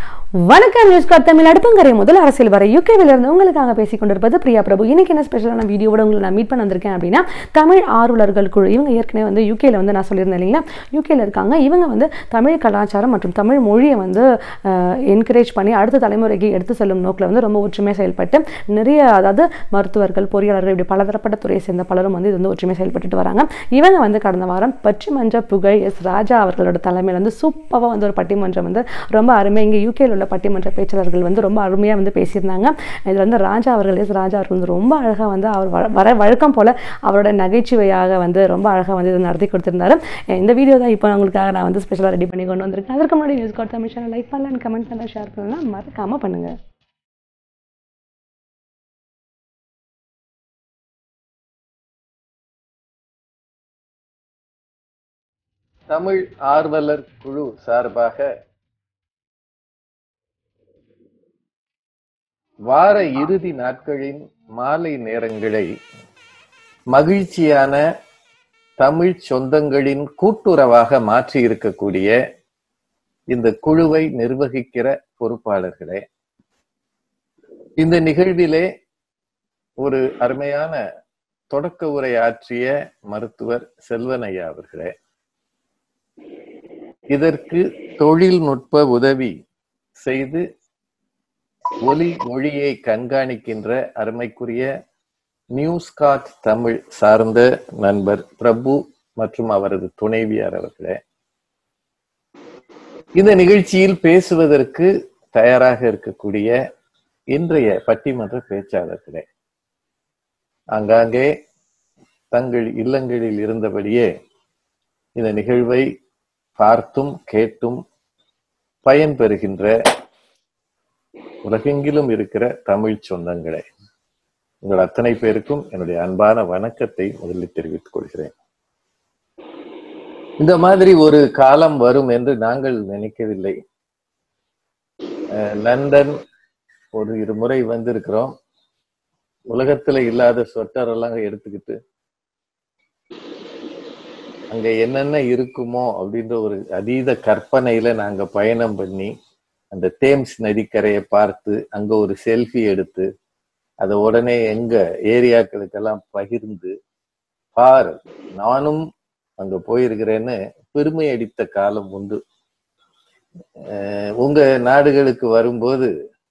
வணக்கம் news card Tamil அடுப்பங்கரை முதல் அரசியல் வரை யூகேவில் இருந்து உங்களுக்காக பேசிக் கொண்டிருப்பது பிரியா பிரபு இன்னைக்கு என்ன ஸ்பெஷலான வீடியோவோட உங்களை நான் மீட் பண்ண வந்திருக்கேன் அப்படின்னா தமிழ் ஆர்வலர்கள் குழு இவங்க ஏற்கனவே வந்து யூகேல வந்து நான் சொல்லியிருந்தேன் இல்லைங்களா யூகேல இருக்காங்க இவங்க வந்து தமிழ் கலாச்சாரம் மற்றும் தமிழ் மொழியை வந்து என்கரேஜ் பண்ணி அடுத்த தலைமுறைக்கு எடுத்து செல்லும் நோக்கில் வந்து ரொம்ப ஒற்றுமையாக செயல்பட்டு நிறைய அதாவது மருத்துவர்கள் பொறியாளர்கள் இப்படி பலதரப்பட்ட துறையை சேர்ந்த பலரும் வந்து இது வந்து ஒற்றுமையாக செயல்பட்டுட்டு வராங்க இவங்க வந்து கடந்த வாரம் பட்டிமன்ற புகழ் எஸ் ராஜா அவர்களோட தலைமையில் வந்து சூப்பராக வந்து ஒரு பட்டிமன்றம் வந்து ரொம்ப அருமை இங்கே யூகேல உள்ள பட்டிமன்ற பேச்சாளர்கள் வந்து ரொம்ப அருமையாக வந்து பேசியிருந்தாங்க இதில் வந்து ராஜா அவர்கள் எஸ் ராஜா அவர்கள் வந்து ரொம்ப அழகாக வந்து அவர் வ- வர வழக்கம் போல் அவரோட நகைச்சுவையாக வந்து ரொம்ப அழகாக வந்து இதை நடத்தி கொடுத்திருந்தாரு இந்த வீடியோ தான் இப்போ உங்களுக்காக நான் வந்து ஸ்பெஷலாக ரெடி பண்ணி கொண்டு வந்திருக்கேன் அதற்கு முன்னாடி news card Tamil channel like பண்ணலாம் கமெண்ட் பண்ணலாம் ஷேர் பண்ணலாம் மறக்காமல் பண்ணுங்கள் தமிழ் ஆர்வலர் குழு சார்பாக வார இறுதி நாட்களின் மாலை நேரங்களை மகிழ்ச்சியான தமிழ் சொந்தங்களின் கூட்டுறவாக மாற்றி இருக்கக்கூடிய இந்த குழுவை நிர்வகிக்கிற பொறுப்பாளர்களே இந்த நிகழ்விலே ஒரு அருமையான தொடக்க உரை ஆற்றிய மருத்துவர் செல்வனையா அவர்களே இதற்கு தொழில்நுட்ப உதவி செய்து ஒலி மொழியை கண்காணிக்கின்ற அருமைக்குரிய நியூஸ்காட் தமிழ் சார்ந்த நண்பர் பிரபு மற்றும் அவரது துணைவியார் அவர்களே இந்த நிகழ்ச்சியில் பேசுவதற்கு தயாராக இருக்கக்கூடிய இன்றைய பட்டிமன்ற பேச்சாளர்களே ஆங்காங்கே தங்கள் இல்லங்களில் இருந்தபடியே இந்த நிகழ்வை பார்த்தும் கேட்டும் பயன்பெறுகின்ற உலகெங்கிலும் இருக்கிற தமிழ் சொந்தங்களே உங்கள் அத்தனை பேருக்கும் என்னுடைய அன்பான வணக்கத்தை முதலில் தெரிவித்துக் கொள்கிறேன் இந்த மாதிரி ஒரு காலம் வரும் என்று நாங்கள் நினைக்கவில்லை அஹ், லண்டன் ஒரு இரு முறை வந்திருக்கிறோம் உலகத்துல இல்லாத ஸ்வெட்டர் எல்லாம் எடுத்துக்கிட்டு அங்க என்னென்ன இருக்குமோ அப்படின்ற ஒரு அதீத கற்பனையில நாங்க பயணம் பண்ணி அந்த தேம்ஸ் நதிக்கரையை பார்த்து அங்க ஒரு செல்ஃபி எடுத்து அதை உடனே எங்க ஏரியாக்களுக்கெல்லாம் பகிர்ந்து பார் நானும் அங்க போயிருக்கிறேன்னு பெருமை அடித்த காலம் உண்டு அஹ் உங்க நாடுகளுக்கு வரும்போது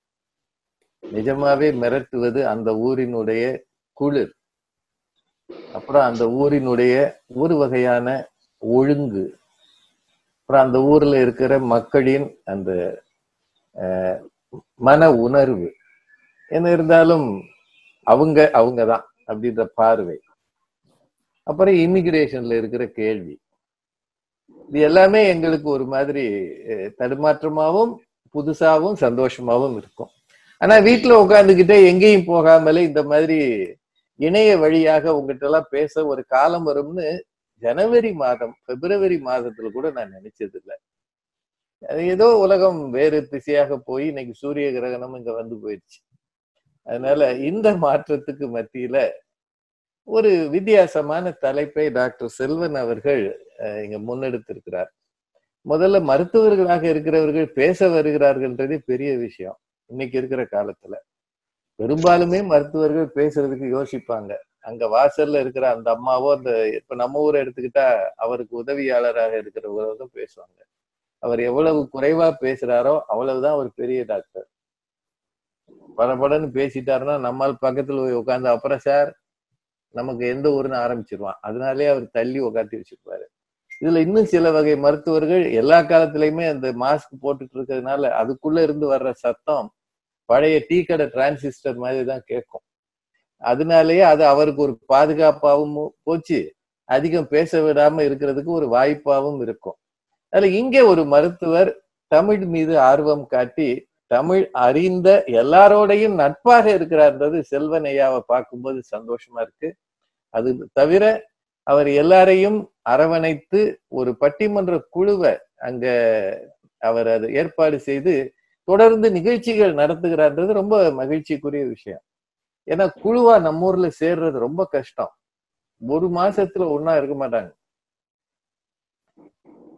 நிஜமாவே மிரட்டுவது அந்த ஊரினுடைய குளிர் அப்புறம் அந்த ஊரினுடைய ஒரு வகையான ஒழுங்கு அப்புறம் அந்த ஊர்ல இருக்கிற மக்களின் அந்த அஹ், மன உணர்வு என்ன இருந்தாலும் அவங்க அவங்க தான் அப்படின்ற பார்வை அப்புறம் இமிகிரேஷன்ல இருக்கிற கேள்வி இது எல்லாமே எங்களுக்கு ஒரு மாதிரி அஹ், தடுமாற்றமாவும் புதுசாவும் சந்தோஷமாவும் இருக்கும் ஆனா வீட்டுல உட்காந்துக்கிட்டே எங்கேயும் போகாமலே இந்த மாதிரி இணைய வழியாக உங்ககிட்ட எல்லாம் பேச ஒரு காலம் வரும்னு ஜனவரி மாதம் பிப்ரவரி மாதத்துல கூட நான் நினைச்சது இல்லை அது ஏதோ உலகம் வேறு திசையாக போய் இன்னைக்கு சூரிய கிரகணம் இங்க வந்து போயிடுச்சு அதனால இந்த மாற்றத்துக்கு மத்தியில ஒரு வித்தியாசமான தலைப்பை டாக்டர் செல்வன் அவர்கள் அஹ், இங்க முன்னெடுத்திருக்கிறார் முதல்ல மருத்துவர்களாக இருக்கிறவர்கள் பேச வருகிறார்கள்ன்றதே பெரிய விஷயம் இன்னைக்கு இருக்கிற காலத்துல பெரும்பாலுமே மருத்துவர்கள் பேசுறதுக்கு யோசிப்பாங்க அங்க வாசல்ல இருக்கிற அந்த அம்மாவோ அந்த இப்ப நம்ம ஊரை எடுத்துக்கிட்டா அவருக்கு உதவியாளராக இருக்கிறவங்க தான் பேசுவாங்க அவர் எவ்வளவு குறைவா பேசுறாரோ அவ்வளவுதான் அவர் பெரிய டாக்டர் படபடன்னு பேசிட்டாருன்னா நம்மால் பக்கத்துல போய் உட்காந்து அப்புறம் சார் நமக்கு எந்த ஊருன்னு ஆரம்பிச்சிருவான் அதனாலே அவர் தள்ளி உட்காந்து வச்சிருப்பாரு இதுல இன்னும் சில வகை மருத்துவர்கள் எல்லா காலத்திலயுமே அந்த மாஸ்க் போட்டுட்டு இருக்கிறதுனால அதுக்குள்ள இருந்து வர்ற சத்தம் பழைய டீ கடை டிரான்சிஸ்டர் மாதிரி தான் கேட்கும் அதனாலேயே அது அவருக்கு ஒரு பாதுகாப்பாகவும் போச்சு அதிகம் பேச விடாம இருக்கிறதுக்கு ஒரு வாய்ப்பாகவும் இருக்கும் அதுல இங்கே ஒரு மருத்துவர் தமிழ் மீது ஆர்வம் காட்டி தமிழ் அறிந்த எல்லாரோடையும் நட்பாக இருக்கிறார்ன்றது செல்வன் ஐயாவை பார்க்கும்போது சந்தோஷமா இருக்கு அது தவிர அவர் எல்லாரையும் அரவணைத்து ஒரு பட்டிமன்ற குழுவை அங்க அவர் அது ஏற்பாடு செய்து தொடர்ந்து நிகழ்ச்சிகள் நடத்துகிறார்ன்றது ரொம்ப மகிழ்ச்சிக்குரிய விஷயம் ஏன்னா குழுவா நம்ம ஊர்ல சேர்றது ரொம்ப கஷ்டம் ஒரு மாசத்துல ஒன்னா இருக்க மாட்டாங்க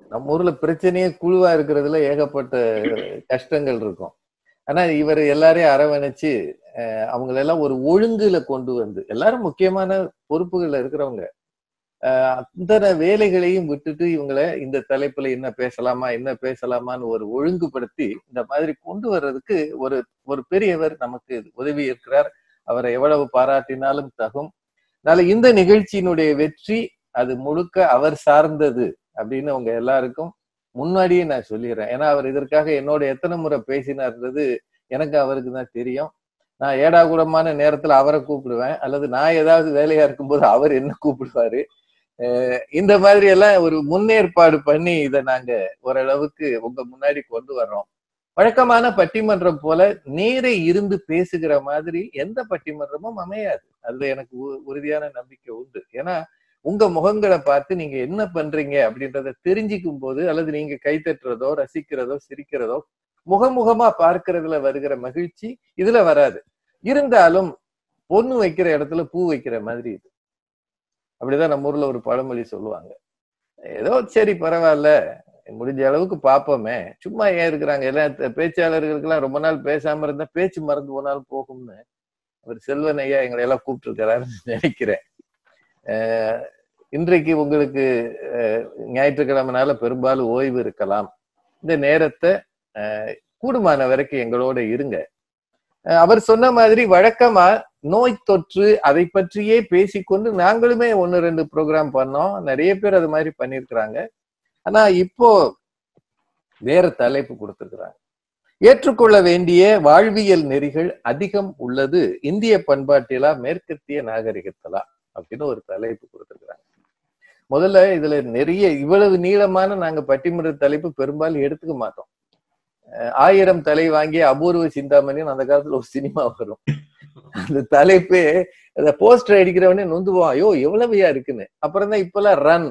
நம்ம ஊர்ல பிரச்சனையே குழுவா இருக்கிறதுல ஏகப்பட்ட கஷ்டங்கள் இருக்கும் ஆனா இவர் எல்லாரையும் அரவணைச்சு அஹ், அவங்களெல்லாம் ஒரு ஒழுங்குல கொண்டு வந்து எல்லாரும் முக்கியமான பொறுப்புகள்ல இருக்கிறவங்க அஹ், அத்தனை வேலைகளையும் விட்டுட்டு இவங்களை இந்த தலைப்புல என்ன பேசலாமா என்ன பேசலாமான்னு ஒரு ஒழுங்குபடுத்தி இந்த மாதிரி கொண்டு வர்றதுக்கு ஒரு ஒரு பெரியவர் நமக்கு உதவி இருக்கிறார் அவரை எவ்வளவு பாராட்டினாலும் தகும் அதனால இந்த நிகழ்ச்சியினுடைய வெற்றி அது முழுக்க அவர் சார்ந்தது அப்படின்னு உங்க எல்லாருக்கும் முன்னாடியே நான் சொல்லிடுறேன் ஏன்னா அவர் இதற்காக என்னோட எத்தனை முறை பேசினார்ன்றது எனக்கு அவருக்கு தான் தெரியும் நான் ஏடாகூடமான நேரத்துல அவரை கூப்பிடுவேன் அல்லது நான் ஏதாவது வேலையா இருக்கும்போது அவர் என்ன கூப்பிடுவாரு அஹ் இந்த மாதிரி எல்லாம் ஒரு முன்னேற்பாடு பண்ணி இதை நாங்க ஓரளவுக்கு உங்க முன்னாடி கொண்டு வர்றோம் வழக்கமான பட்டிமன்றம் போல நேரே இருந்து பேசுகிற மாதிரி எந்த பட்டிமன்றமும் அமையாது அதுல எனக்கு உ- உறுதியான நம்பிக்கை உண்டு ஏன்னா உங்க முகங்களை பார்த்து நீங்க என்ன பண்றீங்க அப்படின்றத தெரிஞ்சுக்கும் போது அல்லது நீங்க கைத்தட்டுறதோ ரசிக்கிறதோ சிரிக்கிறதோ முகமுகமா பார்க்கறதுல வருகிற மகிழ்ச்சி இதுல வராது இருந்தாலும் பொண்ணு வைக்கிற இடத்துல பூ வைக்கிற மாதிரி இது அப்படிதான் நம்ம ஊர்ல ஒரு பழமொழி சொல்லுவாங்க ஏதோ சரி பரவாயில்ல முடிஞ்ச அளவுக்கு பார்ப்போமே சும்மா ஏன் இருக்கிறாங்க எல்லாம் த- பேச்சாளர்களுக்கெல்லாம் ரொம்ப நாள் பேசாம இருந்தா பேச்சு மறந்து போனாலும் போகும்னு அவர் செல்வன் ஐயா எங்களை எல்லாம் கூப்பிட்டு இருக்காருன்னு நினைக்கிறேன் அஹ் இன்றைக்கு உங்களுக்கு அஹ், ஞாயிற்றுக்கிழமைனால பெரும்பாலும் ஓய்வு இருக்கலாம் இந்த நேரத்தை அஹ், கூடுமான வரைக்கும் எங்களோட இருங்க அஹ், அவர் சொன்ன மாதிரி வழக்கமா நோய் தொற்று அதை பற்றியே பேசிக்கொண்டு நாங்களுமே ஒன்னு ரெண்டு ப்ரோக்ராம் பண்ணோம் நிறைய பேர் அது மாதிரி பண்ணியிருக்கிறாங்க ஆனா இப்போ வேற தலைப்பு கொடுத்திருக்கிறாங்க ஏற்றுக்கொள்ள வேண்டிய வாழ்வியல் நெறிகள் அதிகம் உள்ளது இந்திய பண்பாட்டிலா மேற்கத்திய நாகரிகத்திலா அப்படின்னு ஒரு தலைப்பு கொடுத்திருக்கிறாங்க முதல்ல இதுல நிறைய இவ்வளவு நீளமான நாங்க பட்டிமன்ற தலைப்பு பெரும்பாலும் எடுத்துக்க மாட்டோம் அஹ் ஆயிரம் தலை வாங்கிய அபூர்வ சிந்தாமணின்னு அந்த காலத்துல ஒரு சினிமா வரும் அந்த தலைப்பே அந்த போஸ்டர் அடிக்கிறவனே நொந்துவான் ஐயோ எவ்வளவையா இருக்குன்னு அப்புறம் தான் இப்பெல்லாம் ரன்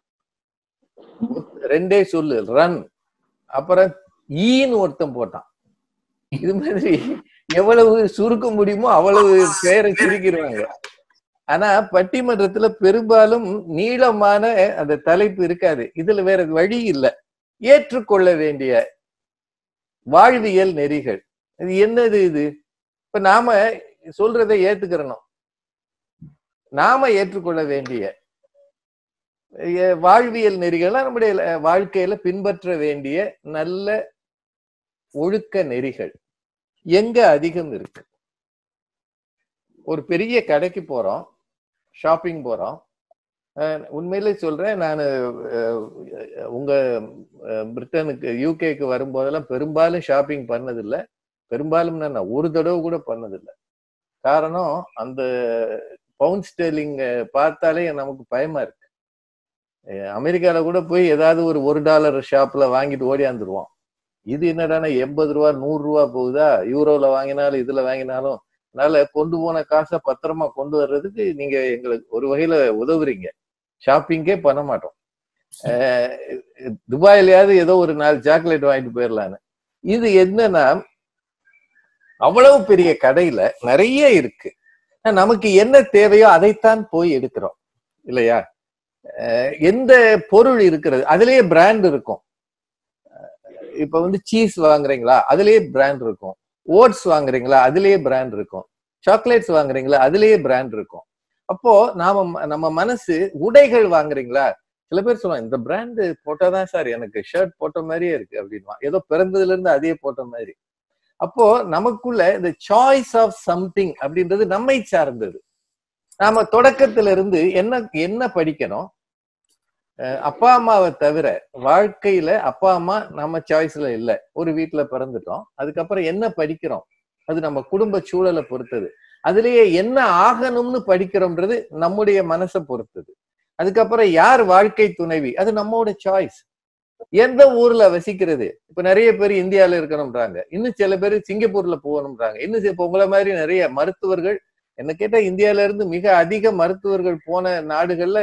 ரெண்டே சொல்லு ரன் அப்புறம் ஈன்னு ஒருத்தன் போட்டான் இது மாதிரி எவ்வளவு சுருக்க முடியுமோ அவ்வளவு பேரை சுருக்கிடுவாங்க ஆனா பட்டிமன்றத்துல பெரும்பாலும் நீளமான அந்த தலைப்பு இருக்காது இதுல வேற வழி இல்லை ஏற்றுக்கொள்ள வேண்டிய வாழ்வியல் நெறிகள் இது என்னது இது இப்ப நாம சொல்றதை ஏத்துக்கிறணும் நாம ஏற்றுக்கொள்ள வேண்டிய எ- வாழ்வியல் நெறிகள்லாம் நம்முடைய ல- வாழ்க்கையில பின்பற்ற வேண்டிய நல்ல ஒழுக்க நெறிகள் எங்க அதிகம் இருக்கு ஒரு பெரிய கடைக்கு போறோம் ஷாப்பிங் போறோம் அஹ் உண்மையிலே சொல்றேன் நான் உங்க அஹ், பிரிட்டனுக்கு யூகேக்கு வரும்போதெல்லாம் பெரும்பாலும் ஷாப்பிங் பண்ணதில்லை பெரும்பாலும் நான் ஒரு தடவை கூட பண்ணதில்லை காரணம் அந்த பவுண்ட் ஸ்டெர்லிங் பார்த்தாலே நமக்கு பயமா இருக்கு அஹ் அமெரிக்கால கூட போய் ஏதாவது ஒரு ஒரு டாலர் ஷாப்ல வாங்கிட்டு ஓடியாந்துருவோம் இது என்னடான்னா எண்பது ரூபா நூறு ரூபா போகுதா யூரோல வாங்கினாலும் இதுல வாங்கினாலும் அதனால கொண்டு போன காசை பத்திரமா கொண்டு வர்றதுக்கு நீங்க எங்களுக்கு ஒரு வகையில உதவுறீங்க ஷாப்பிங்கே பண்ண மாட்டோம் அஹ் துபாயிலயாவது ஏதோ ஒரு நாலு சாக்லேட் வாங்கிட்டு போயிடலான்னு இது என்னன்னா அவ்வளவு பெரிய கடையில நிறைய இருக்கு ஆனா, நமக்கு என்ன தேவையோ அதைத்தான் போய் எடுக்கிறோம் இல்லையா அஹ் எந்த பொருள் இருக்கிறது அதுலயே பிராண்ட் இருக்கும் அஹ் இப்ப வந்து சீஸ் வாங்குறீங்களா அதுலயே பிராண்ட் இருக்கும் ஓட்ஸ் வாங்குறீங்களா அதுலயே பிராண்ட் இருக்கும் சாக்லேட்ஸ் வாங்குறீங்களா அதுலயே பிராண்ட் இருக்கும் அப்போ நாம ம- நம்ம மனசு உடைகள் வாங்குறீங்களா சில பேர் சொல்லுவாங்க இந்த பிராண்ட் போட்டாதான் சார் எனக்கு ஷர்ட் போட்ட மாதிரியே இருக்கு அப்படின்வான் ஏதோ பிறந்ததுல இருந்து அதே போட்ட மாதிரி அப்போ நமக்குள்ள இந்த சாய்ஸ் ஆஃப் சம்திங் அப்படின்றது நம்மை சார்ந்தது நாம தொடக்கத்துல இருந்து என்ன என்ன படிக்கணும் அஹ் அப்பா அம்மாவை தவிர வாழ்க்கையில அப்பா அம்மா நம்ம சாய்ஸ்ல இல்ல ஒரு வீட்டுல பிறந்துட்டோம் அதுக்கப்புறம் என்ன படிக்கிறோம் அது நம்ம குடும்ப சூழலை பொறுத்தது அதுலயே என்ன ஆகணும்னு படிக்கிறோம்ன்றது நம்முடைய மனசை பொறுத்தது அதுக்கப்புறம் யார் வாழ்க்கை துணைவி அது நம்மோட சாய்ஸ் எந்த ஊர்ல வசிக்கிறது இப்ப நிறைய பேர் இந்தியால இருக்கணும்ன்றாங்க இன்னும் சில பேர் சிங்கப்பூர்ல போகணும்ன்றாங்க இன்னும் சில- இப்ப உங்களை மாதிரி நிறைய மருத்துவர்கள் என்ன கேட்டா இந்தியால இருந்து மிக அதிக மருத்துவர்கள் போன நாடுகள்ல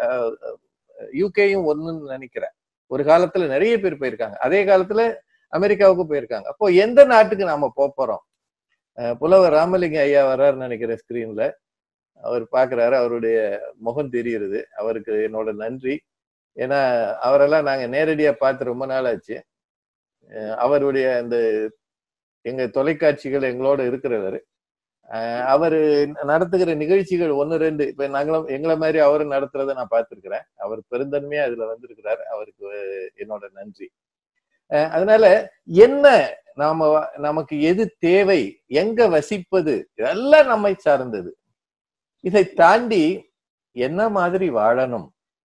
யூகேயும் ஒண்ணுன்னு நினைக்கிறேன் ஒரு காலத்துல நிறைய பேர் போயிருக்காங்க அதே காலத்துல அமெரிக்காவுக்கு போயிருக்காங்க அப்போ எந்த நாட்டுக்கு நாம போப் போறோம் அஹ் புலவர் ராமலிங்க ஐயா வர்றாருன்னு நினைக்கிறேன் ஸ்கிரீன்ல அவர் பாக்குறாரு அவருடைய முகம் தெரியுது அவருக்கு என்னோட நன்றி ஏன்னா அவரெல்லாம் நாங்க நேரடியா பார்த்து ரொம்ப நாள் ஆச்சு அஹ் அவருடைய அந்த எங்க தொலைக்காட்சிகள் எங்களோட இருக்கிறவர் அவர் நடத்துகிற நிகழ்ச்சிகள் ஒன்னு ரெண்டு இப்ப நாங்களும் எங்களை மாதிரி அவரும் நடத்துறதை நான் பார்த்திருக்கிறேன் அவர் பெருந்தன்மையா இதுல வந்திருக்கிறார் அவருக்கு என்னோட நன்றி அஹ் அதனால என்ன நாம வ- நமக்கு எது தேவை எங்க வசிப்பது இதெல்லாம் நம்மை சார்ந்தது இதை தாண்டி என்ன மாதிரி வாழணும்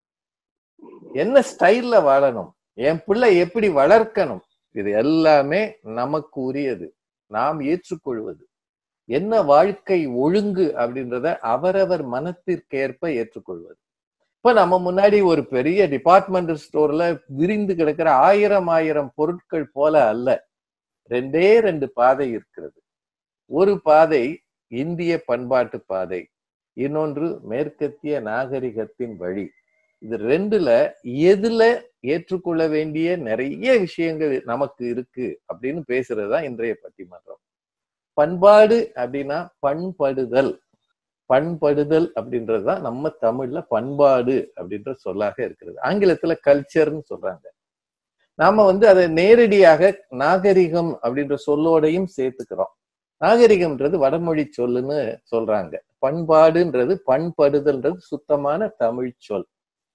என்ன ஸ்டைல்ல வாழணும் என் பிள்ளை எப்படி வளர்க்கணும் இது எல்லாமே நமக்கு உரியது நாம் ஏற்றுக்கொள்வது என்ன வாழ்க்கை ஒழுங்கு அப்படின்றத அவரவர் மனத்திற்கேற்ப ஏற்றுக்கொள்வது இப்ப நம்ம முன்னாடி ஒரு பெரிய டிபார்ட்மெண்டல் ஸ்டோர்ல விரிந்து கிடக்கிற ஆயிரம் ஆயிரம் பொருட்கள் போல அல்ல ரெண்டே ரெண்டு பாதை இருக்கிறது ஒரு பாதை இந்திய பண்பாட்டு பாதை இன்னொன்று மேற்கத்திய நாகரிகத்தின் வழி இது ரெண்டுல எதுல ஏற்றுக்கொள்ள வேண்டிய நிறைய விஷயங்கள் நமக்கு இருக்கு அப்படின்னு பேசுறதுதான் இன்றைய பட்டிமன்றம் பண்பாடு அப்படின்னா பண்படுதல் பண்படுதல் அப்படின்றதுதான் நம்ம தமிழ்ல பண்பாடு அப்படின்ற சொல்லாக இருக்கிறது ஆங்கிலத்துல கல்ச்சர்னு சொல்றாங்க நாம வந்து அதை நேரடியாக நாகரிகம் அப்படின்ற சொல்லோடையும் சேர்த்துக்கிறோம் நாகரிகம்ன்றது வடமொழி சொல்லுன்னு சொல்றாங்க பண்பாடுன்றது பண்படுதல்ன்றது சுத்தமான தமிழ் சொல்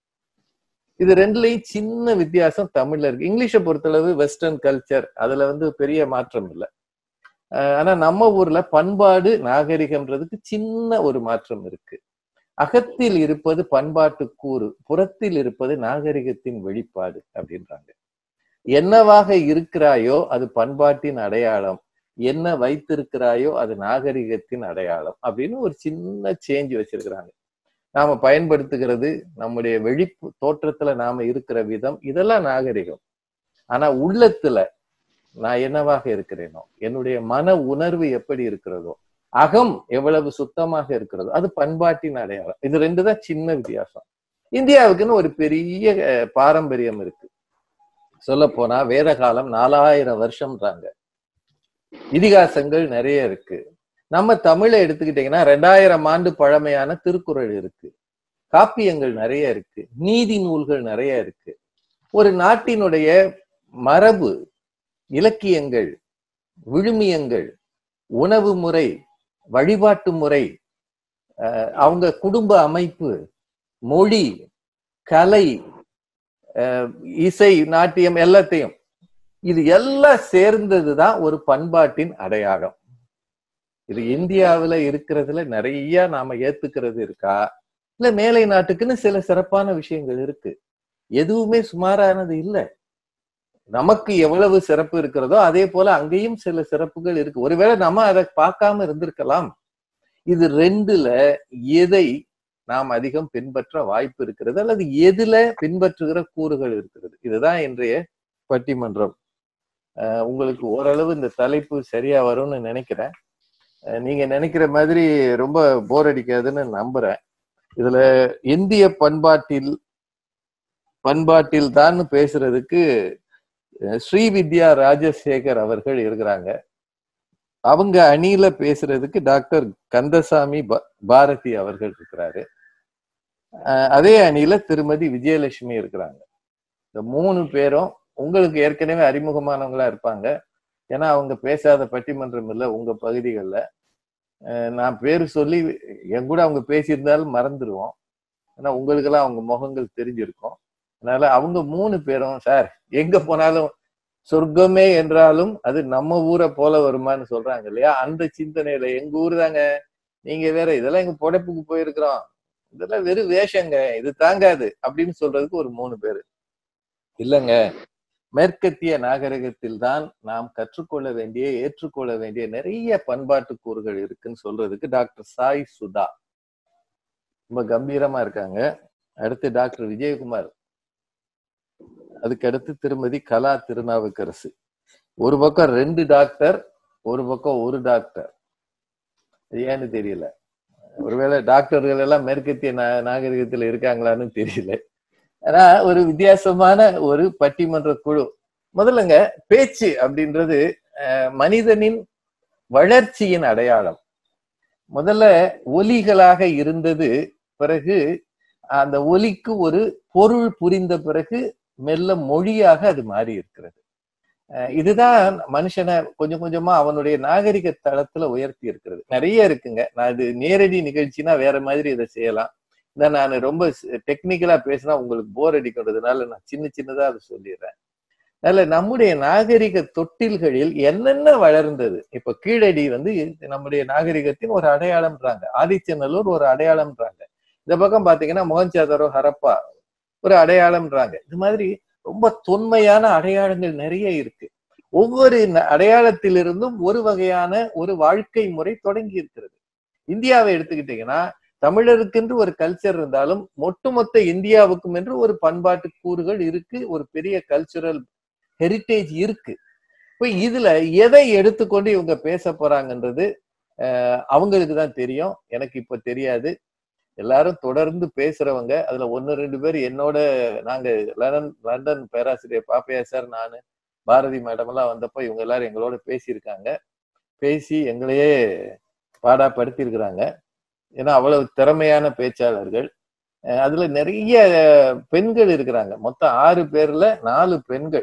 இது ரெண்டுலயும் சின்ன வித்தியாசம் தமிழ்ல இருக்கு இங்கிலீஷை பொறுத்தளவு வெஸ்டர்ன் கல்ச்சர் அதுல வந்து பெரிய மாற்றம் இல்லை அஹ் ஆனா நம்ம ஊர்ல பண்பாடு நாகரிகம்ன்றதுக்கு சின்ன ஒரு மாற்றம் இருக்கு அகத்தில் இருப்பது பண்பாட்டு கூறு புறத்தில் இருப்பது நாகரிகத்தின் வெளிப்பாடு அப்படின்றாங்க என்னவாக இருக்கிறாயோ அது பண்பாட்டின் அடையாளம் என்ன வைத்திருக்கிறாயோ அது நாகரிகத்தின் அடையாளம் அப்படின்னு ஒரு சின்ன சேஞ்ச் வச்சிருக்கிறாங்க நாம பயன்படுத்துகிறது நம்முடைய வெளிப்பு தோற்றத்துல நாம இருக்கிற விதம் இதெல்லாம் நாகரிகம் ஆனா உள்ளத்துல நான் என்னவாக இருக்கிறேனோ என்னுடைய மன உணர்வு எப்படி இருக்கிறதோ அகம் எவ்வளவு சுத்தமாக இருக்கிறதோ அது பண்பாட்டின் அடையாளம் இது ரெண்டு தான் சின்ன வித்தியாசம் இந்தியாவுக்குன்னு ஒரு பெரிய அஹ், பாரம்பரியம் இருக்கு சொல்ல போனா வேத காலம் நாலாயிரம் வருஷம்ன்றாங்க இதிகாசங்கள் நிறைய இருக்கு நம்ம தமிழை எடுத்துக்கிட்டீங்கன்னா ரெண்டாயிரம் ஆண்டு பழமையான திருக்குறள் இருக்கு காப்பியங்கள் நிறைய இருக்கு நீதி நூல்கள் நிறைய இருக்கு ஒரு நாட்டினுடைய மரபு இலக்கியங்கள் விழுமியங்கள் உணவு முறை வழிபாட்டு முறை அஹ், அவங்க குடும்ப அமைப்பு மொழி கலை அஹ், இசை நாட்டியம் எல்லாத்தையும் இது எல்லாம் சேர்ந்ததுதான் ஒரு பண்பாட்டின் அடையாளம் இது இந்தியாவுல இருக்கிறதுல நிறைய நாம ஏத்துக்கிறது இருக்கா இல்ல மேலை நாட்டுக்குன்னு சில சிறப்பான விஷயங்கள் இருக்கு எதுவுமே சுமாரானது இல்லை நமக்கு எவ்வளவு சிறப்பு இருக்கிறதோ அதே போல அங்கேயும் சில சிறப்புகள் இருக்கு ஒருவேளை நம்ம அதை பார்க்காம இருந்திருக்கலாம் இது ரெண்டுல எதை நாம் அதிகம் பின்பற்ற வாய்ப்பு இருக்கிறது அல்லது எதுல பின்பற்றுகிற கூறுகள் இருக்கிறது இதுதான் இன்றைய பட்டிமன்றம் அஹ் உங்களுக்கு ஓரளவு இந்த தலைப்பு சரியா வரும்னு நினைக்கிறேன் அஹ் நீங்க நினைக்கிற மாதிரி ரொம்ப போர் அடிக்காதுன்னு நம்புறேன் இதுல இந்திய பண்பாட்டில் பண்பாட்டில் தான் பேசுறதுக்கு அஹ் ஸ்ரீவித்யா ராஜசேகர் அவர்கள் இருக்கிறாங்க அவங்க அணியில பேசுறதுக்கு டாக்டர் கந்தசாமி பா- பாரதி அவர்கள் இருக்கிறாரு அஹ் அதே அணியில திருமதி விஜயலட்சுமி இருக்கிறாங்க இந்த மூணு பேரும் உங்களுக்கு ஏற்கனவே அறிமுகமானவங்களா இருப்பாங்க ஏன்னா அவங்க பேசாத பட்டிமன்றம் இல்லை உங்க பகுதிகளில் நான் பேர் சொல்லி என் கூட அவங்க பேசியிருந்தாலும் மறந்துடுவோம் ஏன்னா உங்களுக்கெல்லாம் அவங்க முகங்கள் தெரிஞ்சிருக்கும் அதனால அவங்க மூணு பேரும் சார் எங்க போனாலும் சொர்க்கமே என்றாலும் அது நம்ம ஊரை போல வருமான்னு சொல்றாங்க இல்லையா அந்த சிந்தனையில எங்க ஊர் தாங்க நீங்க வேற இதெல்லாம் எங்க புடைப்புக்கு போயிருக்கிறோம் இதெல்லாம் வெறும் வேஷங்க இது தாங்காது அப்படின்னு சொல்றதுக்கு ஒரு மூணு பேரு இல்லைங்க மேற்கத்திய நாகரிகத்தில் தான் நாம் கற்றுக்கொள்ள வேண்டிய ஏற்றுக்கொள்ள வேண்டிய நிறைய பண்பாட்டு கூறுகள் இருக்குன்னு சொல்றதுக்கு டாக்டர் சாய் சுதா ரொம்ப கம்பீரமா இருக்காங்க அடுத்து டாக்டர் விஜயகுமார் அதுக்கு அடுத்து திருமதி கலா திருநாவுக்கரசு ஒரு பக்கம் ரெண்டு டாக்டர் ஒரு பக்கம் ஒரு டாக்டர் அது ஏன்னு தெரியல ஒருவேளை டாக்டர்கள் எல்லாம் மேற்கத்திய நா- நாகரிகத்துல இருக்காங்களான்னு தெரியல ஆனா ஒரு வித்தியாசமான ஒரு பட்டிமன்ற குழு முதல்லங்க பேச்சு அப்படின்றது அஹ், மனிதனின் வளர்ச்சியின் அடையாளம் முதல்ல ஒலிகளாக இருந்தது பிறகு அந்த ஒலிக்கு ஒரு பொருள் புரிந்த பிறகு மெல்ல மொழியாக அது மாறி இருக்கிறது அஹ் இதுதான் மனுஷனை கொஞ்சம் கொஞ்சமா அவனுடைய நாகரிக தளத்துல உயர்த்தி இருக்கிறது நிறைய இருக்குங்க நான் இது நேரடி நிகழ்ச்சினா வேற மாதிரி இதை செய்யலாம் இந்த நான் ரொம்ப டெக்னிக்கலா பேசினா உங்களுக்கு போர் அடிக்கிறதுனால நான் சின்ன சின்னதா அதை சொல்லிடுறேன் அதனால நம்முடைய நாகரிக தொட்டில்களில் என்னென்ன வளர்ந்தது இப்ப கீழடி வந்து நம்முடைய நாகரிகத்தின் ஒரு அடையாளம்ன்றாங்க ஆதிச்சநல்லூர் ஒரு அடையாளம்ன்றாங்க இந்த பக்கம் பாத்தீங்கன்னா மோகன்சாதரோ ஹரப்பா ஒரு அடையாளம்ன்றாங்க இது மாதிரி ரொம்ப தொன்மையான அடையாளங்கள் நிறைய இருக்கு ஒவ்வொரு ந- அடையாளத்திலிருந்தும் ஒரு வகையான ஒரு வாழ்க்கை முறை தொடங்கி இருக்கிறது இந்தியாவை எடுத்துக்கிட்டீங்கன்னா தமிழருக்கென்று ஒரு கல்ச்சர் இருந்தாலும் ஒட்டுமொத்த இந்தியாவுக்கும் என்று ஒரு பண்பாட்டு கூறுகள் இருக்கு ஒரு பெரிய கல்ச்சுரல் ஹெரிட்டேஜ் இருக்கு இப்போ இதுல எதை எடுத்துக்கொண்டு இவங்க பேச போறாங்கன்றது அஹ், அவங்களுக்கு தான் தெரியும் எனக்கு இப்ப தெரியாது எல்லாரும் தொடர்ந்து பேசுறவங்க அதுல ஒன்னு ரெண்டு பேர் என்னோட நாங்க லண்டன் லண்டன் பேராசிரியர் பாப்பையா சார் நானு பாரதி மேடம் எல்லாம் வந்தப்போ இவங்க எல்லாரும் எங்களோட பேசியிருக்காங்க பேசி எங்களையே பாடாப்படுத்தி இருக்கிறாங்க ஏன்னா அவ்வளவு திறமையான பேச்சாளர்கள் அஹ் அதுல நிறைய பெண்கள் இருக்கிறாங்க மொத்தம் ஆறு பேர்ல நாலு பெண்கள்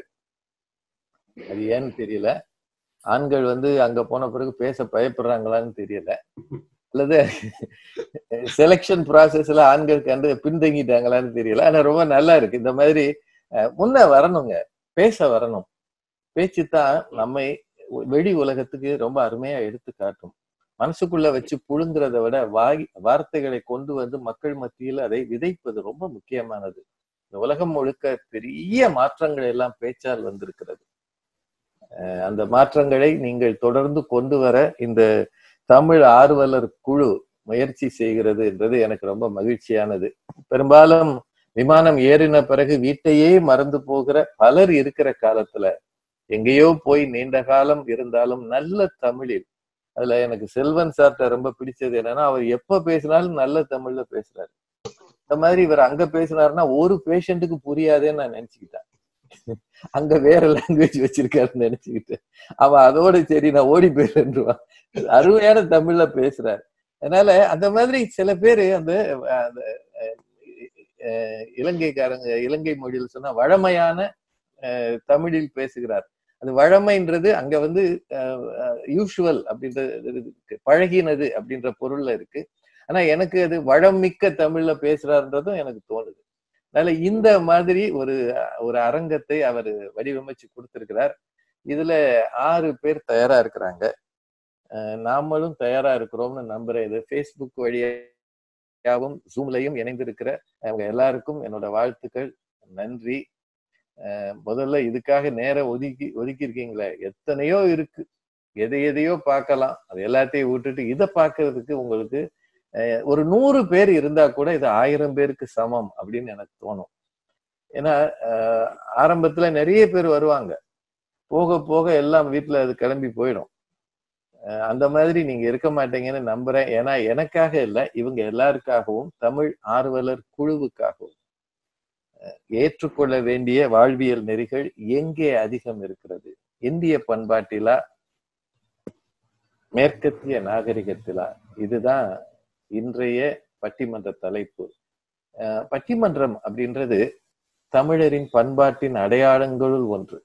அது ஏன்னு தெரியல ஆண்கள் வந்து அங்க போன பிறகு பேச பயப்படுறாங்களான்னு தெரியல அல்லது செலெக்ஷன் ப்ராசஸ்ல ஆண்கள் கண்டு பின்தங்கிட்டாங்களான்னு தெரியல ஆனா ரொம்ப நல்லா இருக்கு இந்த மாதிரி அஹ், முன்ன வரணுங்க பேச வரணும் பேச்சு தான் நம்மை வெளி உலகத்துக்கு ரொம்ப அருமையா எடுத்து காட்டும் மனசுக்குள்ள வச்சு புழுங்குறதை விட வாய் வார்த்தைகளை கொண்டு வந்து மக்கள் மத்தியில் அதை விதைப்பது ரொம்ப முக்கியமானது இந்த உலகம் முழுக்க பெரிய மாற்றங்கள் எல்லாம் பேச்சால் வந்திருக்கிறது அஹ் அந்த மாற்றங்களை நீங்கள் தொடர்ந்து கொண்டு வர இந்த தமிழ் ஆர்வலர் குழு முயற்சி செய்கிறது என்றது எனக்கு ரொம்ப மகிழ்ச்சியானது பெரும்பாலும் விமானம் ஏறின பிறகு வீட்டையே மறந்து போகிற பலர் இருக்கிற காலத்துல எங்கேயோ போய் நீண்ட காலம் இருந்தாலும் நல்ல தமிழில் அதுல எனக்கு செல்வன் சார்ட்ட ரொம்ப பிடிச்சது என்னன்னா அவர் எப்ப பேசினாலும் நல்ல தமிழ்ல பேசுறாரு இந்த மாதிரி இவர் அங்க பேசினாருன்னா ஒரு பேஷண்ட்டுக்கு புரியாதேன்னு நான் நினைச்சுக்கிட்டேன் அங்க வேற லாங்குவேஜ் வச்சிருக்காருன்னு நினைச்சுக்கிட்டேன் அவன் அதோட சரி நான் ஓடி போயிடுவான் அருமையான தமிழ்ல பேசுறாரு அதனால அந்த மாதிரி சில பேரு அந்த அந்த, அஹ், இலங்கைக்காரங்க இலங்கை மொழியில் சொன்னா வழமையான அஹ், தமிழில் பேசுகிறார் அது வழமைன்றது அங்க வந்து யூஷுவல் அப்படின்றது இருக்கு. பழகினது அப்படின்ற பொருள்ல இருக்கு ஆனா எனக்கு அது வளமிக்க தமிழ்ல பேசுறாருன்றதும் எனக்கு தோணுது அதனால இந்த மாதிரி ஒரு ஒரு அரங்கத்தை அவர் வடிவமைச்சு கொடுத்திருக்கிறார் இதுல ஆறு பேர் தயாரா இருக்கிறாங்க அஹ் நாமளும் தயாரா இருக்கிறோம்னு நம்புறேன் இது ஃபேஸ்புக் வழியாகவும் ஜூம்லையும் இணைந்திருக்கிற அவங்க எல்லாருக்கும் என்னோட வாழ்த்துக்கள் நன்றி அஹ் முதல்ல இதுக்காக நேரம் ஒதுக்கி ஒதுக்கி இருக்கீங்களே எத்தனையோ இருக்கு எதை எதையோ பார்க்கலாம் அது எல்லாத்தையும் விட்டுட்டு இதை பார்க்கறதுக்கு உங்களுக்கு அஹ் ஒரு நூறு பேர் இருந்தா கூட இது ஆயிரம் பேருக்கு சமம் அப்படின்னு எனக்கு தோணும் ஏன்னா அஹ் ஆரம்பத்துல நிறைய பேர் வருவாங்க போக போக எல்லாம் வீட்டுல அது கிளம்பி போயிடும் அஹ் அந்த மாதிரி நீங்க இருக்க மாட்டீங்கன்னு நம்புறேன் ஏன்னா எனக்காக இல்லை இவங்க எல்லாருக்காகவும் தமிழ் ஆர்வலர் குழுவுக்காகவும் அஹ் ஏற்றுக்கொள்ள வேண்டிய வாழ்வியல் நெறிகள் எங்கே அதிகம் இருக்கிறது இந்திய பண்பாட்டிலா மேற்கத்திய நாகரிகத்திலா இதுதான் இன்றைய பட்டிமன்ற தலைப்பு அஹ் பட்டிமன்றம் அப்படின்றது தமிழரின் பண்பாட்டின் அடையாளங்களுள் ஒன்று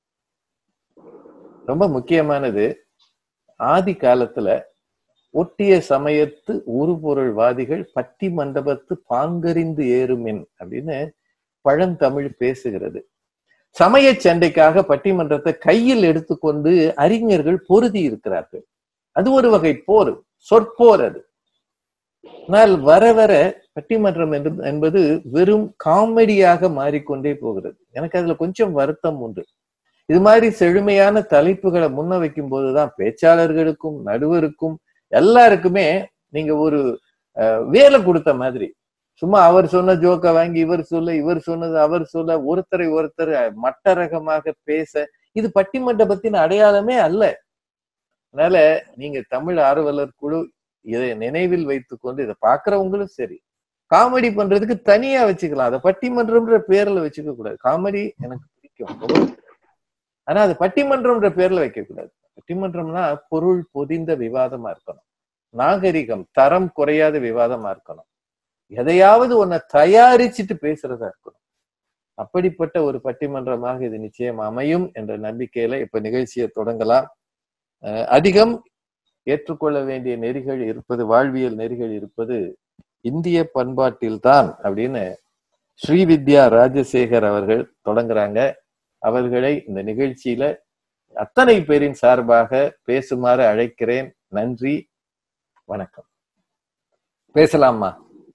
ரொம்ப முக்கியமானது ஆதி காலத்துல ஒட்டிய சமயத்து உருபொருள்வாதிகள் பட்டி மண்டபத்து பாங்கறிந்து ஏறுமின் அப்படின்னு பழந்தமிழ் பேசுகிறது சமய சண்டைக்காக பட்டிமன்றத்தை கையில் எடுத்துக்கொண்டு அறிஞர்கள் பொருதி இருக்கிறார்கள் அது ஒரு வகை போர் சொற்போர் அது ஆனால் வர வர பட்டிமன்றம் என்று- என்பது வெறும் காமெடியாக மாறிக்கொண்டே போகிறது எனக்கு அதுல கொஞ்சம் வருத்தம் உண்டு இது மாதிரி செழுமையான தலைப்புகளை முன்ன வைக்கும் போதுதான் பேச்சாளர்களுக்கும் நடுவருக்கும் எல்லாருக்குமே நீங்க ஒரு அஹ், வேலை கொடுத்த மாதிரி சும்மா அவர் சொன்ன ஜோக்க வாங்கி இவர் சொல்ல இவர் சொன்னது அவர் சொல்ல ஒருத்தரை ஒருத்தர் மட்டரகமாக பேச இது பட்டிமண்டபத்தின் அடையாளமே அல்ல அதனால நீங்க தமிழ் ஆர்வலர் குழு இதை நினைவில் வைத்துக்கொண்டு இதை பாக்குறவங்களும் சரி காமெடி பண்றதுக்கு தனியா வச்சுக்கலாம் அதை பட்டிமன்றம்ன்ற பேர்ல வச்சுக்க கூடாது காமெடி எனக்கு பிடிக்கும் ரொம்ப பிடிக்கும். ஆனா அது பட்டிமன்றம்ன்ற பேர்ல வைக்க கூடாது பட்டிமன்றம்னா பொருள் பொதிந்த விவாதமா இருக்கணும் நாகரிகம் தரம் குறையாத விவாதமா இருக்கணும் எதையாவது ஒன்ன தயாரிச்சுட்டு பேசுறதா இருக்கணும் அப்படிப்பட்ட ஒரு பட்டிமன்றமாக இது நிச்சயம் அமையும் என்ற நம்பிக்கையில இப்ப நிகழ்ச்சியை தொடங்கலாம் அஹ் அதிகம் ஏற்றுக்கொள்ள வேண்டிய நெறிகள் இருப்பது வாழ்வியல் நெறிகள் இருப்பது இந்திய பண்பாட்டில்தான் அப்படின்னு ஸ்ரீவித்யா ராஜசேகர் அவர்கள் தொடங்குறாங்க அவர்களை இந்த நிகழ்ச்சியில அத்தனை பேரின் சார்பாக பேசுமாறு அழைக்கிறேன் நன்றி வணக்கம் பேசலாமா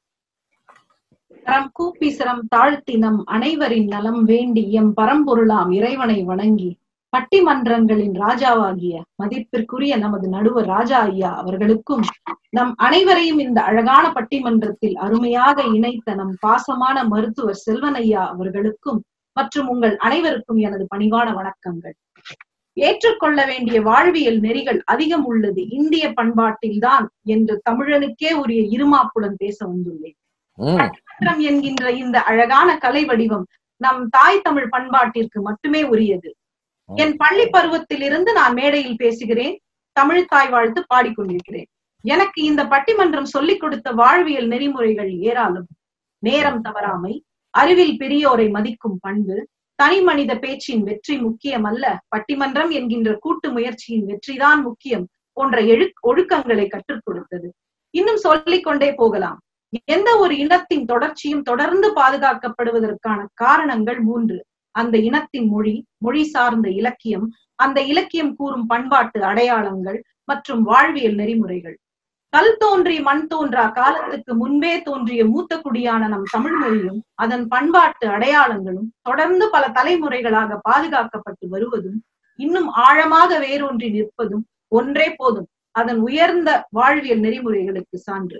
கரம் கூப்பி சிரம் தாழ்த்தி நம் அனைவரின் நலம் வேண்டி எம் பரம்பொருளாம் இறைவனை வணங்கி பட்டிமன்றங்களின் ராஜாவாகிய மதிப்பிற்குரிய நமது நடுவர் ராஜா ஐயா அவர்களுக்கும் நம் அனைவரையும் இந்த அழகான பட்டிமன்றத்தில் அருமையாக இணைத்த நம் பாசமான மருத்துவர் செல்வன் ஐயா அவர்களுக்கும் மற்றும் உங்கள் அனைவருக்கும் எனது பணிவான வணக்கங்கள் ஏற்றுக்கொள்ள வேண்டிய வாழ்வியல் நெறிகள் அதிகம் உள்ளது இந்திய பண்பாட்டில்தான் என்று தமிழனுக்கே உரிய இருமாப்புடன் பேச வந்துள்ளேன் ம் பட்டிமன்றம் என்கின்ற இந்த அழகான கலை வடிவம் நம் தாய் தமிழ் பண்பாட்டிற்கு மட்டுமே உரியது என் பள்ளி பருவத்தில் இருந்து நான் மேடையில் பேசுகிறேன் தமிழ் தாய் வாழ்த்து பாடிக்கொண்டிருக்கிறேன் எனக்கு இந்த பட்டிமன்றம் சொல்லிக் கொடுத்த வாழ்வியல் நெறிமுறைகள் ஏராளம் நேரம் தவறாமை அறிவில் பெரியோரை மதிக்கும் பண்பு தனி மனித பேச்சின் வெற்றி முக்கியம் அல்ல பட்டிமன்றம் என்கின்ற கூட்டு முயற்சியின் வெற்றிதான் முக்கியம் போன்ற எழு ஒழுக்கங்களை கற்றுக் கொடுத்தது இன்னும் சொல்லிக் கொண்டே போகலாம் எந்த ஒரு இனத்தின் தொடர்ச்சியும் தொடர்ந்து பாதுகாக்கப்படுவதற்கான காரணங்கள் மூன்று அந்த இனத்தின் மொழி மொழி சார்ந்த இலக்கியம் அந்த இலக்கியம் கூறும் பண்பாட்டு அடையாளங்கள் மற்றும் வாழ்வியல் நெறிமுறைகள் கல் தோன்றி மண் தோன்றா காலத்துக்கு முன்பே தோன்றிய மூத்த குடியான நம் தமிழ் மொழியும் அதன் பண்பாட்டு அடையாளங்களும் தொடர்ந்து பல தலைமுறைகளாக பாதுகாக்கப்பட்டு வருவதும் இன்னும் ஆழமாக வேரூன்றி நிற்பதும் ஒன்றே போதும் அதன் உயர்ந்த வாழ்வியல் நெறிமுறைகளுக்கு சான்று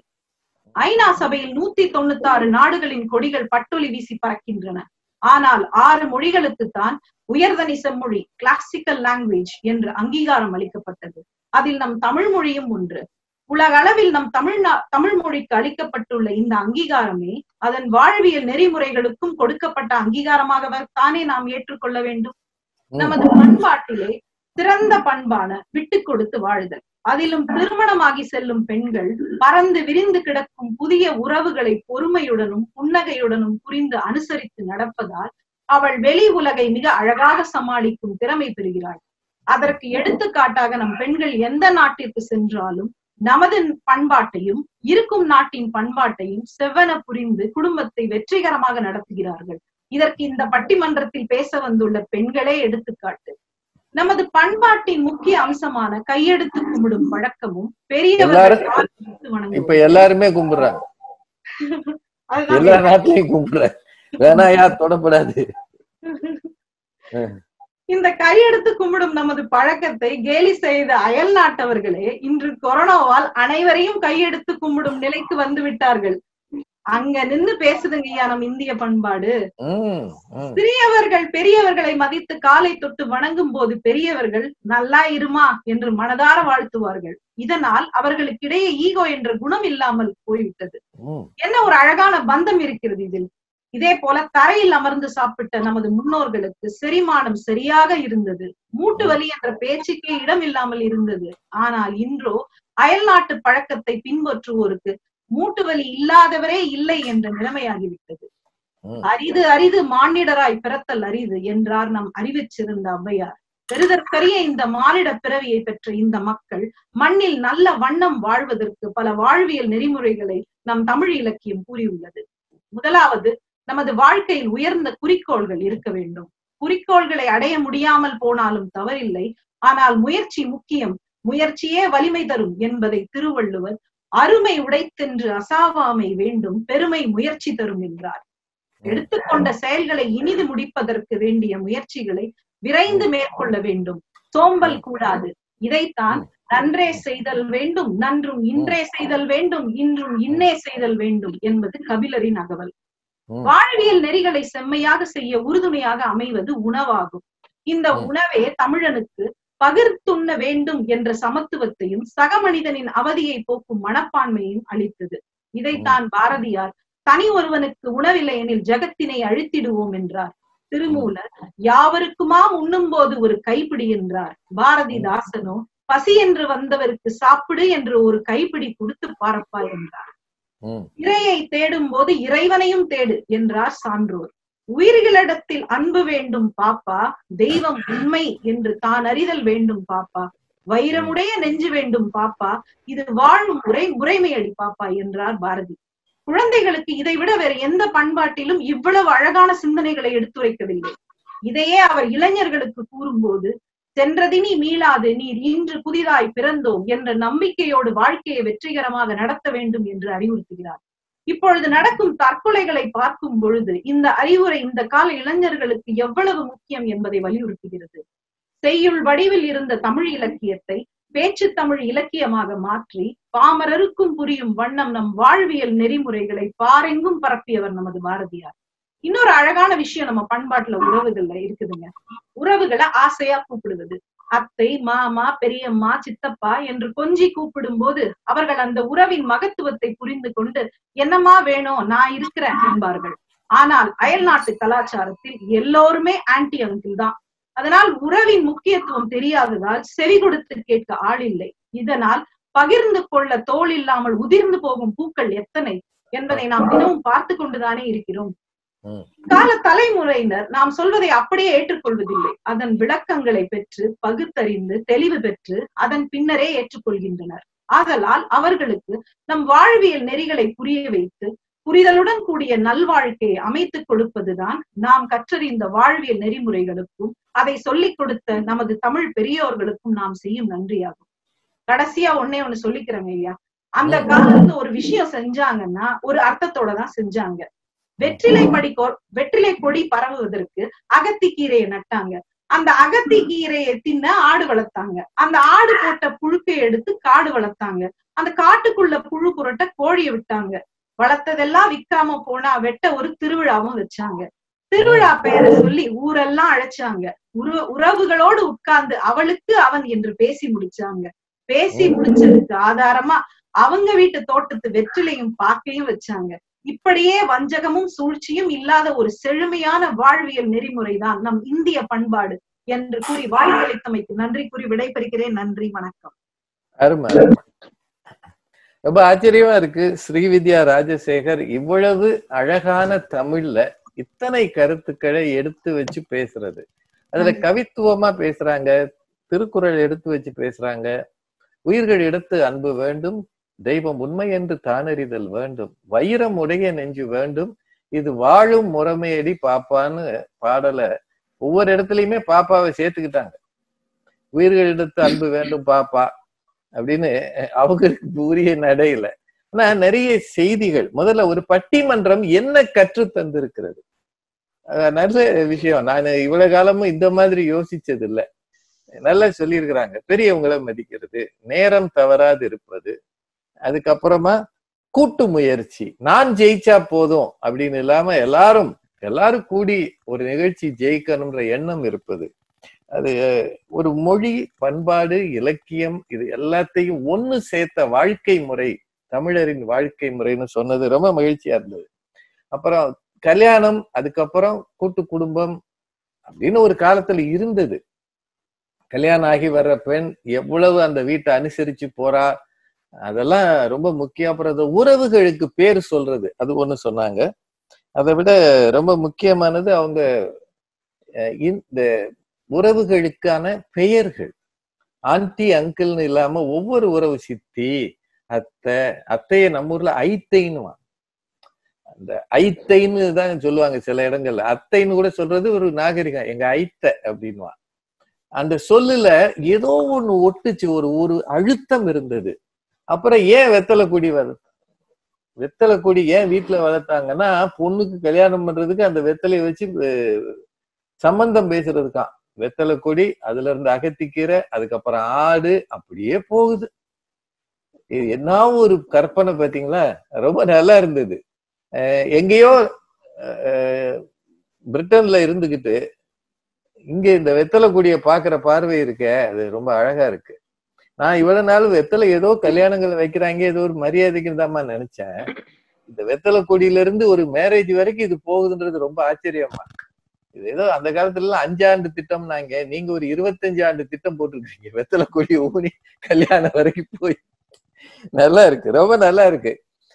ஐநா சபையில் நூத்தி தொண்ணூத்தி ஆறு நாடுகளின் கொடிகள் பட்டொலி வீசி பறக்கின்றன ஆனால் ஆறு மொழிகளுக்குத்தான் உயர்தனி செம்மொழி கிளாசிக்கல் லாங்குவேஜ் என்று அங்கீகாரம் அளிக்கப்பட்டது அதில் நம் தமிழ் மொழியும் ஒன்று உலக அளவில் நம் தமிழ் தமிழ் மொழிக்கு அளிக்கப்பட்டுள்ள இந்த அங்கீகாரமே அதன் வாழ்வியல் நெறிமுறைகளுக்கும் கொடுக்கப்பட்ட அங்கீகாரமாகத்தானே நாம் ஏற்றுக்கொள்ள வேண்டும் நமது பண்பாட்டிலே சிறந்த பண்பான விட்டு கொடுத்து வாழ்தல் அதிலும் திருமணமாகி செல்லும் பெண்கள் பறந்து விரிந்து கிடக்கும் புதிய உறவுகளை பொறுமையுடனும் புன்னகையுடனும் புரிந்து அனுசரித்து நடப்பதால் அவள் வெளி உலகை மிக அழகாக சமாளிக்கும் திறமை பெறுகிறாள் அதற்கு எடுத்துக்காட்டாக நம் பெண்கள் எந்த நாட்டிற்கு சென்றாலும் நமது பண்பாட்டையும் இருக்கும் நாட்டின் பண்பாட்டையும் செவ்வன புரிந்து குடும்பத்தை வெற்றிகரமாக நடத்துகிறார்கள் இதற்கு இந்த பட்டிமன்றத்தில் பேச வந்துள்ள பெண்களே எடுத்துக்காட்டு நமது பண்பாட்டின் முக்கிய அம்சமான கையெடுத்து கும்பிடும் பழக்கமும் பெரியவர்கள் இப்ப எல்லாருமே கும்பிடுறாங்க எல்லா நாட்டிலையும் கும்பிடுறாங்க வேணா யார் தொடப்படாது இந்த கையெடுத்து கும்பிடும் நமது பழக்கத்தை கேலி செய்த அயல் நாட்டவர்களே இன்று கொரோனாவால் அனைவரையும் கையெடுத்து கும்பிடும் நிலைக்கு வந்து விட்டார்கள் அங்க நின்னு பேசுதுங்க ஐயா நம் இந்திய பண்பாடு சிறியவர்கள் பெரியவர்களை மதித்து காலை தொட்டு வணங்கும் போது பெரியவர்கள் நல்லா இருமா என்று மனதார வாழ்த்துவார்கள் இதனால் அவர்களுக்கிடையே ஈகோ என்ற குணம் இல்லாமல் போய்விட்டது என்ன ஒரு அழகான பந்தம் இருக்கிறது இதில் இதே போல தரையில் அமர்ந்து சாப்பிட்ட நமது முன்னோர்களுக்கு செரிமானம் சரியாக இருந்தது மூட்டு வலி என்ற பேச்சுக்கே இடம் இல்லாமல் இருந்தது ஆனால் இன்றோ அயல் நாட்டு பழக்கத்தை பின்பற்றுவோருக்கு மூட்டு வலி இல்லாதவரே இல்லை என்ற நிலைமையாகிவிட்டது அரிது அரிது மானிடராய் பிறத்தல் அரிது என்றார் நம் அறிவிச் சிறந்த ஔவையார் பெருதற்கரிய இந்த மானிட பிறவியை பெற்ற இந்த மக்கள் மண்ணில் நல்ல வண்ணம் வாழ்வதற்கு பல வாழ்வியல் நெறிமுறைகளை நம் தமிழ் இலக்கியம் கூறியுள்ளது முதலாவது நமது வாழ்க்கையில் உயர்ந்த குறிக்கோள்கள் இருக்க வேண்டும் குறிக்கோள்களை அடைய முடியாமல் போனாலும் தவறில்லை ஆனால் முயற்சி முக்கியம் முயற்சியே வலிமை தரும் என்பதை திருவள்ளுவர் அருமை உடைத்தென்று அசாவாமை வேண்டும் பெருமை முயற்சி தரும் என்றார் எடுத்துக்கொண்ட செயல்களை இனிது முடிப்பதற்கு வேண்டிய முயற்சிகளை விரைந்து மேற்கொள்ள வேண்டும் சோம்பல் கூடாது இதைத்தான் நன்றே செய்தல் வேண்டும் நன்றும் இன்றே செய்தல் வேண்டும் இன்றும் இன்னே செய்தல் வேண்டும் என்பது கபிலரின் அகவல் வாழ்வியல் நெறிகளை செம்மையாக செய்ய உறுதுணையாக அமைவது உணவாகும் இந்த உணவே தமிழனுக்கு பகிர்த்துண்ண வேண்டும் என்ற சமத்துவத்தையும் சக மனிதனின் அவதியை போக்கும் மனப்பான்மையும் அளித்தது இதைத்தான் பாரதியார் தனி ஒருவனுக்கு உணவில்லை எனில் ஜகத்தினை அழித்திடுவோம் என்றார் திருமூலர் யாவருக்குமாம் உண்ணும் போது ஒரு கைப்பிடி என்றார் பாரதிதாசனோ பசி என்று வந்தவருக்கு சாப்பிடு என்று ஒரு கைப்பிடி கொடுத்து பாரப்பா என்றார் ம் இறையை தேடும் போது இறைவனையும் தேடு என்றார் சான்றோர் உயிர்களிடத்தில் அன்பு வேண்டும் பாப்பா தெய்வம் உண்மை என்று தான் அறிதல் வேண்டும் பாப்பா வைரமுடைய நெஞ்சு வேண்டும் பாப்பா இது வாழும் முறை முறைமையடி பாப்பா என்றார் பாரதி குழந்தைகளுக்கு இதை விட வேற எந்த பண்பாட்டிலும் இவ்வளவு அழகான சிந்தனைகளை எடுத்துரைக்கவில்லை இதையே அவர் இளைஞர்களுக்கு கூறும்போது சென்றதினி மீளாது நீர் இன்று புதிதாய் பிறந்தோம் என்ற நம்பிக்கையோடு வாழ்க்கையை வெற்றிகரமாக நடத்த வேண்டும் என்று அறிவுறுத்துகிறார் இப்பொழுது நடக்கும் தற்கொலைகளை பார்க்கும் பொழுது இந்த அறிவுரை இந்த கால இளைஞர்களுக்கு எவ்வளவு முக்கியம் என்பதை வலியுறுத்துகிறது செய்யுள் வடிவில் இருந்த தமிழ் இலக்கியத்தை பேச்சு தமிழ் இலக்கியமாக மாற்றி பாமரருக்கும் புரியும் வண்ணம் நம் வாழ்வியல் நெறிமுறைகளை பாரெங்கும் பரப்பியவர் நமது பாரதியார் இன்னொரு அழகான விஷயம் நம்ம பண்பாட்டுல உறவுகள்ல இருக்குதுங்க உறவுகளை ஆசையா கூப்பிடுவது அத்தை மாமா பெரியம்மா சித்தப்பா என்று கொஞ்சி கூப்பிடும் போது அவர்கள் அந்த உறவின் மகத்துவத்தை புரிந்து கொண்டு என்னம்மா வேணும் நான் இருக்கிறேன் என்பார்கள் ஆனால் அயல் நாட்டு கலாச்சாரத்தில் எல்லோருமே ஆன்டி அங்கிள் தான் அதனால் உறவின் முக்கியத்துவம் தெரியாததால் செவி கொடுத்து கேட்க ஆள் இல்லை இதனால் பகிர்ந்து கொள்ள தோல் இல்லாமல் உதிர்ந்து போகும் பூக்கள் எத்தனை என்பதை நாம் தினமும் பார்த்து கொண்டுதானே இருக்கிறோம் ம். கால தலைமுறையினர் நாம் சொல்வதை அப்படியே ஏற்றுக்கொள்வதில்லை அதன் விளக்கங்களை பெற்று பகுத்தறிந்து தெளிவு பெற்று அதன் பின்னரே ஏற்றுக்கொள்கின்றனர் ஆதலால் அவர்களுக்கு நம் வாழ்வியல் நெறிகளை புரிய வைத்து புரிதலுடன் கூடிய நல்வாழ்க்கையை அமைத்துக் கொடுப்பதுதான் நாம் கற்றறிந்த வாழ்வியல் நெறிமுறைகளுக்கும் அதை சொல்லிக் கொடுத்த நமது தமிழ் பெரியோர்களுக்கும் நாம் செய்யும் நன்றியாகும் கடைசியா ஒன்னே ஒண்ணு சொல்லிக்கிறேங்க ஐயா அந்த காலத்துல ஒரு விஷயம் செஞ்சாங்கன்னா ஒரு அர்த்தத்தோட தான் செஞ்சாங்க வெற்றிலை படி கொ- வெற்றிலை கொடி பரவுவதற்கு அகத்தி கீரையை நட்டாங்க அந்த அகத்தி கீரையை தின்ன ஆடு வளர்த்தாங்க அந்த ஆடு போட்ட புழுக்கை எடுத்து காடு வளர்த்தாங்க அந்த காட்டுக்குள்ள புழு புரட்ட கோழியை விட்டாங்க வளர்த்ததெல்லாம் விக்காம போனா வெட்ட ஒரு திருவிழாவும் வச்சாங்க திருவிழா பெயரை சொல்லி ஊரெல்லாம் அழைச்சாங்க உற உறவுகளோடு உட்கார்ந்து அவளுக்கு அவன் என்று பேசி முடிச்சாங்க பேசி முடிச்சதுக்கு ஆதாரமா அவங்க வீட்டு தோட்டத்து வெற்றிலையும் பாக்கையும் வச்சாங்க இப்படியே வஞ்சகமும் சூழ்ச்சியும் இல்லாத ஒரு செழுமையான வாழ்வியல் நெறிமுறைதான் நம் இந்திய பண்பாடு என்று கூறி வாய்ப்பளித்தமைக்கு நன்றி கூறி விடைபெறுகிறேன் நன்றி வணக்கம் அருமை அருமை. ரொம்ப ஆச்சரியமா இருக்கு ஸ்ரீவித்யா ராஜசேகர் இவ்வளவு அழகான தமிழ்ல இத்தனை கருத்துக்களை எடுத்து வச்சு பேசுறது அதுல ம். கவித்துவமா பேசுறாங்க திருக்குறள் எடுத்து வச்சு பேசுறாங்க உயிர்கள் எடுத்து அன்பு வேண்டும் தெய்வம் உண்மை என்று தானறிதல் வேண்டும் வைரம் உடைய நெஞ்சு வேண்டும் இது வாழும் முறைமையடி பாப்பான்னு பாடலை ஒவ்வொரு இடத்துலயுமே பாப்பாவை சேர்த்துக்கிட்டாங்க உயிர்கள் எடுத்து அன்பு வேண்டும் பாப்பா அப்படின்னு அவங்களுக்கு உரிய நடையில ஆனா நிறைய செய்திகள் முதல்ல ஒரு பட்டிமன்றம் என்ன கற்று தந்திருக்கிறது அஹ் நல்ல விஷயம் நான் இவ்வளவு காலமும் இந்த மாதிரி யோசிச்சது இல்ல நல்லா சொல்லியிருக்கிறாங்க பெரியவங்களை மதிக்கிறது நேரம் தவறாது இருப்பது அதுக்கப்புறமா கூட்டு முயற்சி நான் ஜெயிச்சா போதும் அப்படின்னு இல்லாம எல்லாரும் எல்லாரும் கூடி ஒரு நிகழ்ச்சி ஜெயிக்கணும்ன்ற எண்ணம் இருப்பது அது ஒரு மொழி பண்பாடு இலக்கியம் இது எல்லாத்தையும் ஒண்ணு சேர்த்த வாழ்க்கை முறை தமிழரின் வாழ்க்கை முறைன்னு சொன்னது ரொம்ப மகிழ்ச்சியா இருந்தது அப்புறம் கல்யாணம் அதுக்கப்புறம் கூட்டு குடும்பம் அப்படின்னு ஒரு காலத்துல இருந்தது கல்யாணம் ஆகி வர்ற பெண் எவ்வளவு அந்த வீட்டை அனுசரிச்சு போறா அதெல்லாம் ரொம்ப முக்கியம் அப்புறம் அந்த உறவுகளுக்கு பேர் சொல்றது அது ஒண்ணு சொன்னாங்க அதை விட ரொம்ப முக்கியமானது அவங்க அஹ், இந்த உறவுகளுக்கான பெயர்கள் ஆன்டி அங்கிள்னு இல்லாம ஒவ்வொரு உறவு சித்தி அத்தை அத்தைய நம்ம ஊர்ல ஐத்தைன்னுவான் அந்த ஐத்தைன்னு தான் சொல்லுவாங்க சில இடங்கள்ல அத்தைன்னு கூட சொல்றது ஒரு நாகரிகம் எங்க ஐத்தை அப்படின்வான் அந்த சொல்லுல ஏதோ ஒண்ணு ஒட்டுச்சு ஒரு ஒரு அழுத்தம் இருந்தது அப்புறம் ஏன் வெத்தலை கொடி வருது வெத்தலை கொடி ஏன் வீட்டுல வளர்த்தாங்கன்னா பொண்ணுக்கு கல்யாணம் பண்றதுக்கு அந்த வெத்தலையை வச்சு அஹ், சம்பந்தம் பேசுறதுக்கான் வெத்தலை கொடி அதுல இருந்து அகத்திக்கீரை அதுக்கப்புறம் ஆடு அப்படியே போகுது இது என்ன ஒரு கற்பனை பாத்தீங்களா ரொம்ப நல்லா இருந்தது அஹ், எங்கேயோ அஹ், பிரிட்டன்ல இருந்துகிட்டு இங்க இந்த வெத்தலை கொடியை பாக்குற பார்வை இருக்க அது ரொம்ப அழகா இருக்கு நான் இவ்வளவு நாள் வெத்தலை ஏதோ கல்யாணங்கள் வைக்கிறாங்க ஏதோ ஒரு மரியாதைக்கு தான் நினைச்சேன் இந்த வெத்தலை கொடியில இருந்து ஒரு மேரேஜ் வரைக்கும் இது போகுதுன்றது ரொம்ப ஆச்சரியமா இது ஏதோ அந்த காலத்துல எல்லாம் அஞ்சாண்டு திட்டம் நாங்க நீங்க ஒரு இருபத்தஞ்சு ஆண்டு திட்டம் போட்டிருக்கீங்க வெத்தலை கொடி ஊனி கல்யாணம் வரைக்கும் போய் நல்லா இருக்கு ரொம்ப நல்லா இருக்கு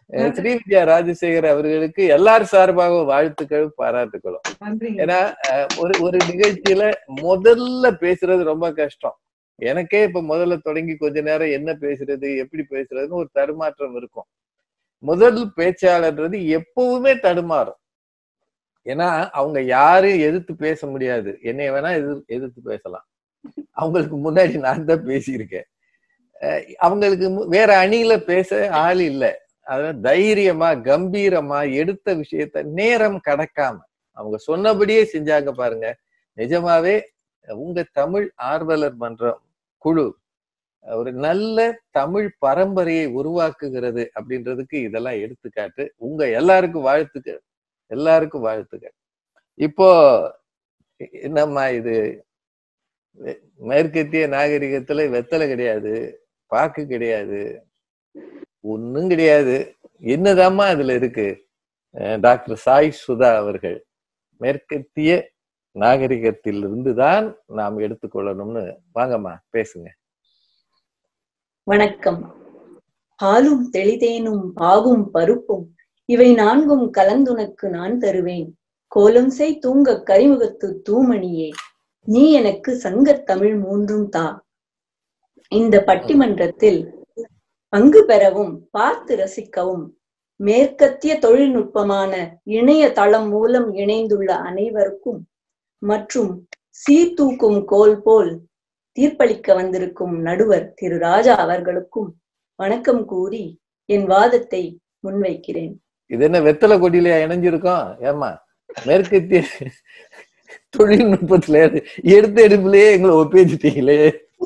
அஹ் ஸ்ரீவித்யா ராஜசேகர் அவர்களுக்கு எல்லார் சார்பாக வாழ்த்துக்களும் பாராட்டுகளும் நன்றிங்க ஏன்னா அஹ், ஒரு ஒரு நிகழ்ச்சியில முதல்ல பேசுறது ரொம்ப கஷ்டம் எனக்கே இப்ப முதல்ல தொடங்கி கொஞ்ச நேரம் என்ன பேசுறது எப்படி பேசுறதுன்னு ஒரு தடுமாற்றம் இருக்கும் முதல் பேச்சாளர்ன்றது எப்பவுமே தடுமாறும் ஏன்னா அவங்க யாரையும் எதிர்த்து பேச முடியாது என்னைய வேணா எதிர் எதிர்த்து பேசலாம் அவங்களுக்கு முன்னாடி நான் தான் பேசியிருக்கேன் அஹ் அவங்களுக்கு மு- வேற அணியில பேச ஆள் இல்லை அதான் தைரியமா கம்பீரமா எடுத்த விஷயத்த நேரம் கடக்காம அவங்க சொன்னபடியே செஞ்சாங்க பாருங்க நிஜமாவே உங்க தமிழ் ஆர்வலர் மன்றம் குழு ஒரு நல்ல தமிழ் பரம்பரையை உருவாக்குகிறது அப்படின்றதுக்கு இதெல்லாம் எடுத்துக்காட்டு உங்க எல்லாருக்கும் வாழ்த்துக்கள் எல்லாருக்கும் வாழ்த்துக்கள் இப்போ என்னம்மா இது மே- மேற்கத்திய நாகரிகத்துல வெத்தலை கிடையாது பாக்கு கிடையாது ஒண்ணும் கிடையாது என்னதாம்மா அதுல இருக்கு அஹ் டாக்டர் சாய் சுதா அவர்கள் மேற்கத்திய நாகரிகத்திலிருந்து தான் நாம் எடுத்துக்கொள்ளணும்னு வாங்கம்மா பேசுங்க வணக்கம் பாலும் தெளிதேனும் பாகும் பருப்பும் இவை நான்கும் கலந்துனக்கு நான் தருவேன் கோலம் செய் தூங்க கரிமுகத்து தூமணியே நீ எனக்கு சங்கத் தமிழ் மூன்றும் தா இந்த பட்டிமன்றத்தில் பங்கு பெறவும் பார்த்து ரசிக்கவும் மேற்கத்திய தொழில்நுட்பமான இணைய தளம் மூலம் இணைந்துள்ள அனைவருக்கும் மற்றும் சீர்தூக்கும் கோல் போல் தீர்ப்பளிக்க வந்திருக்கும் நடுவர் திரு ராஜா அவர்களுக்கும் வணக்கம் கூறி என் வாதத்தை முன்வைக்கிறேன் இது என்ன வெத்தலை கொடியில இணைஞ்சிருக்கோம் ஏமா மேற்கத்திய தொழில்நுட்பத்துல எடுத்த எடுப்புலயே எங்களை ஒப்பேச்சிட்டீங்களே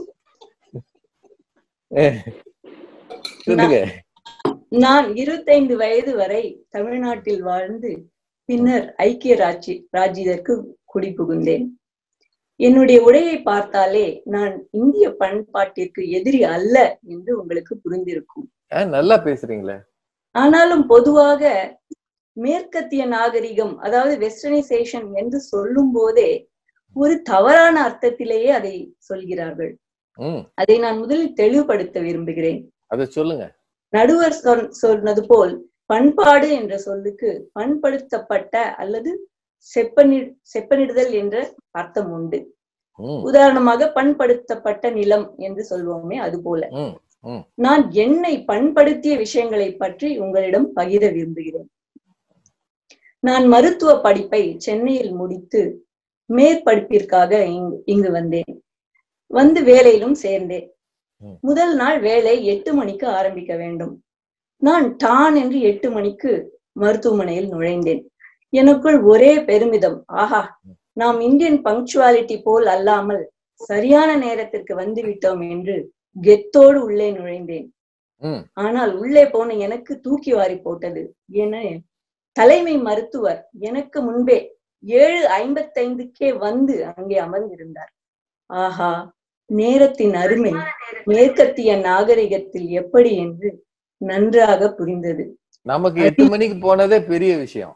அஹ் சொல்லுங்க நான் இருபத்தைந்து வயது வரை தமிழ்நாட்டில் வாழ்ந்து பின்னர் ஐக்கிய ராஜ்ய ராஜ்யத்திற்கு குடிபுகுந்தேன் என்னுடைய உடையை பார்த்தாலே நான் இந்திய பண்பாட்டிற்கு எதிரி அல்ல என்று உங்களுக்கு புரிந்திருக்கும் அஹ் நல்லா பேசுறீங்களே ஆனாலும் பொதுவாக மேற்கத்திய நாகரிகம் அதாவது வெஸ்டர்னைசேஷன் என்று சொல்லும் போதே ஒரு தவறான அர்த்தத்திலேயே அதை சொல்கிறார்கள் ம் அதை நான் முதலில் தெளிவுபடுத்த விரும்புகிறேன் அத சொல்லுங்க நடுவர் சொல் சொன்னது போல் பண்பாடு என்ற சொல்லுக்கு பண்படுத்தப்பட்ட அல்லது செப்பனி செப்பனிடுதல் என்ற அர்த்தம் உண்டு ம் உதாரணமாக பண்படுத்தப்பட்ட நிலம் என்று சொல்வோமே அது போல ம் நான் என்னை பண்படுத்திய விஷயங்களை பற்றி உங்களிடம் பகிர விரும்புகிறேன் நான் மருத்துவ படிப்பை சென்னையில் முடித்து மேற்படிப்பிற்காக இங்கு இங்கு வந்தேன் வந்து வேலையிலும் சேர்ந்தேன் ம். முதல் நாள் வேலை எட்டு மணிக்கு ஆரம்பிக்க வேண்டும் நான் டான் என்று எட்டு மணிக்கு மருத்துவமனையில் நுழைந்தேன் எனக்குள் ஒரே பெருமிதம் ஆஹா நாம் இந்தியன் பங்க்சுவாலிட்டி போல் அல்லாமல் சரியான நேரத்திற்கு வந்து விட்டோம் என்று கெத்தோடு உள்ளே நுழைந்தேன் ம் ஆனால் உள்ளே போன எனக்கு தூக்கி வாரி போட்டது என தலைமை மருத்துவர் எனக்கு முன்பே ஏழு ஐம்பத்தைந்துக்கே வந்து அங்கே அமர்ந்திருந்தார் ஆஹா நேரத்தின் அருமை மேற்கத்திய நாகரிகத்தில் எப்படி என்று நன்றாக புரிந்தது நமக்கு எட்டு மணிக்கு போனதே பெரிய விஷயம்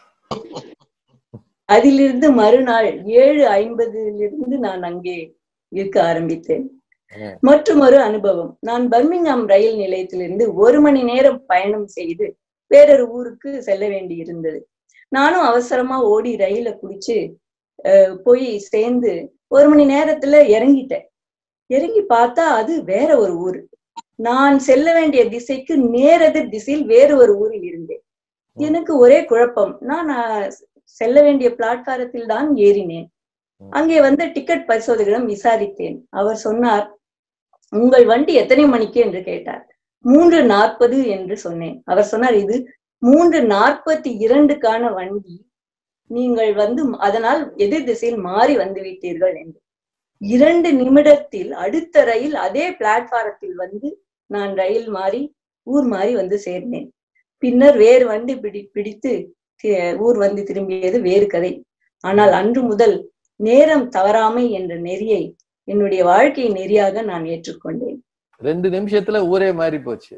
அதிலிருந்து மறுநாள் ஏழு ஐம்பதிலிருந்து நான் அங்கே இருக்க ஆரம்பித்தேன் ம். மற்றும் ஒரு அனுபவம் நான் பர்மிங்ஹாம் ரயில் நிலையத்திலிருந்து ஒரு மணி நேரம் பயணம் செய்து வேறொரு ஊருக்கு செல்ல வேண்டி இருந்தது நானும் அவசரமா ஓடி ரயில குடிச்சு அஹ், போய் சேர்ந்து ஒரு மணி நேரத்துல இறங்கிட்டேன் இறங்கி பார்த்தா அது வேற ஒரு ஊர் நான் செல்ல வேண்டிய திசைக்கு நேரெதிர் திசையில் வேறு ஒரு ஊரில் இருந்தேன் எனக்கு ஒரே குழப்பம் நான் அஹ், செல்ல வேண்டிய பிளாட்பாரத்தில் தான் ஏறினேன் அங்கே வந்த டிக்கெட் பரிசோதகரிடம் விசாரித்தேன் அவர் சொன்னார் உங்கள் வண்டி எத்தனை மணிக்கு என்று கேட்டார் மூன்று நாற்பது என்று சொன்னேன் அவர் சொன்னார் இது மூன்று நாற்பத்தி இரண்டுக்கான வண்டி நீங்கள் வந்து அதனால் எதிர் திசையில் மாறி வந்து விட்டீர்கள் என்று இரண்டு நிமிடத்தில் அடுத்த ரயில் அதே பிளாட்பாரத்தில் வந்து நான் ரயில் மாறி ஊர் மாறி வந்து சேர்ந்தேன் பின்னர் வேறு வண்டி பிடி பிடித்து தி- ஊர் வந்து திரும்பியது வேறு கதை ஆனால் அன்று முதல் நேரம் தவறாமை என்ற நெறியை என்னுடைய வாழ்க்கை நெறியாக நான் ஏற்றுக்கொண்டேன் ரெண்டு நிமிஷத்துல ஊரே மாறி போச்சு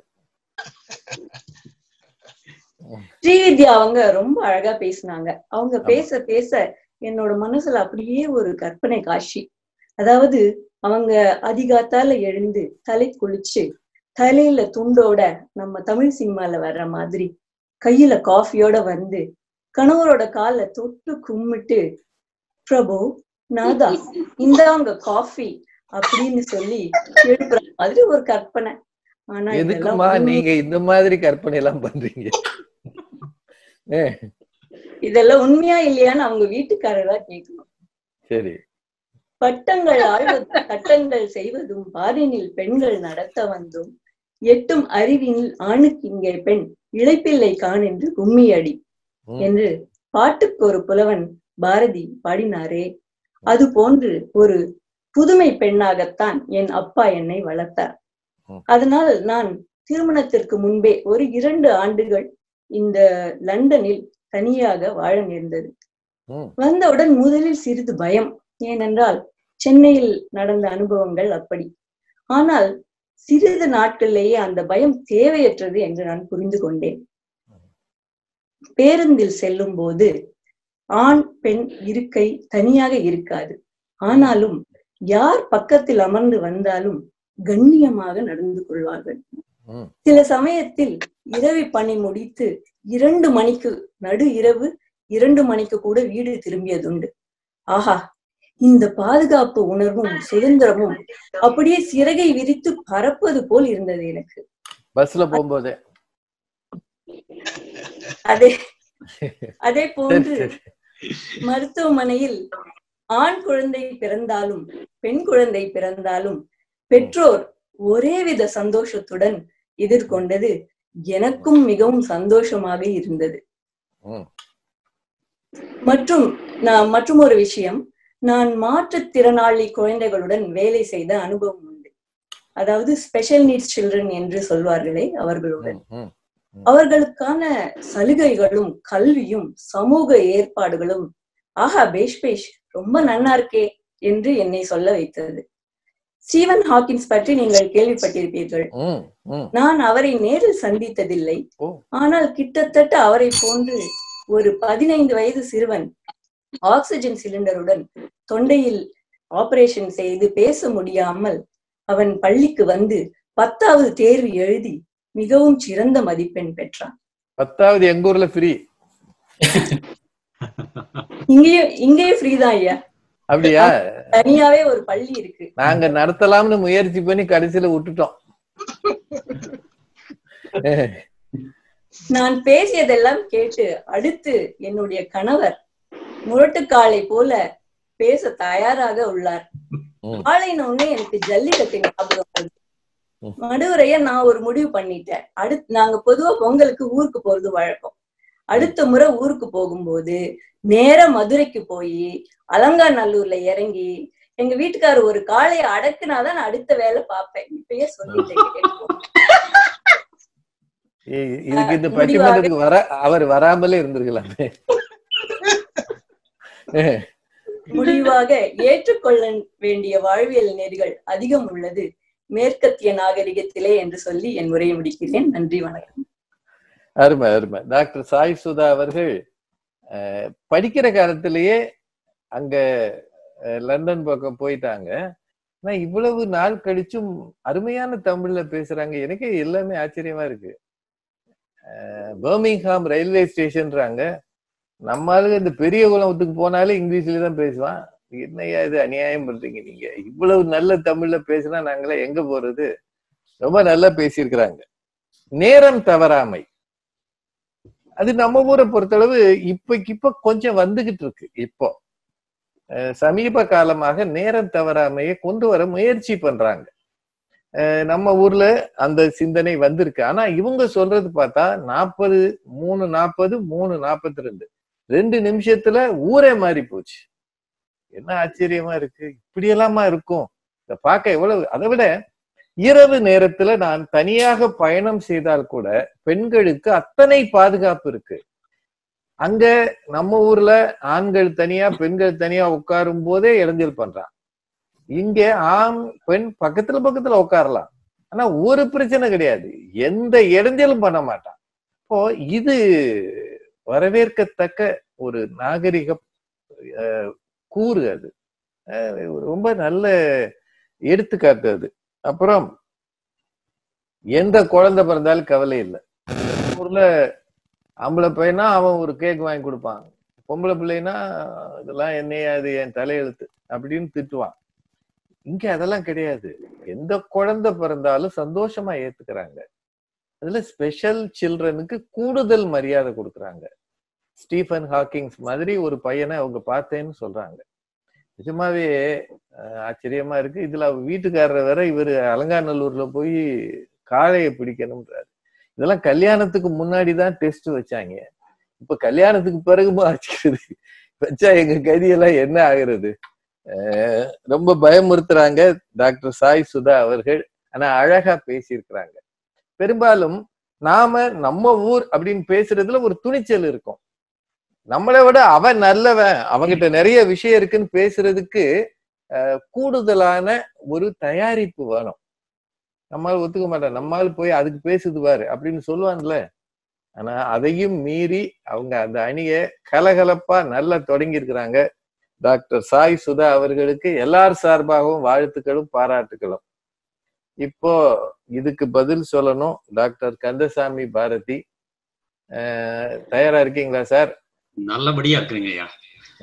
ஸ்ரீவித்யா அவங்க ரொம்ப அழகா பேசினாங்க அவங்க பேச பேச என்னோட மனசுல அப்படியே ஒரு கற்பனை காட்சி அதாவது அவங்க அதிகாத்தால எழுந்து தலை குளிச்சு தலையில துண்டோட நம்ம தமிழ் சினிமால வர்ற மாதிரி கையில காஃபியோட வந்து கணவரோட கால தொட்டு கும்பிட்டு பிரபு நாதா இந்தாங்க காஃபி அப்படின்னு சொல்லி எழுப்புற மாதிரி ஒரு கற்பனை ஆனா இதெல்லாம் எதுக்குமா உண்மை- நீங்க இந்த மாதிரி கற்பனை எல்லாம் பண்றீங்க ஏ, இதெல்லாம் உண்மையா இல்லையான்னு அவங்க வீட்டுக்காரரா கேட்கணும் சரி பட்டங்கள் ஆழ்வதும் சட்டங்கள் செய்வதும் பாரினில் பெண்கள் நடத்த வந்தும் எட்டும் அறிவினில் ஆணுக்கு இங்கே பெண் இழைப்பில்லை கான் என்று கும்மி அடி ம். என்று பாட்டுக்கு ஒரு புலவன் பாரதி பாடினாரே அது போன்று ஒரு புதுமை பெண்ணாகத்தான் என் அப்பா என்னை வளர்த்தார் ம். அதனால் நான் திருமணத்திற்கு முன்பே ஒரு இரண்டு ஆண்டுகள் இந்த லண்டனில் தனியாக வாழ நேர்ந்தது ம், வந்தவுடன் முதலில் சிறிது பயம் ஏனென்றால் சென்னையில் நடந்த அனுபவங்கள் அப்படி ஆனால் சிறிது நாட்களிலேயே அந்த பயம் தேவையற்றது என்று நான் புரிந்து கொண்டேன் பேருந்தில் செல்லும் போது ஆண் பெண் இருக்கை தனியாக இருக்காது ஆனாலும் யார் பக்கத்தில் அமர்ந்து வந்தாலும் கண்ணியமாக நடந்து கொள்வார்கள் ம். சில சமயத்தில் இரவி பணி முடித்து இரண்டு மணிக்கு நடு இரவு இரண்டு மணிக்கு கூட வீடு திரும்பியதுண்டு ஆஹா இந்த பாதுகாப்பு உணர்வும் சுதந்திரமும் அப்படியே சிறகை விரித்து பறப்பது போல் இருந்தது எனக்கு பஸ்ல போகும்போதே அதே அதே சரி போன்று சரி மருத்துவமனையில் ஆண் குழந்தை பிறந்தாலும் பெண் குழந்தை பிறந்தாலும் பெற்றோர் ஒரேவித சந்தோஷத்துடன் எதிர்கொண்டது எனக்கும் மிகவும் சந்தோஷமாக இருந்தது ம், மற்றும் நான் மற்றும் ஒரு விஷயம் நான் மாற்றுத்திறனாளி குழந்தைகளுடன் வேலை செய்த அனுபவம் உண்டு அதாவது ஸ்பெஷல் நீட்ஸ் சில்ட்ரன் என்று சொல்வார்களே அவர்களுடன் ம், ம். அவர்களுக்கான சலுகைகளும் கல்வியும் சமூக ஏற்பாடுகளும் ஆஹா பேஷ் பேஷ் ரொம்ப நன்னா இருக்கே என்று என்னை சொல்ல வைத்தது ஸ்டீவன் ஹாக்கின்ஸ் பற்றி நீங்கள் கேள்விப்பட்டிருப்பீர்கள் ம், ம். நான் அவரை நேரில் சந்தித்ததில்லை ஓ. ஆனால் கிட்டத்தட்ட அவரை போன்று ஒரு பதினைந்து வயது சிறுவன் ஆக்சிஜன் சிலிண்டருடன் தொண்டையில் ஆபரேஷன் செய்து பேச முடியாமல் அவன் பள்ளிக்கு வந்து பத்தாவது தேர்வு எழுதி மிகவும் சிறந்த மதிப்பெண் பெற்றான் பத்தாவது எங்க ஊர்ல ஃப்ரீ இங்கேயும் இங்கேயும் ஃப்ரீ தான் ஐயா அப்படியா தனியாவே ஒரு பள்ளி இருக்கு நாங்க நடத்தலாம்னு முயற்சி பண்ணி கடைசியில விட்டுட்டோம் நான் பேசியதெல்லாம் கேட்டு அடுத்து என்னுடைய கணவர் முரட்டுக்காளை போல பேச தயாராக உள்ளார் ம். ஆளைனோடனே எனக்கு ஜல்லிக்கட்டு ஞாபகம் வருது ம். மடுவரைய நான் ஒரு முடிவு பண்ணிட்டேன் அடுத்து நாங்க பொதுவா பொங்கலுக்கு ஊருக்கு போறது வழக்கம் அடுத்த முறை ஊருக்கு போகும்போது நேரா மதுரைக்கு போய் அலங்காநல்லூர்ல இறங்கி எங்க வீட்டுக்காரர் ஒரு காளையை அடக்குனாதான் நான் அடுத்த வேலை பார்ப்பேன் இப்பயே சொல்லிட்டேன் கேட்டுக்கோங்க. இ- இதுக்கு இந்த முடிவாக- பட்டிமன்றத்துக்கு வர அவர் வராமலே இருந்திருக்கலாமே முடிவாக ஏற்றுக்கொள்ள வேண்டிய வாழ்வியல் நெறிகள் அதிகம் உள்ளது மேற்கத்திய நாகரிகத்திலே என்று சொல்லி என் உரையை முடிக்கிறேன் நன்றி வணக்கம் அருமை அருமை டாக்டர் சாய் சுதா அவர்கள் அஹ், படிக்கிற காலத்திலேயே அங்க அஹ், லண்டன் பக்கம் போயிட்டாங்க ஆனா இவ்வளவு நாள் கழிச்சும் அருமையான தமிழ்ல பேசுறாங்க எனக்கே எல்லாமே ஆச்சரியமா இருக்கு அஹ், பர்மிங்ஹாம் ரயில்வே ஸ்டேஷன்றாங்க நம்ம ஆளுங்க இந்த பெரிய குளத்துக்கு போனாலே இங்கிலீஷ்ல தான் பேசுவான் என்னையா இது அநியாயம் பண்றீங்க நீங்க இவ்வளவு நல்ல தமிழ்ல பேசினா நாங்களே எங்க போறது ரொம்ப நல்லா பேசியிருக்கிறாங்க நேரம் தவறாமை அது நம்ம ஊரை பொறுத்தளவு இப்ப இப்ப கொஞ்சம் வந்துகிட்டு இருக்கு இப்போ அஹ் சமீப காலமாக நேரம் தவறாமையை கொண்டு வர முயற்சி பண்றாங்க அஹ் நம்ம ஊர்ல அந்த சிந்தனை வந்திருக்கு ஆனா இவங்க சொல்றது பார்த்தா நாற்பது மூணு நாற்பது மூணு நாற்பத்தி ரெண்டு ரெண்டு நிமிஷத்துல ஊரே மாறி போச்சு என்ன ஆச்சரியமா இருக்கு இப்படியெல்லாமா இருக்கும் இத பார்க்க எவ்வளவு அதை விட இரவு நேரத்துல நான் தனியாக பயணம் செய்தால் கூட பெண்களுக்கு அத்தனை பாதுகாப்பு இருக்கு அங்க நம்ம ஊர்ல ஆண்கள் தனியா பெண்கள் தனியா உட்காரும் போதே இடைஞ்சல் பண்றான் இங்க ஆண் பெண் பக்கத்துல பக்கத்துல உட்காரலாம் ஆனா ஒரு பிரச்சனை கிடையாது எந்த இடைஞ்சலும் பண்ண மாட்டான் இப்போ இது வரவேற்கத்தக்க ஒரு நாகரிக அஹ், கூறு அது அஹ், ரொம்ப நல்ல எடுத்துக்காட்டு அது அப்புறம் எந்த குழந்தை பிறந்தாலும் கவலை இல்லை ஊர்ல ஆம்பளை பையனா அவன் ஒரு கேக் வாங்கி கொடுப்பான் பொம்பளை பிள்ளைனா இதெல்லாம் என்னையா அது என் தலையெழுத்து அப்படின்னு திட்டுவான் இங்க அதெல்லாம் கிடையாது எந்த குழந்தை பிறந்தாலும் சந்தோஷமா ஏத்துக்கிறாங்க அதுல ஸ்பெஷல் சில்ட்ரனுக்கு கூடுதல் மரியாதை கொடுக்குறாங்க ஸ்டீஃபன் ஹாக்கிங்ஸ் மாதிரி ஒரு பையனை அவங்க பார்த்தேன்னு சொல்றாங்க நிஜமாவே அஹ், ஆச்சரியமா இருக்கு இதுல அவ வீட்டுக்காரரை வேற இவரு அலங்காநல்லூர்ல போய் காளையை பிடிக்கணும்ன்றாரு இதெல்லாம் கல்யாணத்துக்கு முன்னாடி தான் டெஸ்ட் வச்சாங்க இப்ப கல்யாணத்துக்கு பிறகுமா வச்சுக்கிறது வச்சா எங்க கதியெல்லாம் என்ன ஆகுறது அஹ், ரொம்ப பயமுறுத்துறாங்க டாக்டர் சாய் சுதா அவர்கள் ஆனா அழகா பேசியிருக்கிறாங்க பெரும்பாலும் நாம நம்ம ஊர் அப்படின்னு பேசுறதுல ஒரு துணிச்சல் இருக்கும் நம்மளை விட அவன் நல்லவன் அவங்கிட்ட நிறைய விஷயம் இருக்குன்னு பேசுறதுக்கு அஹ், கூடுதலான ஒரு தயாரிப்பு வேணும் நம்மால் ஒத்துக்க மாட்டான் நம்மால் போய் அதுக்கு பேசுது பாரு அப்படின்னு சொல்லுவான்ல ஆனா அதையும் மீறி அவங்க அந்த அணிய கலகலப்பா நல்லா தொடங்கி இருக்கிறாங்க டாக்டர் சாய் சுதா அவர்களுக்கு எல்லார் சார்பாகவும் வாழ்த்துக்களும் பாராட்டுகளும் இப்போ இதுக்கு பதில் சொல்லணும் டாக்டர் கந்தசாமி பாரதி அஹ், தயாரா இருக்கீங்களா சார் நல்லபடியா இருக்கிறீங்க ஐயா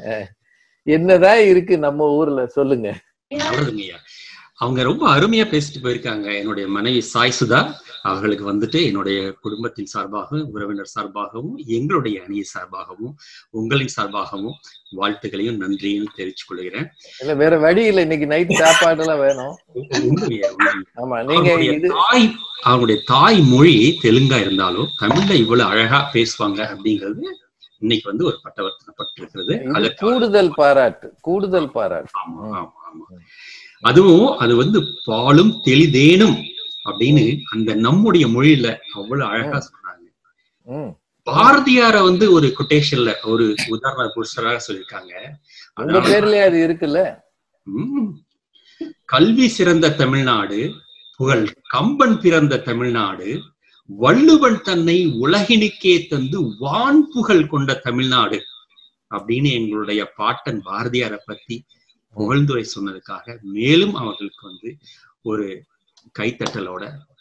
என்னதான் இருக்கு நம்ம ஊர்ல சொல்லுங்க நல்லதுங்க ஐயா அவங்க ரொம்ப அருமையா பேசிட்டு போயிருக்காங்க என்னுடைய மனைவி சாய் சுதா அவர்களுக்கு வந்துட்டு என்னுடைய குடும்பத்தின் சார்பாகவும் உறவினர் சார்பாகவும் எங்களுடைய அணிய சார்பாகவும் உங்களின் சார்பாகவும் வாழ்த்துக்களையும் நன்றியும் தெரிவித்துக் கொள்கிறேன் இல்ல வேற வழி இல்ல இன்னைக்கு நைட் சாப்பாடு எல்லாம் வேணும் உண்மையா, உண்மையா. ஆமா நீங்க அவங்களுடைய இது தாய் அவங்களுடைய தாய் மொழி தெலுங்கா இருந்தாலும் தமிழ்ல இவ்வளவு அழகா பேசுவாங்க அப்படிங்கிறது இன்னைக்கு வந்து ஒரு பட்டவர்த்தனப்பட்டிருக்கிறது இது அதற்கு கூடுதல் பாராட்டு கூடுதல் பாராட்டு ஆமா ஆமா ஆமா அதுவும் அது வந்து பாலும் தெளிதேனும் அப்படின்னு அந்த நம்முடைய மொழியில அவ்வளவு அழகா சொன்னாங்க ம் பாரதியார வந்து ஒரு கொட்டேஷன்ல ஒரு உதாரண புருஷராக சொல்லியிருக்காங்க உங்க அதனால பேர்லயே அது இருக்குல்ல ம், கல்வி சிறந்த தமிழ்நாடு புகழ் கம்பன் பிறந்த தமிழ்நாடு வள்ளுவன் தன்னை உலகினுக்கே தந்து வான் புகழ் கொண்ட தமிழ்நாடு அப்படின்னு எங்களுடைய பாட்டன் பாரதியாரை பத்தி புகழ்ந்துரை சொன்னதுக்காக மேலும் அவர்களுக்கு வந்து ஒரு கைத்தட்டலோட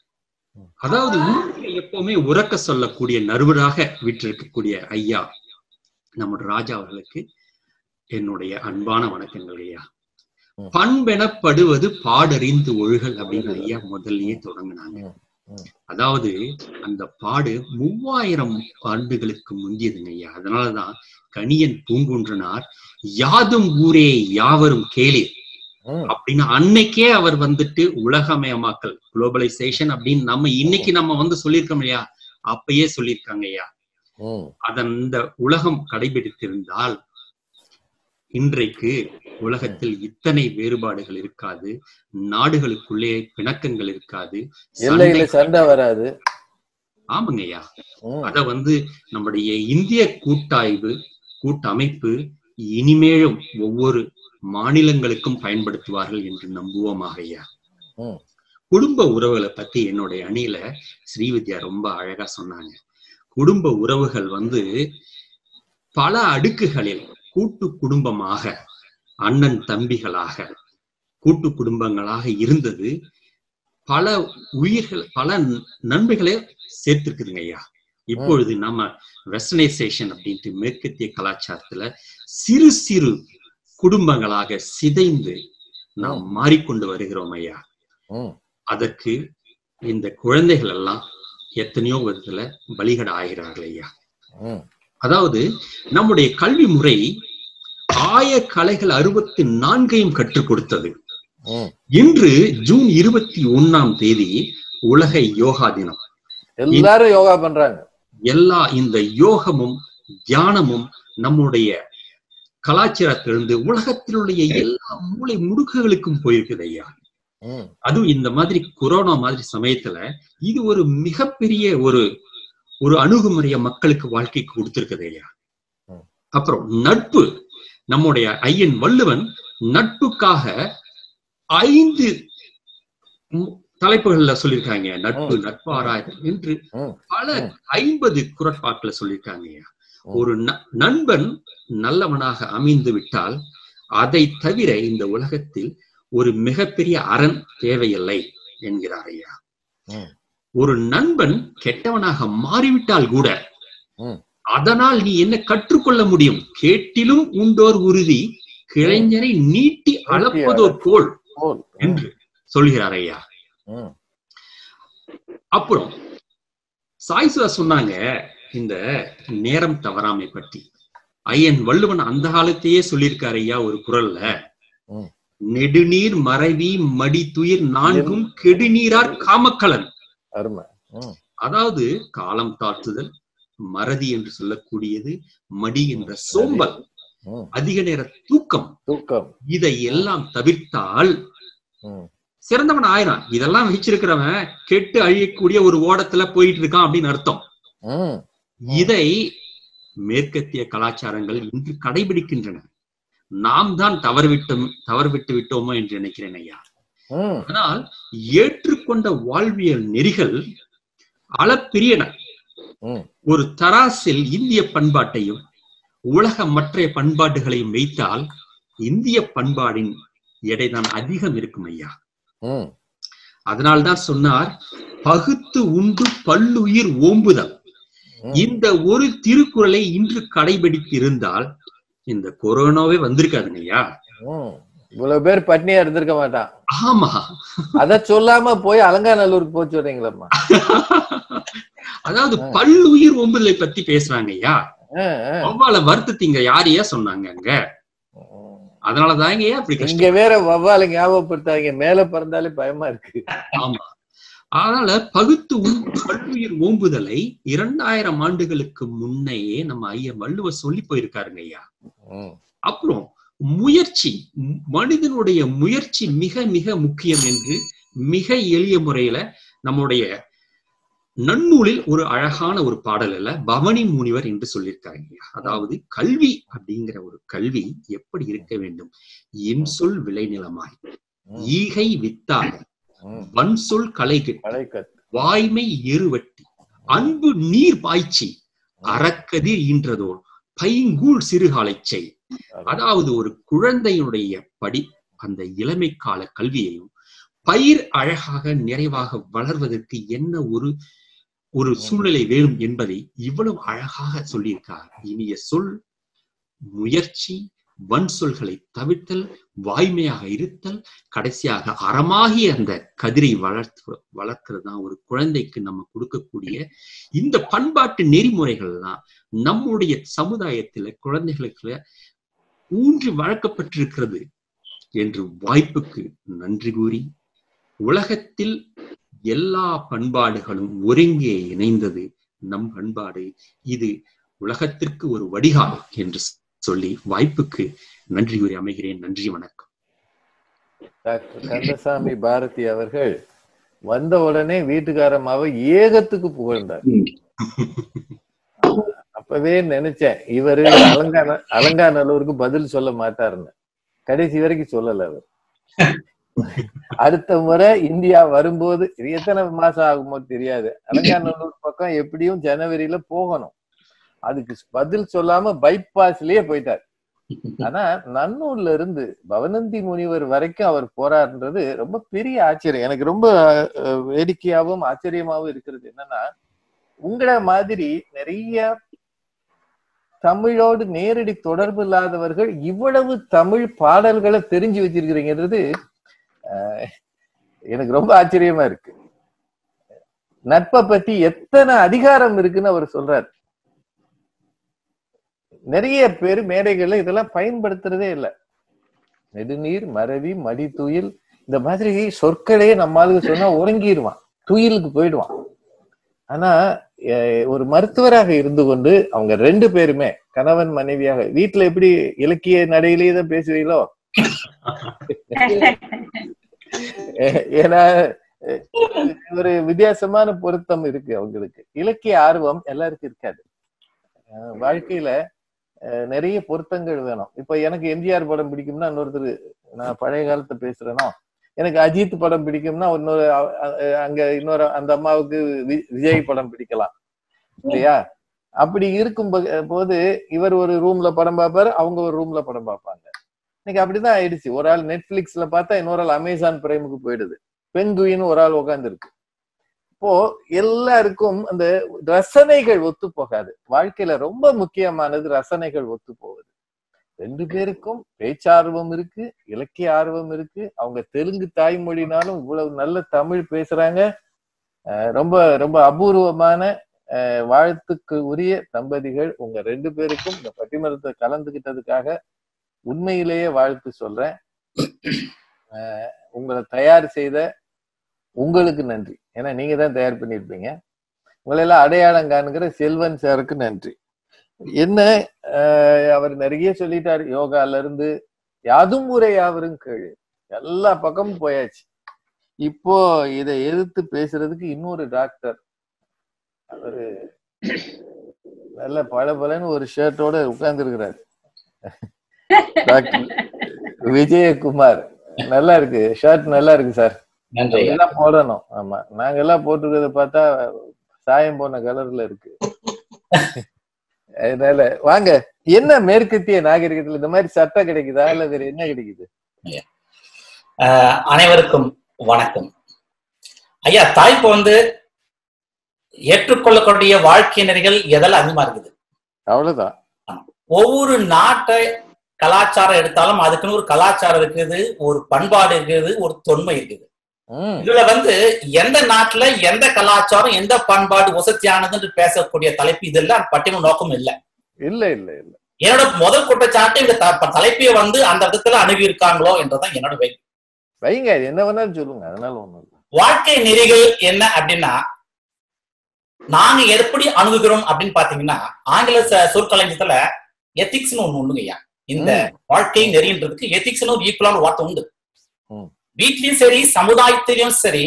அதாவது உண்மையை எப்பவுமே உறக்க சொல்லக்கூடிய நறுவராக விற்றிருக்கக்கூடிய ஐயா நம்முடைய ராஜா அவர்களுக்கு என்னுடைய அன்பான வணக்கங்கள் ஐயா ம். பண்பெனப்படுவது பாடறிந்து ஒழுகல் அப்படின்னு ஐயா முதல்லயே தொடங்கினாங்க ம், ம். அதாவது அந்த பாடு மூவாயிரம் ஆண்டுகளுக்கு முந்தியதுங்க ஐயா அதனாலதான் கணியன் பூங்குன்றனார் யாதும் ஊரே யாவரும் கேளீர் ம், அப்படின்னு அன்னைக்கே அவர் வந்துட்டு உலகமயமாக்கல் குளோபலைசேஷன் அப்படின்னு நம்ம இன்னைக்கு நம்ம வந்து சொல்லியிருக்கோம் இல்லையா அப்பயே சொல்லியிருக்காங்க ஐயா ம், அதன் இந்த உலகம் கடைபிடித்திருந்தால் இன்றைக்கு உலகத்தில் இத்தனை வேறுபாடுகள் இருக்காது நாடுகளுக்குள்ளே பிணக்கங்கள் இருக்காது எல்லையில சண்டை- சண்டை வராது ஆமாங்க ஐயா ம், அத வந்து நம்முடைய இந்திய கூட்டாய்வு கூட்டமைப்பு இனிமேலும் ஒவ்வொரு மாநிலங்களுக்கும் பயன்படுத்துவார்கள் என்று நம்புவோமாக ஐயா ம். குடும்ப உறவுகளை பத்தி என்னுடைய அணியில ஸ்ரீவித்யா ரொம்ப அழகா சொன்னாங்க குடும்ப உறவுகள் வந்து பல அடுக்குகளில் கூட்டு குடும்பமாக அண்ணன் தம்பிகளாக கூட்டு குடும்பங்களாக இருந்தது பல உயிர்கள் பல நன்மைகளை சேர்த்திருக்குதுங்க ஐயா இப்பொழுது நம்ம வெஸ்டர்னைசேஷன் அப்படின்ட்டு மேற்கத்திய கலாச்சாரத்துல சிறு சிறு குடும்பங்களாக சிதைந்து நாம் மாறிக்கொண்டு வருகிறோம் ஐயா ம், அதற்கு இந்த குழந்தைகள் எல்லாம் எத்தனையோ விதத்துல பலிகட ஆகிறார்கள் ஐயா ம், அதாவது நம்முடைய கல்வி முறை ஆய கலைகள் அறுபத்தி நான்கையும் கற்றுக் கொடுத்தது ம். இன்று ஜூன் இருபத்தி ஒண்ணாம் தேதி உலக யோகா தினம் எல்லாரும் யோகா பண்றாங்க எல்லா இந்த யோகமும் தியானமும் நம்முடைய கலாச்சாரத்திலிருந்து உலகத்தினுடைய எல்லா மூளை முடுக்குகளுக்கும் போயிருக்குது ஐயா ம், அதுவும் இந்த மாதிரி கொரோனா மாதிரி சமயத்துல இது ஒரு மிகப்பெரிய ஒரு ஒரு அணுகுமுறைய மக்களுக்கு வாழ்க்கைக்கு கொடுத்திருக்குது ஐயா ம். அப்புறம் நட்பு நம்முடைய ஐயன் வள்ளுவன் நட்புக்காக ஐந்து மு- தலைப்புகள்ல சொல்லியிருக்காங்க நட்பு நட்பாராய்தல் என்று ம், பல ம். ஐம்பது குரட்பாக்களை சொல்லியிருக்காங்க ஐயா ம். ஒரு ந- நண்பன் நல்லவனாக அமைந்து விட்டால் அதை தவிர இந்த உலகத்தில் ஒரு மிகப்பெரிய அரண் தேவையில்லை என்கிறார் ஐயா ம். ஒரு நண்பன் கெட்டவனாக மாறிவிட்டால் கூட ம். அதனால் நீ என்ன கற்றுக்கொள்ள முடியும் கேட்டிலும் உண்டோர் உறுதி கிளைஞரை நீட்டி அளப்பதோர் கோல் போல். என்று சொல்கிறார் ஐயா ம், அப்புறம் சாய்சுவா சொன்னாங்க இந்த நேரம் தவறாமை பற்றி ஐயன் வள்ளுவன் அந்த காலத்தையே சொல்லியிருக்காரு ஐயா ஒரு குரல்ல ம். நெடுநீர் மறைவி மடி துயிர் நான்கும் கெடுநீரார் காமக்கலன் அருமை ம், அதாவது காலம் தாழ்த்துதல் மறதி என்று சொல்லக்கூடியது மடி என்ற சோம்பல் ம். அதிக நேர தூக்கம் தூக்கம் இதை எல்லாம் தவிர்த்தால் ம், சிறந்தவன் ஆயிரம் இதெல்லாம் வச்சிருக்கிறவன் கெட்டு அழியக்கூடிய ஒரு ஓடத்துல போயிட்டு இருக்கான் அப்படின்னு அர்த்தம் ம், இதை மேற்கத்திய கலாச்சாரங்கள் இன்று கடைபிடிக்கின்றன நாம் தான் தவறுவிட்டோம் தவறுவிட்டு விட்டோமோ என்று நினைக்கிறேன் ஐயா ம், ஆனால் ஏற்றுக்கொண்ட வாழ்வியல் நெறிகள் அளப்பிரியன ம். ஒரு தராசில் இந்திய பண்பாட்டையும் உலக மற்ற பண்பாடுகளையும் வைத்தால் இந்திய பண்பாடின் எடைதான் அதிகம் இருக்கும் ஐயா ம், அதனால்தான் சொன்னார் பகுத்து உண்டு பல்லுயிர் ஓம்புதல் ம். இந்த ஒரு திருக்குறளை இன்று கடைபிடித்திருந்தால் இந்த கொரோனாவே வந்திருக்காதுங்க ஐயா ம். இவ்வளவு பேர் பட்னியா இருந்திருக்க மாட்டான் ஆமா அத சொல்லாம போய் அலங்காநல்லூருக்கு போச்சு வரீங்களம்மா அதாவது பல்லுயிர் ஓம்புதலை பத்தி பேசுறாங்க ஐயா ஆ, ஆ. வவ்வால வருத்தத்தீங்க யாரையா சொன்னாங்க அங்க ம். அதனாலதாங்க ஐயா அப்படி கஷ்டம் இங்க வேற வவ்வால ஞாபகப்படுத்தாங்க மேல பிறந்தாலே பயமா இருக்கு ஆமா அதனால பகுத்து உண்டு பல்லுயிர் ஓம்புதலை இரண்டாயிரம் ஆண்டுகளுக்கு முன்னையே நம்ம ஐயர் வள்ளுவர் சொல்லி போயிருக்காருங்க ஐயா ம், அப்புறம் முயற்சி ம- மனிதனுடைய முயற்சி மிக மிக முக்கியம் என்று மிக எளிய முறையில நம்முடைய நன்னூலில் ஒரு அழகான ஒரு பாடல் அல்ல பவனி முனிவர் என்று சொல்லியிருக்காங்க அதாவது கல்வி அப்படிங்கிற ஒரு கல்வி எப்படி இருக்க வேண்டும் என் சொல் விளைநிலமாய் ம், ஈகை வித்தாக ம். வன் சொல் களைகட்டு களைக்கட் வாய்மை எருவட்டி அன்பு நீர் பாய்ச்சி அறக்கதிர் ஈன்றதோர் பைங்கூழ் சிறுகாலைச் செய் அதாவது ஒரு குழந்தையினுடைய படி அந்த இளமை கால கல்வியையும் பயிர் அழகாக நிறைவாக வளர்வதற்கு என்ன ஒரு ஒரு சூழ்நிலை வேணும் என்பதை இவ்வளவு அழகாக சொல்லியிருக்கார் இனிய சொல் முயற்சி வன் சொல்களை தவிர்த்தல் வாய்மையாக இருத்தல் கடைசியாக அறமாகிய அந்த கதிரை வளர்த்து வளர்க்கிறது தான் ஒரு குழந்தைக்கு நம்ம கொடுக்கக்கூடிய இந்த பண்பாட்டு நெறிமுறைகள் தான் நம்முடைய சமுதாயத்துல குழந்தைகளுக்கு ஊன்றி வளர்க்கப்பட்டிருக்கிறது என்று வாய்ப்புக்கு நன்றி கூறி உலகத்தில் எல்லா பண்பாடுகளும் ஒருங்கே இணைந்தது நம் பண்பாடு இது உலகத்திற்கு ஒரு வடிகால் என்று சொல்லி வாய்ப்புக்கு நன்றி கூறி அமைகிறேன் நன்றி வணக்கம் டாக்டர் கந்தசாமி பாரதி அவர்கள் வந்த உடனே வீட்டுக்காரமாவை ஏகத்துக்கு புகழ்ந்தார் அப்பவே நினைச்சேன் இவரு அலங்கான அலங்காநல்லூருக்கு பதில் சொல்ல மாட்டாருன்னு கடைசி வரைக்கும் சொல்லல அவர் அடுத்த முறை இந்தியா வரும்போது இது எத்தனை மாசம் ஆகுமோ தெரியாது அலங்காநல்லூர் பக்கம் எப்படியும் ஜனவரியில போகணும் அதுக்கு பதில் சொல்லாம பைபாஸ்லயே போயிட்டார் ஆனா நன்னூர்ல இருந்து பவனந்தி முனிவர் வரைக்கும் அவர் போறாருன்றது ரொம்ப பெரிய ஆச்சரியம் எனக்கு ரொம்ப அஹ், வேடிக்கையாவும் ஆச்சரியமாவும் இருக்கிறது என்னன்னா உங்கள மாதிரி நிறைய தமிழோடு நேரடி தொடர்பு இல்லாதவர்கள் இவ்வளவு தமிழ் பாடல்களை தெரிஞ்சு வச்சிருக்கிறீங்கிறது அஹ், எனக்கு ரொம்ப ஆச்சரியமா இருக்கு நட்பை பத்தி எத்தனை அதிகாரம் இருக்குன்னு அவர் சொல்றாரு நிறைய பேர் மேடைகள்ல இதெல்லாம் பயன்படுத்துறதே இல்லை நெடுநீர் மறவி மடி துயில் இந்த மாதிரி சொற்களே நம்மளுக்கு சொன்னா உறங்கிடுவான் துயிலுக்கு போயிடுவான் ஆனா அஹ், ஒரு மருத்துவராக இருந்து கொண்டு அவங்க ரெண்டு பேருமே கணவன் மனைவியாக வீட்டுல எப்படி இலக்கிய நடையிலேயே தான் பேசுவீங்களோ ஏ- ஏன்னா அஹ், ஒரு வித்தியாசமான பொருத்தம் இருக்கு அவங்களுக்கு இலக்கிய ஆர்வம் எல்லாருக்கும் இருக்காது அஹ், வாழ்க்கையில அஹ், நிறைய பொருத்தங்கள் வேணும் இப்ப எனக்கு எம்ஜிஆர் படம் பிடிக்கும்னா இன்னொருத்தர் நான் பழைய காலத்தை பேசுறேனோ எனக்கு அஜித் படம் பிடிக்கும்னா இன்னொரு அ- அ- அங்க இன்னொரு அந்த அம்மாவுக்கு வி- விஜய் படம் பிடிக்கலாம் இல்லையா அப்படி இருக்கும் போ- போது இவர் ஒரு ரூம்ல படம் பார்ப்பாரு அவங்க ஒரு ரூம்ல படம் பார்ப்பாங்க இன்னைக்கு அப்படிதான் ஆயிடுச்சு ஒரு ஆள் நெட்ஃபிளிக்ஸ்ல பார்த்தா இன்னொரு ஆள் அமேசான் பிரைமுக்கு போயிடுது பெங்குயின்னு ஒரு ஆள் உட்கார்ந்து இருக்கு இப்போ எல்லாருக்கும் அந்த ரசனைகள் ஒத்து போகாது வாழ்க்கையில ரொம்ப முக்கியமானது ரசனைகள் ஒத்து போகுது ரெண்டு பேருக்கும் பேச்சார்வம் இருக்கு இலக்கிய ஆர்வம் இருக்கு அவங்க தெலுங்கு தாய்மொழினாலும் இவ்வளவு நல்ல தமிழ் பேசுறாங்க அஹ் ரொம்ப ரொம்ப அபூர்வமான அஹ் வாழ்த்துக்கு உரிய தம்பதிகள் உங்க ரெண்டு பேருக்கும் இந்த பட்டிமன்றத்தை கலந்துகிட்டதுக்காக உண்மையிலேயே வாழ்த்து சொல்றேன் அஹ் உங்களை தயார் செய்த உங்களுக்கு நன்றி ஏன்னா நீங்க தான் தயார் பண்ணியிருப்பீங்க உங்களை எல்லாம் அடையாளம் காணுங்கிற செல்வன் சாருக்கு நன்றி என்ன அஹ் அவர் நிறைய சொல்லிட்டாரு யோகால இருந்து யாதும் ஊரே யாவரும் கேளு எல்லா பக்கமும் போயாச்சு இப்போ இதை எதிர்த்து பேசுறதுக்கு இன்னொரு டாக்டர் அவரு நல்ல பளபளன்னு ஒரு ஷர்ட்டோட உட்கார்ந்து இருக்கிறாரு டாக்டர் விஜயகுமார் நல்லா இருக்கு ஷர்ட் நல்லா இருக்கு சார் நன்றி ஐயா. எல்லாம் போடணும் ஆமா நாங்க எல்லாம் போட்டிருக்கிறத பார்த்தா சாயம் போன கலர்ல இருக்கு அதனால வாங்க என்ன மேற்கத்திய நாகரிகத்துல இந்த மாதிரி சட்டை கிடைக்குதா இல்ல வேற என்ன கிடைக்குது அஹ் அனைவருக்கும் வணக்கம் ஐயா தாய்ப்பு வந்து ஏற்றுக்கொள்ளக்கூடிய வாழ்க்கை நெறிகள் எதெல்லாம் அதிகமா இருக்குது அவ்வளவுதான் ஒவ்வொரு நாட்டை கலாச்சாரம் எடுத்தாலும் அதுக்குன்னு ஒரு கலாச்சாரம் இருக்குது ஒரு பண்பாடு இருக்குது ஒரு தொன்மை இருக்குது உம் இதுல வந்து எந்த நாட்டுல எந்த கலாச்சாரம் எந்த பண்பாடு வசதியானதுன்னு பேசக்கூடிய தலைப்பு இதெல்லாம் பட்டிம நோக்கம் இல்லை இல்ல இல்ல இல்ல என்னோட முதல் குற்றச்சாட்டு இந்த த- தலைப்பையை வந்து அந்த விதத்துல அணுகி இருக்காங்களோ என்றதான் என்னோட வை வைங்க அது என்ன வேணாலும் சொல்லுங்க அதனால ஒண்ணும் இல்ல வாழ்க்கை நெறிகள் என்ன அப்படின்னா நாங்க எப்படி அணுகுகிறோம் அப்படின்னு பாத்தீங்கன்னா ஆங்கில ச- சொற்களஞ்சியத்துல எத்திக்ஸ்னு ஒண்ணு உண்டுங்கய்யா இந்த ம். வாழ்க்கை நெறின்றதுக்கு எத்திக்ஸ்னு ஒரு ஈக்குவலான வார்த்தை உண்டு ம். வீட்லயும் சரி சமுதாயத்திலும் சரி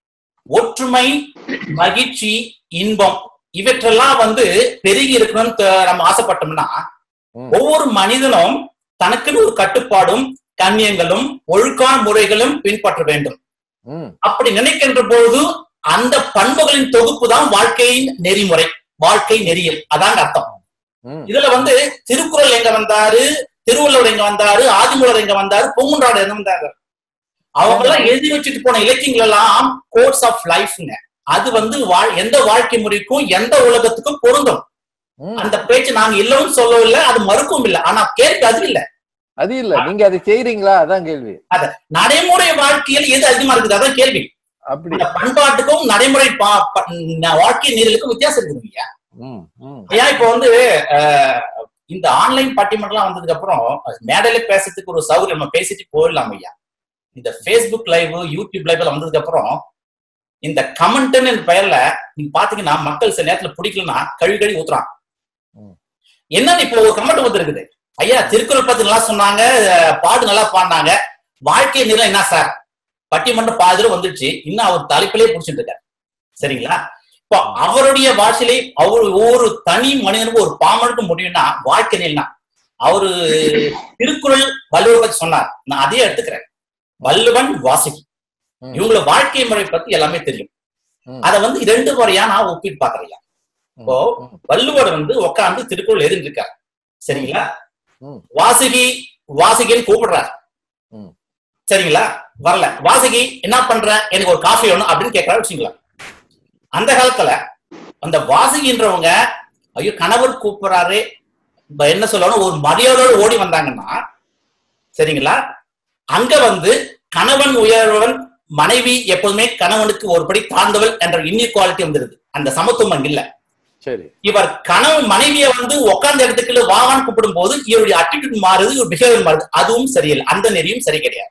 ஒற்றுமை மகிழ்ச்சி இன்பம் இவற்றெல்லாம் வந்து பெருகி இருக்கணும்னு த- நம்ம ஆசைப்பட்டோம்னா ம். ஒவ்வொரு மனிதனும் தனக்குன்னு ஒரு கட்டுப்பாடும் கண்ணியங்களும் ஒழுக்கான முறைகளும் பின்பற்ற வேண்டும் உம் அப்படி நினைக்கின்ற பொழுது அந்த பண்புகளின் தொகுப்பு தான் வாழ்க்கையின் நெறிமுறை வாழ்க்கை நெறியல் அதாங்க அர்த்தம் உம் இதுல வந்து திருக்குறள் எங்க வந்தாரு திருவள்ளுவர் எங்க வந்தாரு ஆதிமூலர் எங்க வந்தாரு பொங்குன்றாடு எங்க வந்தாரு அவங்க எல்லாம் எழுதி வச்சுட்டு போன இலக்கியங்கள் எல்லாம் கோர்ஸ் ஆஃப் லைஃப்ங்க அது வந்து வாழ்- எந்த வாழ்க்கை முறைக்கும் எந்த உலகத்துக்கும் பொருந்தும் உம் அந்த பேச்சு நாங்க இல்லவும் சொல்லவில்லை அது மறுக்கவும் இல்லை ஆனா கேள்வி அது இல்ல அது இல்ல நீங்க அதை செய்றீங்களா அதான் கேள்வி நடைமுறை வாழ்க்கையில் எது அதிகமா இருக்குது அதான் கேள்வி அப்படி இந்த பண்பாட்டுக்கும் நடைமுறை பா- ப- ந- வாழ்க்கை நெறிகளுக்கும் வித்தியாசம் இருக்குதுங்க ஐயா. உம் உம் ஐயா இப்போ வந்து அஹ், இந்த ஆன்லைன் பட்டிமன்றம் வந்ததுக்கு அப்புறம் அது மேடையில பேசுறதுக்கு ஒரு சௌகரியம் நம்ம பேசிட்டு போயிடலாம் ஐயா இந்த ஃபேஸ்புக் லைவ் யூடியூப் லைவ் வந்ததுக்கு அப்புறம் இந்த கமெண்ட்னு பெயர்ல நீங்க பாத்தீங்கன்னா மக்கள் சில நேரத்துல பிடிக்கலன்னா கழுவி கழுவி ஊத்துறான் ம். என்னன்னு இப்போ ஒரு கமெண்ட் வந்துருக்குது ஐயா திருக்குறள் பத்தி நல்லா சொன்னாங்க அஹ், பாடு நல்லா பாடினாங்க வாழ்க்கை நிலை என்ன சார் பட்டிமன்றம் பாதியில வந்துருச்சு இன்னும் அவர் தலைப்பிலே புடிச்சிட்டு இருக்காரு சரிங்களா இப்போ அவருடைய பாஷையிலே அவர் ஒவ்வொரு தனி மனிதனுக்கும் ஒரு பாமனுக்கு முடியும்னா வாழ்க்கை நிலைனா அவரு திருக்குறள் வள்ளுவர் பத்தி சொன்னார் நான் அதையே எடுத்துக்கிறேன் வள்ளுவன் வாசிக்கு ம். இவங்கள வாழ்க்கை முறை பத்தி எல்லாமே தெரியும் ம். அத வந்து இரண்டு முறையா நான் ஒப்பிட்டு பாக்குறேன் இப்போ உம் வள்ளுவர் வந்து உட்கார்ந்து திருக்குறள் எழுதிட்டு இருக்காரு சரிங்களா ம். வாசுகி வாசுகின்னு கூப்பிடுறாரு ம். சரிங்களா வரல வாசுகி என்ன பண்ற எனக்கு ஒரு காஃபி வேணும் அப்படின்னு கேட்கறாரு வச்சுங்களா அந்த காலத்துல அந்த வாசுகின்றவங்க ஐயோ கணவர் கூப்பிடுறாரு இப்ப என்ன சொல்லணும் ஒரு மரியாதையோட ஓடி வந்தாங்கன்னா சரிங்களா அங்க வந்து கணவன் உயர்வன் மனைவி எப்போதுமே கணவனுக்கு ஒருபடி தாழ்ந்தவள் என்ற இன்இக்வாலிட்டி வந்துருது அந்த சமத்துவம் அங்க இல்ல சரி இவர் கணவன் மனைவியை வந்து உட்கார்ந்த இடத்துக்குள்ள வாவான்னு கூப்பிடும் போது இவருடைய அட்டிடியூட் மாறுது இவர் பிஹேவியர் மாறுது அதுவும் சரியில்லை அந்த நெறியும் சரி கிடையாது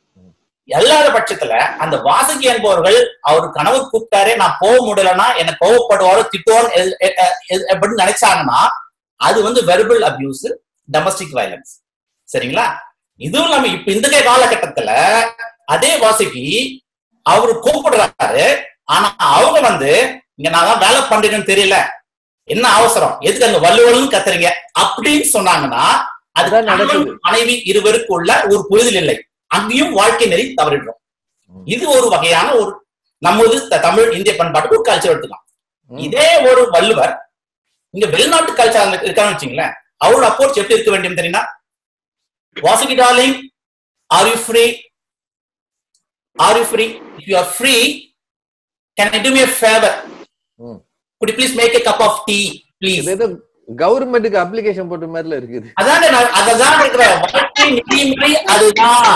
எல்லாத பட்சத்துல அந்த வாசுகி என்பவர்கள் அவர் கணவர் கூப்பிட்டாரே நான் போக முடியலன்னா என்ன கோவப்படுவாரோ திட்டுவாரோ எ- எ- எ- அப்படின்னு நினைச்சாங்கன்னா அது வந்து வெர்பல் அபியூஸ் டொமஸ்டிக் வயலன்ஸ் சரிங்களா இதுவும் இல்லாம இப்ப இந்த காலகட்டத்துல அதே வாசுகி அவரு கூப்பிடுறாரு ஆனா அவங்க வந்து இங்க நான் தான் வேலை பண்றேன்னு தெரியல என்ன அவசரம் எதுக்கு அங்க வள்ளுவலும் கத்துறீங்க அப்படின்னு சொன்னாங்கன்னா அது அதான் நடக்குது. கணவன் மனைவி இருவருக்குள்ள ஒரு புரிதல் இல்லை அங்கேயும் வாழ்க்கை நெறி தவறிடுறோம் ம். இது ஒரு வகையான ஒரு நமது த- தமிழ் இந்திய பண்பாட்டுக்கு ஒரு கல்ச்சர் எடுத்துக்கலாம் ம். இதே ஒரு வள்ளுவர் இங்க வெளிநாட்டு கல்ச்சர் இருக்கான்னு வச்சுங்களேன் அவரோட அப்ரோச் எப்படி இருக்க வேண்டும் தெரியுமா Vasuki darling are you free are you free if you are free can do me favour hmm. Good please make a cup of tea please இது ஏதோ கவர்மெண்ட்டுக்கு அப்ளிகேஷன் போட்ட மாதிரில இருக்குது அதானே நான் அததான் இருக்கிறேன் வாழ்க்கை நெறிமுறை அதுதான்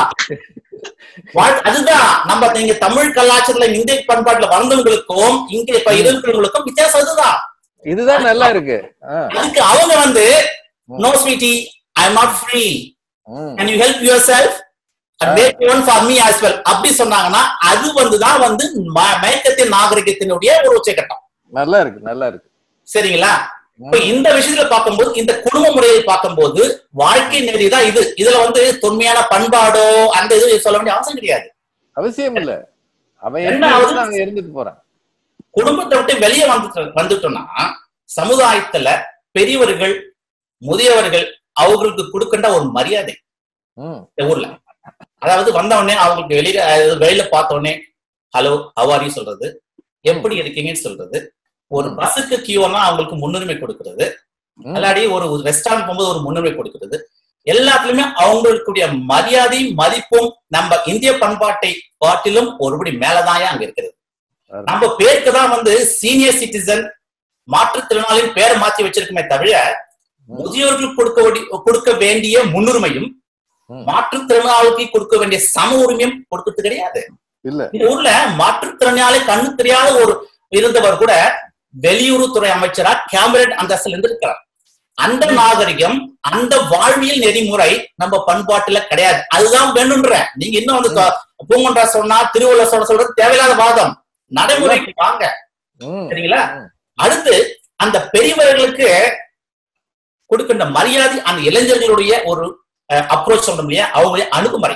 வாழ்- அதுதான் நம்ம நீங்க தமிழ் கலாச்சாரத்துல இந்திய பண்பாட்டுல வந்தவங்களுக்கும் இங்க இப்ப இருக்கிறவங்களுக்கும் வித்தியாசம் அதுதான் இதுதான் நல்லா இருக்கு ஆ, அதுக்கு அவங்க வந்து no sweetie I am not free hmm, can you help yourself and make one for me as well அப்படி சொன்னாங்கன்னா அது வந்துதான் வந்து ம- மயக்கத்தின் நாகரிகத்தினுடைய ஒரு உச்சகட்டம் நல்லா இருக்கு நல்லா இருக்கு சரிங்களா இப்ப இந்த விஷயத்துல பார்க்கும்போது இந்த குடும்ப முறையை பார்க்கும்போது வாழ்க்கை நெறி தான் இது இதுல வந்து தொன்மையான பண்பாடோ அந்த இது சொல்ல வேண்டிய அவசியம் கிடையாது அவசியம் இல்ல அவன் என்ன என்ன ஆகுது? அங்க இருந்துட்டு போறான் குடும்பத்தை விட்டு வெளியே வந்து வந்துட்டோம்னா சமுதாயத்துல பெரியவர்கள் முதியவர்கள் அவங்களுக்கு கொடுக்கின்ற ஒரு மரியாதை ம், இந்த ஊர்ல அதாவது வந்த உடனே அவங்களுக்கு வெளியில அதாவது வெளியில பார்த்த உடனே ஹலோ ஹவாரி சொல்றது எப்படி இருக்கீங்கன்னு சொல்றது ஒரு பஸ்ஸுக்கு கியூனா அவங்களுக்கு முன்னுரிமை கொடுக்கிறது ம். அல்லாடி ஒரு ரெஸ்டாரண்ட் போகும்போது ஒரு முன்னுரிமை கொடுக்கிறது எல்லாத்துலயுமே அவங்களுக்குடைய மரியாதையும் மதிப்பும் நம்ம இந்திய பண்பாட்டை காட்டிலும் ஒருபடி மேலதாயா அங்க இருக்கிறது நம்ம பேருக்கு தான் வந்து சீனியர் சிட்டிசன் மாற்றுத்திறனாளியின் பேரை மாத்தி வச்சிருக்குமே தவிர முதியோர்களுக்கு கொடுக்க வேண்டிய கொடுக்க வேண்டிய முன்னுரிமையும் ம். மாற்றுத்திறனாளிக்கு கொடுக்க வேண்டிய சம உரிமையும் கொடுக்கிறது கிடையாது இல்ல இந்த ஊர்ல மாற்றுத்திறனாளி கண்ணு தெரியாத ஒரு இருந்தவர் கூட வெளியுறவுத்துறை அமைச்சரா கேபினட் அந்தஸ்துல இருந்திருக்கிறார் அந்த நாகரிகம் அந்த வாழ்வியல் நெறிமுறை நம்ம பண்பாட்டுல கிடையாது அதுதான் வேணும்ன்ற நீங்க இன்னும் வந்து பூங்கொன்றா சொன்னா திருவள்ளுவர் சொல்ற சொல்றது தேவையில்லாத வாதம் நடைமுறைக்கு வாங்க ம், சரிங்களா ம். அடுத்து அந்த பெரியவர்களுக்கு கொடுக்கின்ற மரியாதை அந்த இளைஞர்களுடைய ஒரு அப்ரோச் சொல்றோம் இல்லையா அவங்களுடைய அணுகுமுறை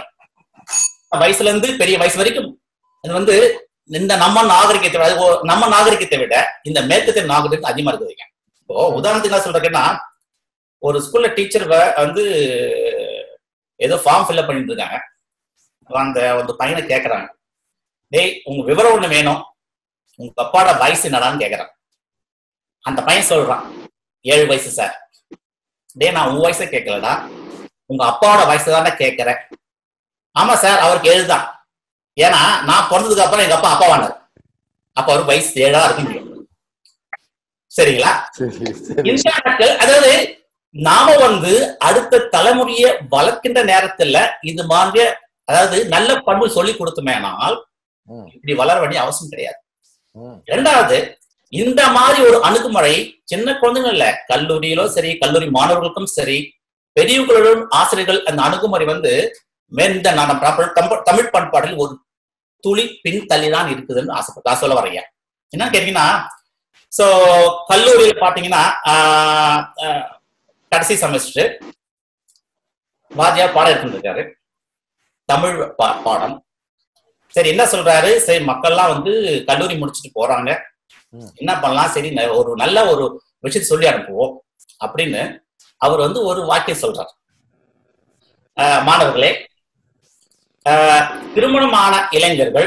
வயசுல இருந்து பெரிய வயசு வரைக்கும் இது வந்து இந்த நம்ம நாகரிகத்தை விட அது ஒரு- நம்ம நாகரிகத்தை விட இந்த மேற்கத்திய நாகரிகம் அதிகமா இருக்குதுங்க இப்போ உதாரணத்துக்கு என்ன சொல்றேன்னா ஒரு ஸ்கூல்ல டீச்சர் வந்து ஏதோ ஃபார்ம் ஃபில்அப் பண்ணிட்டு இருக்காங்க அந்த அந்த பையனை கேக்குறாங்க டேய் உங்க விவரம் ஒண்ணு வேணும் உங்க அப்பாவோட வயசு என்னடான்னு கேக்குறான் அந்த பையன் சொல்றான் ஏழு வயசு சார் டேய் நான் உன் வயசை கேட்கலடா உங்க அப்பாவோட வயசு தானே கேட்கிறேன் ஆமா சார் அவருக்கு ஏழு தான் ஏன்னா நான் பிறந்ததுக்கு அப்புறம் எங்க அப்பா அப்பாவானார் அப்ப அவருக்கு வயசு ஏழா இருக்க முடியும் சரிங்களா சரி சரி இந்த நாட்கள் அதாவது நாம வந்து அடுத்த தலைமுறையை வளர்க்கின்ற நேரத்துல இது மாதிரி அதாவது நல்ல பண்பு சொல்லி கொடுத்தோமேனால் ம், இப்படி வளர வேண்டிய அவசியம் கிடையாது ம், இரண்டாவது இந்த மாதிரி ஒரு அணுகுமுறை சின்ன குழந்தைங்க இல்ல கல்லூரியிலோ சரி கல்லூரி மாணவர்களுக்கும் சரி பெரியவர்களுடன் ஆசிரியர்கள் அந்த அணுகுமுறை வந்து மேந்த நான் தமிழ் தமிழ் தமிழ் பண்பாட்டில் ஒரு துளி பின் தள்ளிதான் இருக்குதுன்னு ஆசைப்பட்டு நான் சொல்ல வரேன் என்ன கேட்டீங்கன்னா சோ கல்லூரியில் பாத்தீங்கன்னா ஆஹ், ஆஹ், கடைசி செமஸ்டர் வாத்தியார் பாடம் எடுத்துருக்காரு தமிழ் பா- பாடம் சரி என்ன சொல்றாரு சரி மக்கள்லாம் வந்து கல்லூரி முடிச்சுட்டு போறாங்க ம். என்ன பண்ணலாம் சரி ந- ஒரு நல்ல ஒரு விஷயத்தை சொல்லி அனுப்புவோம் அப்படின்னு அவர் வந்து ஒரு வாக்கியம் சொல்றார் ஆஹ் மாணவர்களே ஆஹ் திருமணமான இளைஞர்கள்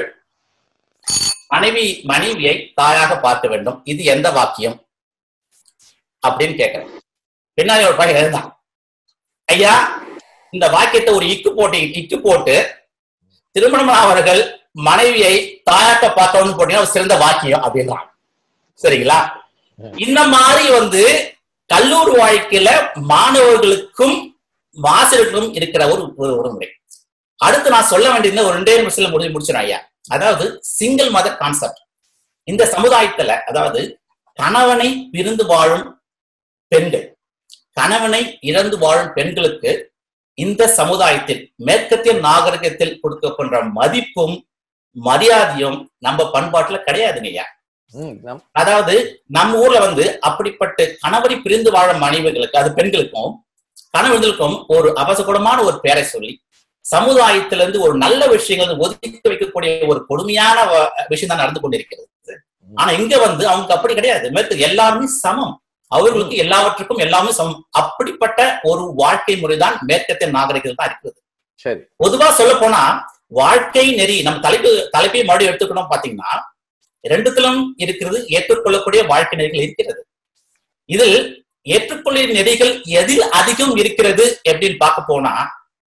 மனைவி மனைவியை தாயாக பார்க்க வேண்டும் இது எந்த வாக்கியம் அப்படின்னு கேட்கிறேன் பின்னாடி ஒரு பையன் எழுந்தான் ஐயா இந்த வாக்கியத்தை ஒரு இக்கு போட்டு இக்கு போட்டு திருமணமானவர்கள் மனைவியை தாயாக்க பார்த்தவன்னு போட்டீங்கன்னா ஒரு சிறந்த வாக்கியம் அப்படின்றான் சரிங்களா இந்த மாதிரி வந்து கல்லூரி வாழ்க்கையில மாணவர்களுக்கும் ஆசிரியர்களுக்கும் இருக்கிற ஒரு ஒரு ஒரு முறை அடுத்து நான் சொல்ல வேண்டியது ஒரு ரெண்டே நிமிஷத்துல முடிஞ்சு முடிச்சிடும் ஐயா அதாவது சிங்கிள் மதர் கான்செப்ட் இந்த சமுதாயத்துல அதாவது கணவனை பிரிந்து வாழும் பெண்கள் கணவனை இறந்து வாழும் பெண்களுக்கு இந்த சமுதாயத்தில் மேற்கத்திய நாகரிகத்தில் கொடுக்கப்படுற மதிப்பும் மரியாதையும் நம்ம பண்பாட்டுல கிடையாதுங்க ஐயா ம், நம்- அதாவது நம்ம ஊர்ல வந்து அப்படிப்பட்ட கணவரை பிரிந்து வாழும் மனைவிகளுக்கு அது பெண்களுக்கும் கணவர்களுக்கும் ஒரு அபசகுடமான ஒரு பெயரை சொல்லி சமுதாயத்துல இருந்து ஒரு நல்ல விஷயங்கள் வந்து ஒதுக்கி வைக்கக்கூடிய ஒரு கொடுமையான வ- விஷயம் தான் நடந்து கொண்டிருக்கிறது ஆனா இங்க வந்து அவங்களுக்கு அப்படி கிடையாது மேற்கு எல்லாருமே சமம் அவர்களுக்கு எல்லாவற்றுக்கும் எல்லாமே சமம் அப்படிப்பட்ட ஒரு வாழ்க்கை முறைதான் மேற்கத்திய நாகரிகத்தில் தான் இருக்கிறது சரி பொதுவா சொல்ல போனா வாழ்க்கை நெறி நம்ம தலைப்பு தலைப்பை மறுபடியும் எடுத்துக்கணும் பாத்தீங்கன்னா ரெண்டுத்திலும் இருக்கிறது ஏற்றுக்கொள்ளக்கூடிய வாழ்க்கை நெறிகள் இருக்கிறது இதில் ஏற்றுக்கொள்ள நெறிகள் எதில் அதிகம் இருக்கிறது எப்படின்னு பார்க்க போனா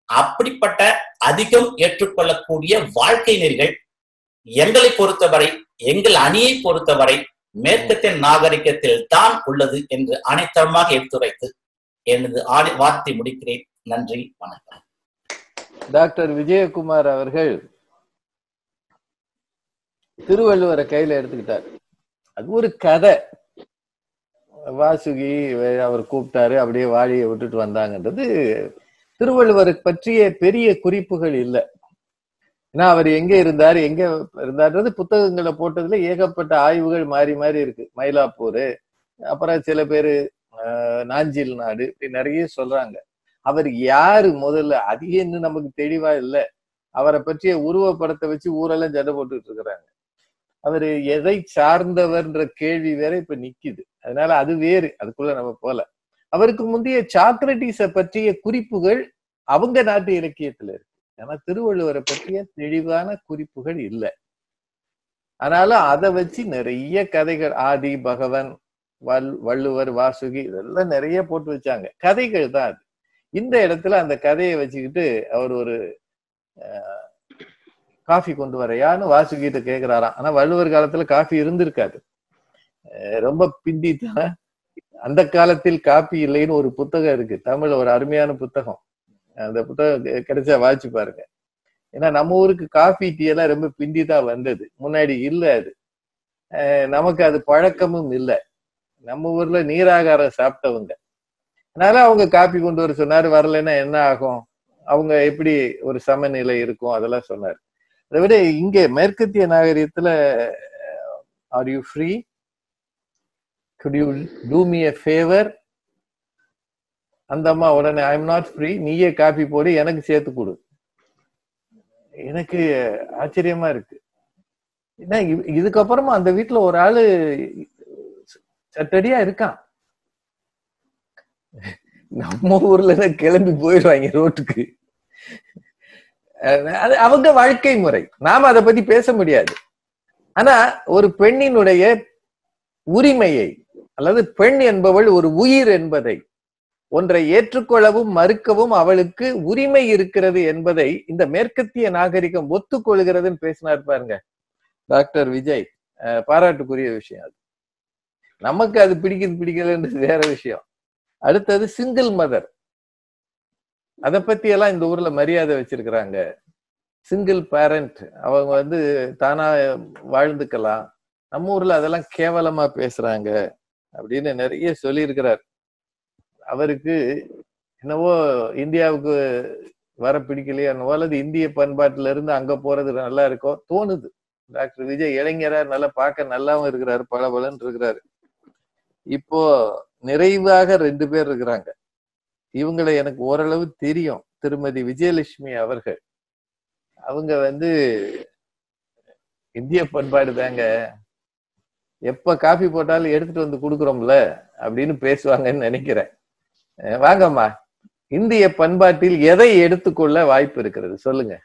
அப்படிப்பட்ட அதிகம் ஏற்றுக்கொள்ளக்கூடிய வாழ்க்கை நெறிகள் எங்களை பொறுத்தவரை எங்கள் அணியை பொறுத்தவரை மேற்கத்திய நாகரிகத்தில் தான் உள்ளது என்று அனைத்தமாக எடுத்துரைத்து எனது ஆடி வார்த்தை முடிக்கிறேன் நன்றி வணக்கம் டாக்டர் விஜயகுமார் அவர்கள் திருவள்ளுவரை கையில எடுத்துக்கிட்டார் அது ஒரு கதை வாசுகி வே- அவர் கூப்பிட்டாரு அப்படியே வாழியை விட்டுட்டு வந்தாங்கன்றது திருவள்ளுவரை பற்றிய பெரிய குறிப்புகள் இல்லை ஏன்னா அவர் எங்க இருந்தார் எங்க இருந்தார்ன்றது புத்தகங்களை போட்டதுல ஏகப்பட்ட ஆய்வுகள் மாறி மாறி இருக்கு மயிலாப்பூர் அப்புறம் சில பேரு ஆஹ், நாஞ்சில் நாடு இப்படி நிறைய சொல்றாங்க அவர் யாரு முதல்ல அது இன்னும் நமக்கு தெளிவா இல்லை அவரை பற்றிய உருவப்படத்தை வச்சு ஊரெல்லாம் சண்டை போட்டுட்டு இருக்கிறாங்க அவர் எதை சார்ந்தவர்ன்ற கேள்வி வேற இப்ப நிக்குது அதனால அது வேறு அதுக்குள்ள நம்ம போல அவருக்கு முந்தைய சாக்ரட்டிஸ பற்றிய குறிப்புகள் அவங்க நாட்டு இலக்கியத்துல இருக்கு ஆனா திருவள்ளுவரை பற்றிய தெளிவான குறிப்புகள் இல்லை ஆனாலும் அதை வச்சு நிறைய கதைகள் ஆதி பகவன் வல் வள்ளுவர் வாசுகி இதெல்லாம் நிறைய போட்டு வச்சாங்க கதைகள் தான் அது இந்த இடத்துல அந்த கதையை வச்சுக்கிட்டு அவர் ஒரு அஹ், காஃபி கொண்டு வரையான்னு வாசுகிட்ட கேக்குறாராம் ஆனா வள்ளுவர் காலத்துல காஃபி இருந்திருக்காது அஹ், ரொம்ப பிந்தி தான் அந்த காலத்தில் காப்பி இல்லைன்னு ஒரு புத்தகம் இருக்கு தமிழ்ல ஒரு அருமையான புத்தகம் அந்த புத்தகம் கெ- கிடைச்சா வாசிச்சு பாருங்க ஏன்னா நம்ம ஊருக்கு காஃபி டீ எல்லாம் ரொம்ப பிந்தி தான் வந்தது முன்னாடி இல்ல அது அஹ், நமக்கு அது பழக்கமும் இல்லை நம்ம ஊர்ல நீராகாரம் சாப்பிட்டவங்க அதனால அவங்க காப்பி கொண்டு வர சொன்னாரு வரலைன்னா என்ன ஆகும் அவங்க எப்படி ஒரு சமநிலை இருக்கும் அதெல்லாம் சொன்னார் அதை விட இங்க மேற்கத்திய நாகரிகத்துல are you free could you do me a favour அந்த அம்மா உடனே ஐ எம் நாட் ஃப்ரீ நீயே காப்பி போடு எனக்கு சேர்த்து கொடு எனக்கு ஆச்சரியமா இருக்கு ஏன்னா இது- இதுக்கப்புறமா அந்த வீட்டுல ஒரு ஆளு சட்டடியா இருக்கான் நம்ம ஊர்ல தான் கிளம்பி போயிடுவாங்க ரோட்டுக்கு அஹ் அது அவங்க வாழ்க்கை முறை நாம அதை பத்தி பேச முடியாது ஆனா ஒரு பெண்ணினுடைய உரிமையை அல்லது பெண் என்பவள் ஒரு உயிர் என்பதை ஒன்றை ஏற்றுக்கொள்ளவும் மறுக்கவும் அவளுக்கு உரிமை இருக்கிறது என்பதை இந்த மேற்கத்திய நாகரிகம் ஒத்துக்கொள்கிறதுன்னு பேசினார் பாருங்க டாக்டர் விஜய் அஹ் பாராட்டுக்குரிய விஷயம் அது நமக்கு அது பிடிக்குது பிடிக்கலன்றது வேற விஷயம் அடுத்தது சிங்கிள் மதர் அத பத்தி எல்லாம் இந்த ஊர்ல மரியாதை வச்சிருக்கிறாங்க சிங்கிள் பேரண்ட் அவங்க வந்து தானா வாழ்ந்துக்கலாம் நம்ம ஊர்ல அதெல்லாம் கேவலமா பேசுறாங்க அப்படின்னு நிறைய சொல்லியிருக்கிறார் அவருக்கு என்னவோ இந்தியாவுக்கு வர பிடிக்கலையோ என்னவோ அல்லது இந்திய பண்பாட்டுல இருந்து அங்க போறது நல்லா இருக்கோ தோணுது டாக்டர் விஜய் இளைஞரா நல்லா பார்க்க நல்லாவும் இருக்கிறாரு பல இருக்கிறாரு இப்போ நிறைவாக ரெண்டு பேர் இருக்கிறாங்க இவங்களை எனக்கு ஓரளவு தெரியும் திருமதி விஜயலட்சுமி அவர்கள் அவங்க வந்து இந்திய பண்பாடு தாங்க எப்ப காஃபி போட்டாலும் எடுத்துட்டு வந்து கொடுக்குறோம்ல அப்படின்னு பேசுவாங்கன்னு நினைக்கிறேன் அஹ் வாங்கம்மா இந்திய பண்பாட்டில் எதை எடுத்துக்கொள்ள வாய்ப்பு இருக்கிறது சொல்லுங்க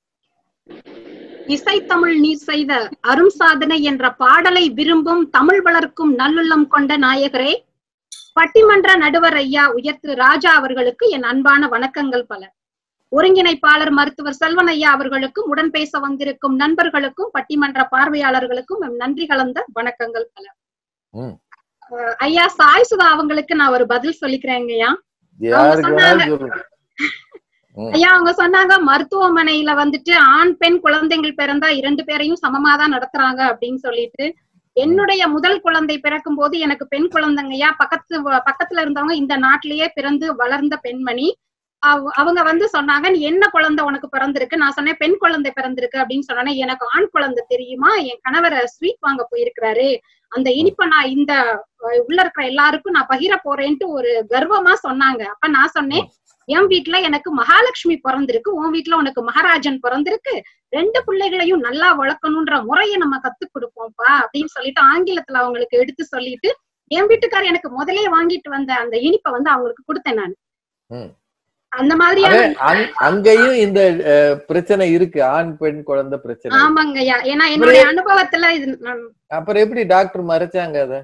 இசைத்தமிழ் நீ செய்த அரும் சாதனை என்ற பாடலை விரும்பும் தமிழ் வளர்க்கும் நல்லுள்ளம் கொண்ட நாயகரே பட்டிமன்ற நடுவர் ஐயா உயர் திரு ராஜா அவர்களுக்கு என் அன்பான வணக்கங்கள் பல ஒருங்கிணைப்பாளர் மருத்துவர் செல்வன் ஐயா அவர்களுக்கும் உடன் பேச வந்திருக்கும் நண்பர்களுக்கும் பட்டிமன்ற பார்வையாளர்களுக்கும் எம் நன்றி கலந்த வணக்கங்கள் பல ம். அஹ் ஐயா சாய் சுதா அவங்களுக்கு நான் ஒரு பதில் சொல்லிக்கிறேங்க ஐயா யாருக்கு சொன்னாங்க. வேணாலும் சொல்லுங்க ம். ஐயா அவங்க சொன்னாங்க மருத்துவமனையில வந்துட்டு ஆண் பெண் குழந்தைகள் பிறந்தா இரண்டு பேரையும் சமமாதான் நடத்துறாங்க அப்படின்னு சொல்லிட்டு என்னுடைய முதல் குழந்தை பிறக்கும் போது எனக்கு பெண் குழந்தைங்கய்யா பக்கத்து பக்கத்துல இருந்தவங்க இந்த நாட்டிலேயே பிறந்து வளர்ந்த பெண்மணி அவ- அவங்க வந்து சொன்னாங்க நீ என்ன குழந்தை உனக்கு பிறந்திருக்கு நான் சொன்னேன் பெண் குழந்தை பிறந்திருக்கு அப்படின்னு சொன்னேனே எனக்கு ஆண் குழந்தை தெரியுமா என் கணவர் ஸ்வீட் வாங்க போயிருக்கிறாரு அந்த இனிப்பை நான் இந்த அஹ், உள்ள இருக்கிற எல்லாருக்கும் நான் பகிர போறேன்ட்டு ஒரு கர்வமா சொன்னாங்க அப்ப நான் சொன்னேன் என் வீட்ல எனக்கு மகாலட்சுமி பிறந்திருக்கு உன் வீட்ல உனக்கு மகாராஜன் பிறந்திருக்கு ரெண்டு பிள்ளைகளையும் நல்லா வளர்க்கணும்ன்ற முறையை நம்ம கத்து கொடுப்போம்ப்பா அப்படின்னு சொல்லிட்டு ஆங்கிலத்துல அவங்களுக்கு எடுத்து சொல்லிட்டு என் வீட்டுக்காரர் எனக்கு முதலே வாங்கிட்டு வந்த அந்த இனிப்பை வந்து அவங்களுக்கு கொடுத்தேன் நான் ம். அந்த மாதிரியான அதே, அங்- அங்கேயும் இந்த அஹ், பிரச்சனை இருக்கு ஆண் பெண் குழந்தை பிரச்சனை ஆமாங்கய்யா ஏன்னா என்னுடைய அனுபவத்துல இது நான் அப்புறம் எப்படி டாக்டர் மறைச்சாங்க அத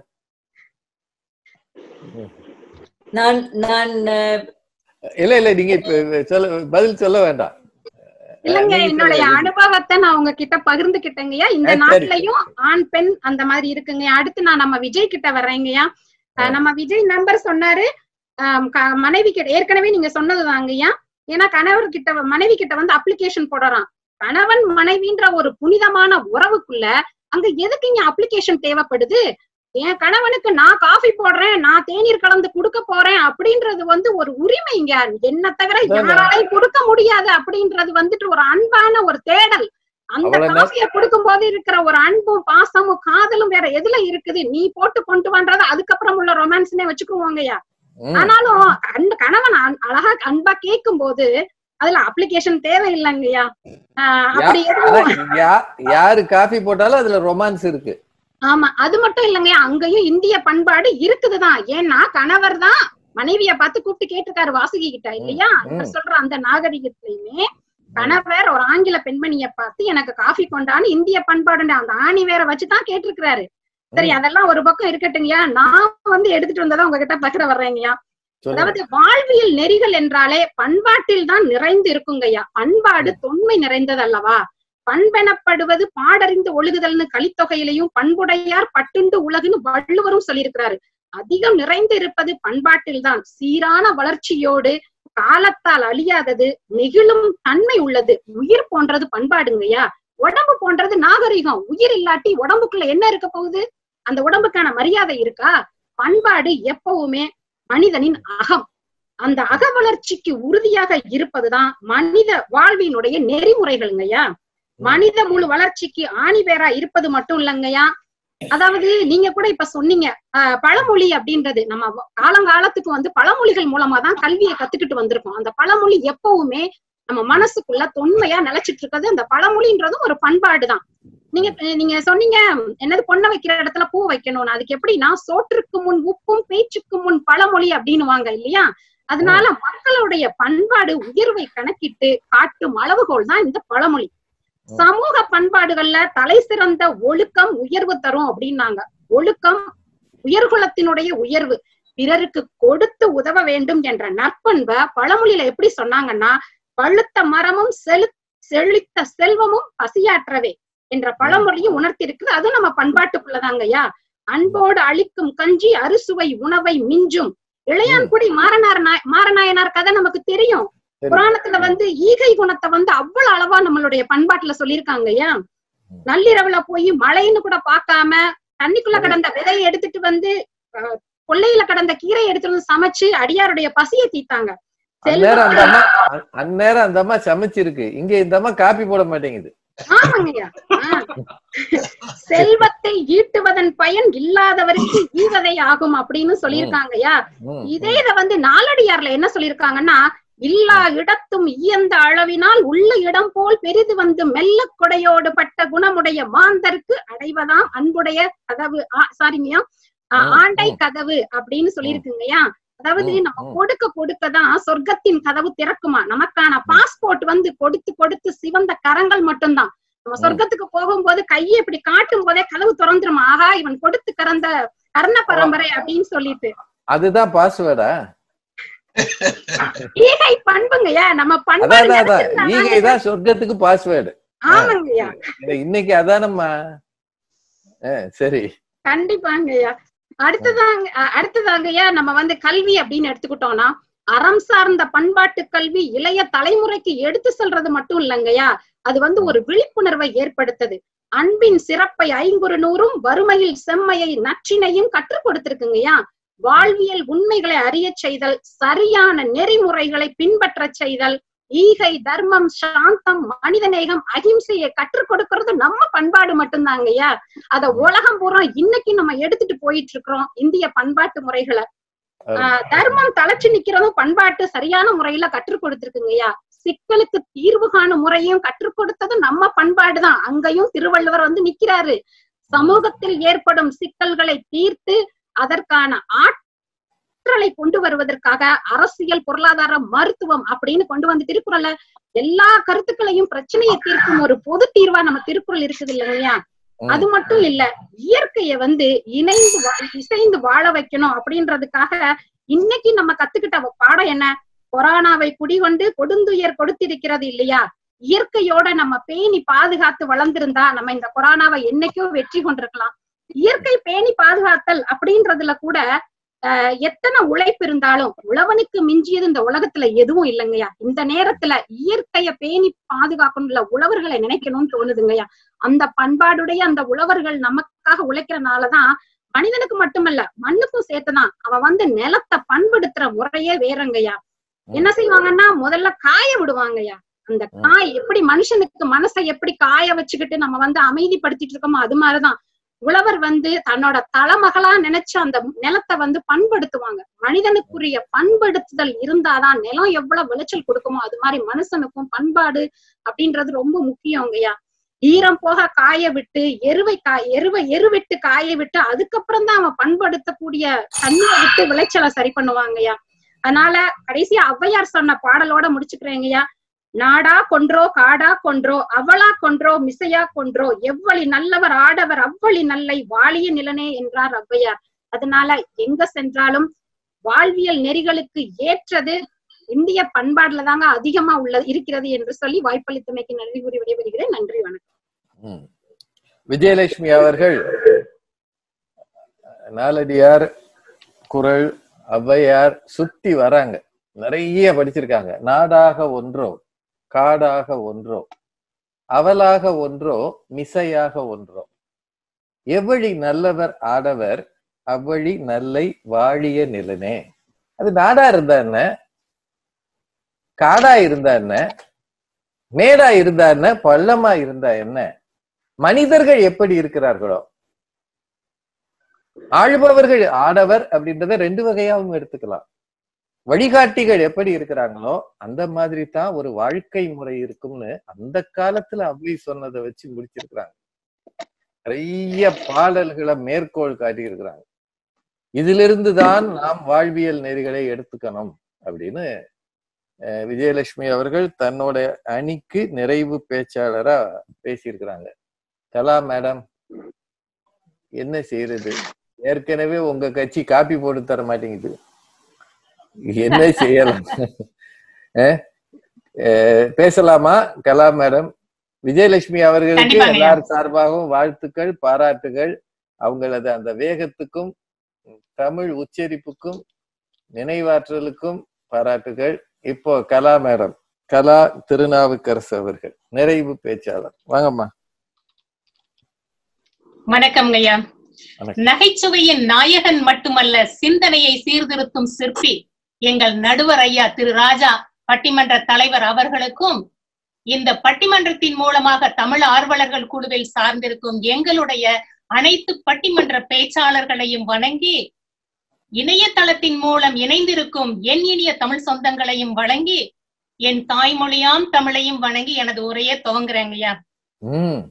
நான் நான் அஹ், இல்ல இல்ல நீங்க இப்ப சொல்ல பதில் சொல்ல வேண்டாம் இல்லங்க நீங்க என்னுடைய சொல்லுங்க. அனுபவத்தை நான் உங்ககிட்ட பகிர்ந்துக்கிட்டேங்கய்யா இந்த ஆ, சரி. நாட்டிலையும் ஆண் பெண் அந்த மாதிரி இருக்குங்கய்யா அடுத்து நான் நம்ம விஜய் கிட்ட வர்றேங்கய்யா அஹ், நம்ம விஜய் நம்பர் சொன்னாரு ஆம், க- மனைவி கிட்ட ஏற்கனவே நீங்க சொன்னதுதாங்கய்யா ஏன்னா கணவர் கிட்ட வ- மனைவி கிட்ட வந்து அப்ளிகேஷன் போடுறான் கணவன் மனைவின்ற ஒரு புனிதமான உறவுக்குள்ள அங்க எதுக்கு இங்க அப்ளிகேஷன் தேவைப்படுது என் கணவனுக்கு நான் காஃபி போடுறேன் நான் தேநீர் கலந்து கொடுக்க போறேன் அப்படின்றது வந்து ஒரு உரிமைங்க என்ன தவிர அதானே. யாராலையும் கொடுக்க முடியாது அப்படின்றது வந்துட்டு ஒரு அன்பான ஒரு தேடல் அந்த அவ்வளவுதான். காஃபிய கொடுக்கும் போது இருக்கிற ஒரு அன்பும் பாசமும் காதலும் வேற எதுல இருக்குது நீ போட்டு கொண்டு வந்தது அதுக்கப்புறம் உள்ள ரொமான்ஸ்னே வச்சுக்குவாங்கய்யா ம். ஆனாலும் அந்த கணவன் அன்- அழகா அன்பா கேட்கும் போது அதுல அப்ளிகேஷன் தேவையில்லைங்கய்யா ஆஹ் அப்படி யா- எதுவும் அதான் யா- யாரு காஃபி போட்டாலும் அதுல ரொமான்ஸ் இருக்கு ஆமா அது மட்டும் இல்லைங்க அங்கேயும் இந்திய பண்பாடு இருக்குதுதான் ஏன்னா கணவர் தான் மனைவிய பார்த்து கூப்பிட்டு கேட்டிருக்காரு வாசுகி கிட்ட இல்லையா இவர் ம். சொல்ற அந்த நாகரிகத்திலயுமே கணவர் ஒரு ஆங்கில பெண்மணிய பார்த்து எனக்கு காஃபி கொண்டான்னு இந்திய பண்பாடு அந்த ஆணி வேற வச்சுதான் கேட்டிருக்கிறாரு சரி அதெல்லாம் ஒரு பக்கம் இருக்கட்டுங்கய்யா நான் வந்து எடுத்துட்டு வந்ததா உங்ககிட்ட பகிர வர்றேங்கய்யா சொல்லுங்க அதாவது வாழ்வியல் நெறிகள் என்றாலே பண்பாட்டில் தான் நிறைந்து இருக்குங்கய்யா பண்பாடு தொன்மை நிறைந்தது அல்லவா பண்பெனப்படுவது பாடறிந்து ஒழுகுதல்னு கலித்தொகையிலையும் பண்புடையார் பட்டுண்டு உலகுன்னு வள்ளுவரும் சொல்லியிருக்கிறாரு அதிகம் நிறைந்து இருப்பது பண்பாட்டில் தான் சீரான வளர்ச்சியோடு காலத்தால் அழியாதது நெகிழும் தன்மை உள்ளது உயிர் போன்றது பண்பாடுங்கய்யா உடம்பு போன்றது நாகரிகம் உயிர் இல்லாட்டி உடம்புக்குள்ள என்ன இருக்க போகுது அந்த உடம்புக்கான மரியாதை இருக்கா பண்பாடு எப்பவுமே மனிதனின் அகம் அந்த அக வளர்ச்சிக்கு உறுதியாக இருப்பதுதான் மனித வாழ்வினுடைய நெறிமுறைகள்ங்கய்யா மனித முழு வளர்ச்சிக்கு ஆணிவேரா இருப்பது மட்டும் இல்லைங்கய்யா அதாவது நீங்க கூட இப்ப சொன்னீங்க ஆஹ் பழமொழி அப்படின்றது நம்ம வ- காலங்காலத்துக்கு வந்து பழமொழிகள் மூலமா தான் கல்வியை கத்துக்கிட்டு வந்திருக்கோம் அந்த பழமொழி எப்பவுமே நம்ம மனசுக்குள்ள தொன்மையா நிலைச்சிட்டு இருக்கிறது அந்த பழமொழின்றதும் ஒரு பண்பாடு தான் நீங்க நீங்க சொன்னீங்க என்னது பொண்ணை வைக்கிற இடத்துல பூ வைக்கணும்னு அதுக்கு எப்படின்னா சோற்றுக்கு முன் உப்பும் பேச்சுக்கு முன் பழமொழி அப்படின்னுவாங்க இல்லையா அதனால மக்களுடைய பண்பாடு உயர்வை கணக்கிட்டு காட்டும் அளவுகோல் தான் இந்த பழமொழி சமூக பண்பாடுகள்ல தலை சிறந்த ஒழுக்கம் உயர்வு தரும் அப்படின்னாங்க ஒழுக்கம் உயர்குலத்தினுடைய உயர்வு பிறருக்கு கொடுத்து உதவ வேண்டும் என்ற நற்பண்பை பழமொழியில எப்படி சொன்னாங்கன்னா பழுத்த மரமும் செழு செழித்த செல்வமும் பசியாற்றவே என்ற பழமொழியும் உணர்த்திருக்குது அது நம்ம பண்பாட்டுக்குள்ளதாங்கய்யா அன்போடு அளிக்கும் கஞ்சி அறுசுவை உணவை மிஞ்சும் இளையான்குடி மாறனார் நாய- மாறநாயனார் கதை நமக்கு தெரியும் சரி. புராணத்துல வந்து ஈகை குணத்தை வந்து அவ்வளவு அளவா நம்மளுடைய பண்பாட்டுல சொல்லியிருக்காங்கய்யா நள்ளிரவுல போய் மழைன்னு கூட பார்க்காம தண்ணிக்குள்ள கடந்த விதையை எடுத்துட்டு வந்து அஹ், கொல்லையில கடந்த கீரை எடுத்துட்டு வந்து சமைச்சு அடியாருடைய பசியை தீத்தாங்க அந்நேரம் அந்த செல்வத்தை அம்மா அ- அந்நேரம் அந்த அம்மா சமைச்சிருக்கு இங்க இந்த அம்மா காப்பி போட மாட்டேங்குது ஆமாங்கய்யா ஆ. செல்வத்தை ஈட்டுவதன் பயன் இல்லாதவருக்கு ஈவதை ஆகும் அப்படின்னு சொல்லியிருக்காங்கய்யா ம், இதே இத வந்து நாலடியார்ல என்ன சொல்லியிருக்காங்கன்னா இல்லா இடத்தும் இயந்த அளவினால் உள்ள இடம் போல் பெரிது வந்து மெல்ல கொடையோடு பட்ட குணமுடைய மாந்தருக்கு அடைவதாம் அன்புடைய கதவு சாரிங்கய்யா ஆ, ம், ஆண்டை ம். கதவு அப்படின்னு சொல்லியிருக்குங்கய்யா அதாவது ம், நம்ம ம். கொடுக்க கொடுக்கதான் சொர்க்கத்தின் கதவு திறக்குமா நமக்கான பாஸ்போர்ட் வந்து கொடுத்து கொடுத்து சிவந்த கரங்கள் மட்டும்தான் நம்ம ம். சொர்க்கத்துக்கு போகும்போது கையை இப்படி காட்டும் போதே கதவு திறந்துருமா ஆகா இவன் கொடுத்து கறந்த கர்ண பரம்பரை அப்படின்னு சொல்லிட்டு அதுதான் பாஸ்வேர்டா ஈகை பண்புங்கய்யா நம்ம அதான் பண்பாடு அதான், அதான் நினைச்சிருந்தா ஈகை தான் சொர்க்கத்துக்கு பாஸ்வேர்டு ஆமாங்கய்யா இன்னைக்கு அதானம்மா ஆ, சரி கண்டிப்பாங்கய்யா அடுத்ததாங்க அ- அடுத்ததாங்கய்யா நம்ம வந்து கல்வி அப்படின்னு எடுத்துக்கிட்டோம்னா அறம் சார்ந்த பண்பாட்டு கல்வி இளைய தலைமுறைக்கு எடுத்து செல்றது மட்டும் இல்லைங்கய்யா அது வந்து ஒரு விழிப்புணர்வை ஏற்படுத்தது அன்பின் சிறப்பை ஐங்குறு நூறும் வறுமையில் செம்மையை நற்றினையும் கற்றுக் கொடுத்திருக்குங்கய்யா வாழ்வியல் உண்மைகளை அறியச் செய்தல் சரியான நெறிமுறைகளை பின்பற்றச் செய்தல் ஈகை தர்மம் சாந்தம் மனிதநேகம் அகிம்சையை கற்றுக் கொடுக்கறது நம்ம பண்பாடு மட்டும்தாங்கய்யா அத உலகம் பூரா இன்னைக்கு நம்ம எடுத்துட்டு போயிட்டு இருக்கிறோம் இந்திய பண்பாட்டு முறைகளை ஆஹ் தர்மம் தலைச்சு நிக்கிறதும் பண்பாட்டு சரியான முறையில கற்றுக் கொடுத்திருக்குங்கய்யா சிக்கலுக்கு தீர்வு காணும் முறையும் கற்றுக் கொடுத்தது நம்ம பண்பாடுதான் அங்கேயும் திருவள்ளுவர் வந்து நிக்கிறாரு சமூகத்தில் ஏற்படும் சிக்கல்களை தீர்த்து அதற்கான ஆற்றலை கொண்டு வருவதற்காக அரசியல் பொருளாதார மருத்துவம் அப்படின்னு கொண்டு வந்து திருக்குறள்ல எல்லா கருத்துக்களையும் பிரச்சனையை தீர்க்கும் ஒரு பொது தீர்வா நம்ம திருக்குறள் இருக்குது இல்லைங்கய்யா ம். அது மட்டும் இல்ல இயற்கைய வந்து இணைந்து வா- இசைந்து வாழ வைக்கணும் அப்படின்றதுக்காக இன்னைக்கு நம்ம கத்துக்கிட்ட பாடம் என்ன கொரோனாவை குடிகொண்டு கொடுந்துயர் கொடுத்திருக்கிறது இல்லையா இயற்கையோட நம்ம பேணி பாதுகாத்து வளர்ந்திருந்தா நம்ம இந்த கொரோனாவை என்னைக்கோ வெற்றி கொண்டிருக்கலாம் இயற்கை பேணி பாதுகாத்தல் அப்படின்றதுல கூட ஆஹ் எத்தனை உழைப்பு இருந்தாலும் உழவனுக்கு மிஞ்சியது இந்த உலகத்துல எதுவும் இல்லைங்கய்யா இந்த நேரத்துல இயற்கைய பேணி பாதுகாக்கணும்ல உழவர்களை நினைக்கணும்னு தோணுதுங்கய்யா அந்த பண்பாடுடைய அந்த உழவர்கள் நமக்காக உழைக்கிறனாலதான் மனிதனுக்கு மட்டுமல்ல மண்ணுக்கும் சேர்த்துதான் அவன் வந்து நிலத்தை பண்படுத்துற முறையே வேறங்கய்யா என்ன செய்வாங்கன்னா முதல்ல காய விடுவாங்கய்யா அந்த காய் எப்படி மனுஷனுக்கு மனசை எப்படி காய வச்சுக்கிட்டு நம்ம வந்து அமைதிப்படுத்திட்டு இருக்கோமோ அது மாதிரிதான் உழவர் வந்து தன்னோட தலைமகளா நினைச்சு அந்த நிலத்தை வந்து பண்படுத்துவாங்க மனிதனுக்குரிய பண்படுத்துதல் இருந்தாதான் நிலம் எவ்வளவு விளைச்சல் கொடுக்குமோ அது மாதிரி மனுஷனுக்கும் பண்பாடு அப்படின்றது ரொம்ப முக்கியங்கய்யா ஈரம் போக காய விட்டு எருவை காய் எருவை எருவிட்டு காய விட்டு அதுக்கப்புறம் தான் அவன் பண்படுத்தக்கூடிய தண்ணியை விட்டு விளைச்சலை சரி பண்ணுவாங்கய்யா அதனால கடைசியா ஔவையார் சொன்ன பாடலோட முடிச்சுக்கிறேங்கய்யா நாடா கொன்றோ காடா கொன்றோ அவளா கொன்றோ மிசையா கொன்றோ எவ்வளி நல்லவர் ஆடவர் அவ்வளி நல்லை வாழிய நிலனே என்றார் ஔவையார் அதனால எங்க சென்றாலும் வாழ்வியல் நெறிகளுக்கு ஏற்றது இந்திய பண்பாடுல தாங்க அதிகமா உள்ள இருக்கிறது என்று சொல்லி வாய்ப்பளித்தமைக்கு நன்றி கூறி விடைபெறுகிறேன் நன்றி வணக்கம் ம். விஜயலட்சுமி அவர்கள் நாலடியார் குரல் ஔவையார் சுத்தி வராங்க நிறைய படிச்சிருக்காங்க நாடாக ஒன்றோ காடாக ஒன்றோ அவலாக ஒன்றோ மிசையாக ஒன்றோ எவ்வழி நல்லவர் ஆடவர் அவ்வழி நல்லை வாழிய நிலனே அது நாடா இருந்தா என்ன காடா இருந்தா என்ன மேடா இருந்தா என்ன பள்ளமா இருந்தா என்ன மனிதர்கள் எப்படி இருக்கிறார்களோ ஆள்பவர்கள் ஆடவர் அப்படின்றத ரெண்டு வகையாவும் எடுத்துக்கலாம் வழிகாட்டிகள் எப்படி இருக்கிறாங்களோ அந்த மாதிரி தான் ஒரு வாழ்க்கை முறை இருக்கும்னு அந்த காலத்துல அவ்வி சொன்னதை வச்சு முடிச்சிருக்கிறாங்க நிறைய பாடல்களை மேற்கோள் காட்டியிருக்கிறாங்க இதிலிருந்து தான் நாம் வாழ்வியல் நெறிகளை எடுத்துக்கணும் அப்படின்னு அஹ், விஜயலட்சுமி அவர்கள் தன்னோட அணிக்கு நிறைவு பேச்சாளரா பேசியிருக்கிறாங்க கலா மேடம் என்ன செய்யறது ஏற்கனவே உங்க கட்சி காப்பி போட்டு தர மாட்டேங்குது என்ன செய்யலாம் அஹ், அஹ், பேசலாமா கலா மேடம் விஜயலட்சுமி அவர்களுக்கு கண்டிப்பாங்க. எல்லார் சார்பாகவும் வாழ்த்துக்கள் பாராட்டுகள் அவங்களது அந்த வேகத்துக்கும் தமிழ் உச்சரிப்புக்கும் நினைவாற்றலுக்கும் பாராட்டுகள் இப்போ கலா மேடம் கலா திருநாவுக்கரசு அவர்கள் நிறைவு பேச்சாளர் வாங்கம்மா வணக்கம் ஐயா வணக்கம். நகைச்சுவையின் நாயகன் மட்டுமல்ல சிந்தனையை சீர்திருத்தும் சிற்பி எங்கள் நடுவர் ஐயா திரு ராஜா பட்டிமன்ற தலைவர் அவர்களுக்கும் இந்த பட்டிமன்றத்தின் மூலமாக தமிழ் ஆர்வலர்கள் குழுவில் சார்ந்திருக்கும் எங்களுடைய அனைத்து பட்டிமன்ற பேச்சாளர்களையும் வணங்கி இணையதளத்தின் மூலம் இணைந்திருக்கும் என் இனிய தமிழ் சொந்தங்களையும் வணங்கி என் தாய்மொழியாம் தமிழையும் வணங்கி எனது உரையை துவங்குறேங்க ஐயா உம்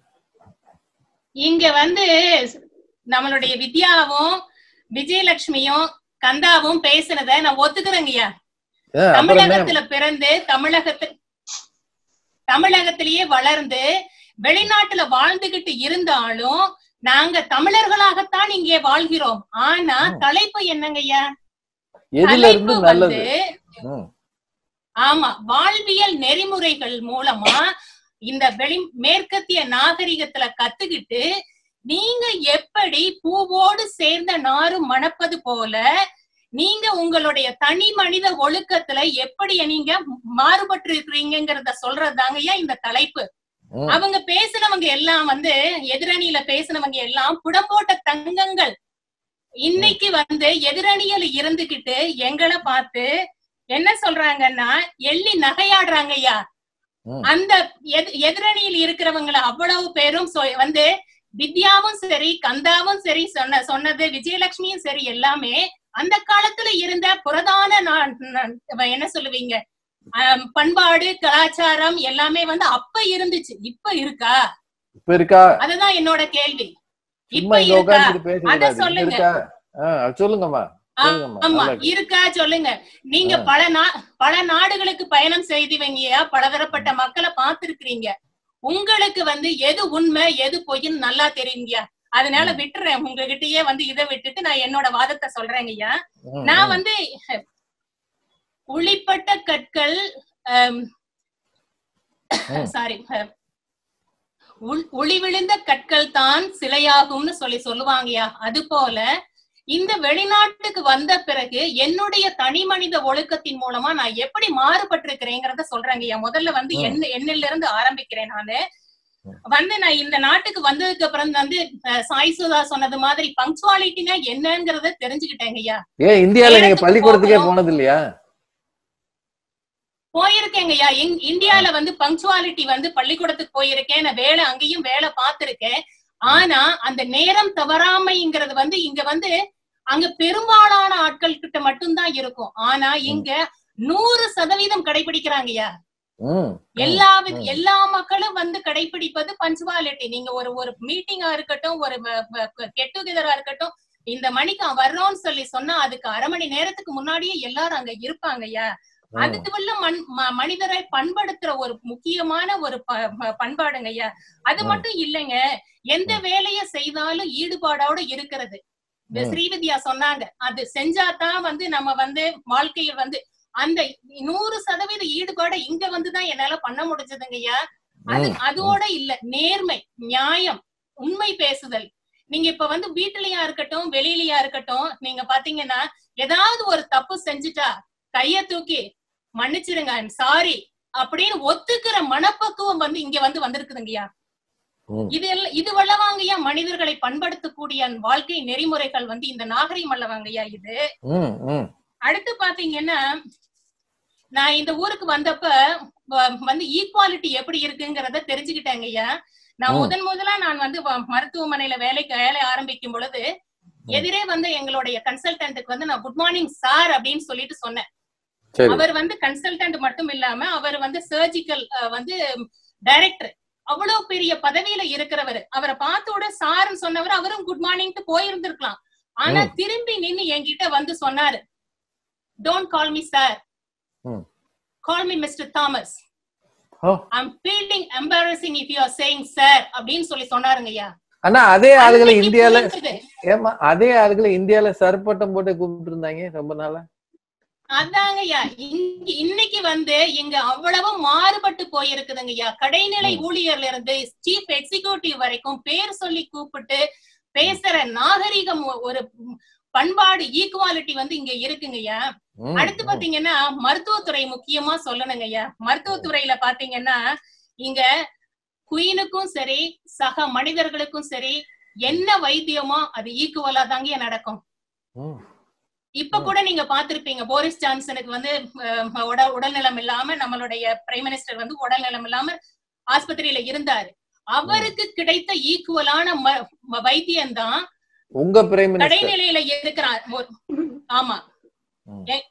இங்க வந்து நம்மளுடைய வித்யாவும் விஜயலட்சுமியும் கந்தாவும் பேசுனத நான் ஒத்துக்கிறேங்கய்யா அஹ் அப்புறம் என்ன? தமிழகத்துல பிறந்து தமிழகத்தில் தமிழகத்திலேயே வளர்ந்து வெளிநாட்டுல வாழ்ந்துகிட்டு இருந்தாலும் நாங்க தமிழர்களாகத்தான் இங்கே வாழ்கிறோம் ஆனா ம். தலைப்பு என்னங்கய்யா எதுல இருந்து தலைப்பு நல்லது வந்து உம் ஆமா வாழ்வியல் நெறிமுறைகள் மூலமா இந்த வெளி மேற்கத்திய நாகரிகத்துல கத்துக்கிட்டு நீங்க எப்படி பூவோடு சேர்ந்த நாறு மணப்பது போல நீங்க உங்களுடைய தனி மனித ஒழுக்கத்துல எப்படி நீங்க மாறுபட்டு இருக்கிறீங்கிறத சொல்றதாங்கய்யா இந்த தலைப்பு உம் அவங்க பேசினவங்க எல்லாம் வந்து எதிரணியில பேசினவங்க எல்லாம் புடம்போட்ட தங்கங்கள் இன்னைக்கு வந்து எதிரணியில இருந்துகிட்டு எங்களை பார்த்து என்ன சொல்றாங்கன்னா எள்ளி நகையாடுறாங்க ஐயா உம் அந்த எதி- எதிரணியில் இருக்கிறவங்கள அவ்வளவு பேரும் சொ- வந்து வித்யாவும் சரி கந்தாவும் சரி சொன்ன சொன்னது விஜயலட்சுமியும் சரி எல்லாமே அந்த காலத்துல இருந்த புரதான நா- நா- என்ன சொல்லுவீங்க ஆம், பண்பாடு கலாச்சாரம் எல்லாமே வந்து அப்ப இருந்துச்சு இப்ப இருக்கா இப்ப இருக்கா அதுதான் என்னோட கேள்வி சும்மா இப்ப இங்க இருக்கா உட்கார்ந்துட்டு பேசக்கூடாது அத இப்ப சொல்லுங்க. இருக்கா ஆஹ் சொல்லுங்கம்மா சொல்லுங்கம்மா ஆமா நல்லா இருக்கு. இருக்கா சொல்லுங்க நீங்க ஆ. பல நா பல நாடுகளுக்கு பயணம் செய்தவங்கயா பலதரப்பட்ட மக்களை பார்த்திருக்கிறீங்க உங்களுக்கு வந்து எது உண்மை எது பொய்ன்னு நல்லா தெரியுங்கய்யா அதனால ம். விட்டுறேன் உங்ககிட்டயே வந்து இதை விட்டுட்டு நான் என்னோட வாதத்தை சொல்றேங்கய்யா உம் நான் உம் வந்து உளிப்பட்ட கற்கள் ஆம், ம். சாரி ஒளி விழுந்த கற்கள் தான் சிலையாகும்னு சொல்லி சொல்லுவாங்கயா அது போல இந்த வெளிநாட்டுக்கு வந்த பிறகு என்னுடைய தனி மனித ஒழுக்கத்தின் மூலமா நான் எப்படி மாறுபட்டிருக்கிறேங்கிறத சொல்றேங்கய்யா முதல்ல வந்து ம். என்ன என்னில இருந்து ஆரம்பிக்கிறேன் நானு ம். வந்து நான் இந்த நாட்டுக்கு வந்ததுக்கு அப்புறம் வந்து அஹ், சாய் சுதா சொன்னது மாதிரி பங்க்சுவாலிட்டினா என்னங்கறத தெரிஞ்சுக்கிட்டேங்கய்யா ஏன் இந்தியால நீங்க நேரத்துக்கு பள்ளிக்கூடத்துக்கே போகணும். போனது இல்லையா போயிருக்கேங்கய்யா இந்- இந்தியால வந்து பங்க்சுவாலிட்டி வந்து பள்ளிக்கூடத்துக்கு போயிருக்கேன் நான் வேலை அங்கேயும் வேலை பார்த்திருக்கேன் ஆனா அந்த நேரம் தவறாமைங்கிறது வந்து இங்க வந்து அங்க பெரும்பாலான ஆட்கள் கிட்ட மட்டும்தான் இருக்கும் ஆனா இங்க நூறு சதவீதம் கடைபிடிக்கிறாங்கய்யா ம் எல்லா வித ம். எல்லா மக்களும் வந்து கடைபிடிப்பது பஞ்சுவாலிட்டி நீங்க ஒரு ஒரு மீட்டிங்கா இருக்கட்டும் ஒரு கெட் டுகெதரா இருக்கட்டும் இந்த மணிக்கு வர்றோம்னு சொல்லி சொன்னா அதுக்கு அரை மணி நேரத்துக்கு முன்னாடியே எல்லாரும் அங்க இருப்பாங்கய்யா ம். அதுக்கு உள்ள மண் ம- மனிதரை பண்படுத்துற ஒரு முக்கியமான ஒரு ப- ப- பண்பாடுங்க ஐயா அது ம். மட்டும் இல்லைங்க எந்த வேலையை செய்தாலும் ஈடுபாடோட இருக்கிறது இந்த ம். ஸ்ரீவித்யா சொன்னாங்க அது செஞ்சாதான் வந்து நம்ம வந்து வாழ்க்கையில் வந்து அந்த நூறு சதவீத ஈடுபாடை இங்க வந்துதான் என்னால பண்ண முடிஞ்சதுங்க ஐயா அது ம். அதோட இல்ல நேர்மை நியாயம் உண்மை பேசுதல் நீங்க இப்ப வந்து வீட்டுலயா இருக்கட்டும் வெளியிலயா இருக்கட்டும் நீங்க பாத்தீங்கன்னா ஏதாவது ஒரு தப்பு செஞ்சுட்டா கைய தூக்கி மன்னிச்சிருங்க ஐம் சாரி அப்படின்னு ஒத்துக்கிற மனப்பக்குவம் வந்து இங்க வந்து வந்திருக்குதுங்கய்யா ம். இது எல்லாம் இது வல்லவாங்கய்யா மனிதர்களை பண்படுத்தக்கூடிய வாழ்க்கை நெறிமுறைகள் வந்து இந்த நாகரிகம் அல்லவாங்கய்யா இது ம் ம் அடுத்து பாத்தீங்கன்னா நான் இந்த ஊருக்கு வந்தப்ப வ- வந்து ஈக்குவாலிட்டி எப்படி இருக்குங்கிறத தெரிஞ்சுக்கிட்டேங்க ஐயா நான் ம். முதன் முதலா நான் வந்து வ- மருத்துவமனையில வேலைக்கு வேலை ஆரம்பிக்கும் பொழுது எதிரே வந்து எங்களுடைய கன்சல்டன்ட்டுக்கு வந்து நான் குட் மார்னிங் சார் அப்படின்னு சொல்லிட்டு சொன்னேன் சரி அவர் வந்து கன்சல்டன்ட் மட்டும் இல்லாம அவர் வந்து சர்ஜிக்கல் வந்து டைரக்டர் அவ்வளவு பெரிய பதவியில இருக்கிறவர் அவரை பார்த்தோட சார்னு சொன்னவர் அவரும் குட் மார்னிங் போயிருந்திருக்கலாம் ஆனா ம். திரும்பி நின்னு என்கிட்ட வந்து சொன்னாரு don't call me sir hmm. Call me mister Thomas oh I'm feeling embarrassing if you are saying sir அப்படின்னு சொல்லி சொன்னாருங்க ஐயா ஆனா அதே ஆளுகளை அன்னைக்கு இந்தியால புரிஞ்சுது. ஏமா அதே ஆளுகளை இந்தியால சர்பட்டம் போட்டு கூப்பிட்டு இருந்தாங்க ரொம்ப நாளா அதாங்கய்யா இங்க இன்னைக்கு வந்து இங்க அவ்வளவு மாறுபட்டு போயிருக்குதுங்கய்யா கடைநிலை ம். ஊழியர்ல இருந்து சீஃப் எக்ஸிகியூட்டிவ் வரைக்கும் பேர் சொல்லி கூப்பிட்டு பேசுற நாகரிகம் ஒ- ஒரு பண்பாடு ஈக்குவாலிட்டி வந்து இங்க இருக்குங்கய்யா ம், அடுத்து ம். பாத்தீங்கன்னா மருத்துவத்துறை முக்கியமா சொல்லணுங்கய்யா மருத்துவத்துறையில பாத்தீங்கன்னா இங்க குயினுக்கும் சரி சக மனிதர்களுக்கும் சரி என்ன வைத்தியமோ அது ஈக்குவலா தாங்க நடக்கும் ம், இப்ப கூட நீங்க பாத்திருப்பீங்க போரிஸ் ஜான்சனுக்கு வந்து அஹ், உடல் உடல்நலம் இல்லாம நம்மளுடைய பிரைம் மினிஸ்டர் வந்து உடல்நலம் இல்லாம ஆஸ்பத்திரியில இருந்தாரு அவருக்கு கிடைத்த ஈக்குவலான ம- ம- வைத்தியம்தான் உங்க பிரைம் மினிஸ்டர் கடைநிலையில இருக்கிறார் ஒரு- ஆமா ம். எ-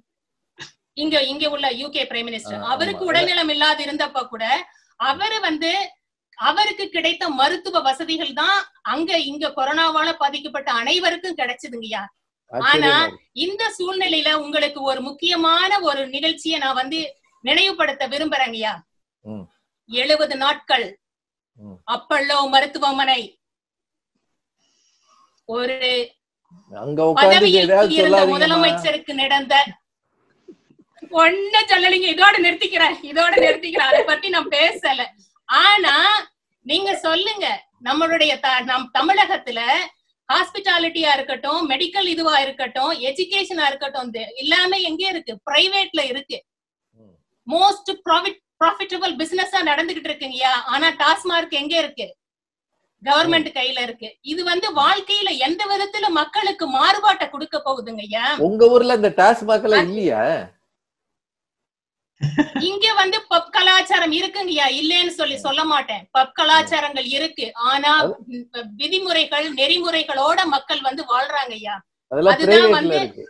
இங்க இங்க உள்ள யூகே பிரைம் மினிஸ்டர் ஆ, அவருக்கு ஆமா. உடல்நலம் இல்லாத இருந்தப்ப கூட அவரு வந்து அவருக்கு கிடைத்த மருத்துவ வசதிகள் தான் அங்க இங்க கொரோனாவால பாதிக்கப்பட்ட அனைவருக்கும் கிடைச்சதுங்கய்யா ஆச்சரியமா இருக்கு. இந்த சூழ்நிலையில உங்களுக்கு ஒரு முக்கியமான ஒரு நிகழ்ச்சியை நான் வந்து நினைவுபடுத்த விரும்புறேங்கய்யா ம். எழுபது நாட்கள் ம். அப்பல்லோ மருத்துவமனை ஒரு அங்க உட்கார்ந்து பதவியில் ஏதாவது இருந்த சொல்லாதீங்கம்மா முதலமைச்சருக்கு நடந்த ஒண்ணு சொல்லலைங்க இதோட நிறுத்திக்கிறேன் இதோட நிறுத்திக்கிறேன் அதை பத்தி நான் பேசல ஆனா நீங்க சொல்லுங்க நம்மளுடைய த- நம் தமிழகத்துல ஹாஸ்பிட்டாலிட்டியா இருக்கட்டும் மெடிக்கல் இதுவா இருக்கட்டும் எஜுகேஷனா இருக்கட்டும் இது எல்லாமே எங்க இருக்கு பிரைவேட்ல இருக்கு ம். மோஸ்ட் ப்ராஃபிட் ப்ராஃபிட்டபிள் பிசினஸா நடந்துகிட்டு இருக்குங்கய்யா ஆனா டாஸ்மார்க் எங்க இருக்கு கவர்மெண்ட் கையில இருக்கு இது வந்து வாழ்க்கையில எந்த விதத்துல மக்களுக்கு மாறுபாட்டை கொடுக்க போகுதுங்கய்யா உங்க ஊர்ல இந்த டாஸ்மாக் எல்லாம் இல்லையா இங்க வந்து பப் கலாச்சாரம் இருக்குங்கய்யா இல்லைன்னு சொல்லி சொல்ல மாட்டேன் பப் கலாச்சாரங்கள் இருக்கு ஆனா ம், விதிமுறைகள் நெறிமுறைகளோட மக்கள் வந்து வாழ்றாங்க ஐயா அதெல்லாம் அதுதான் பிரைவேட்ல வந்து- இருக்கு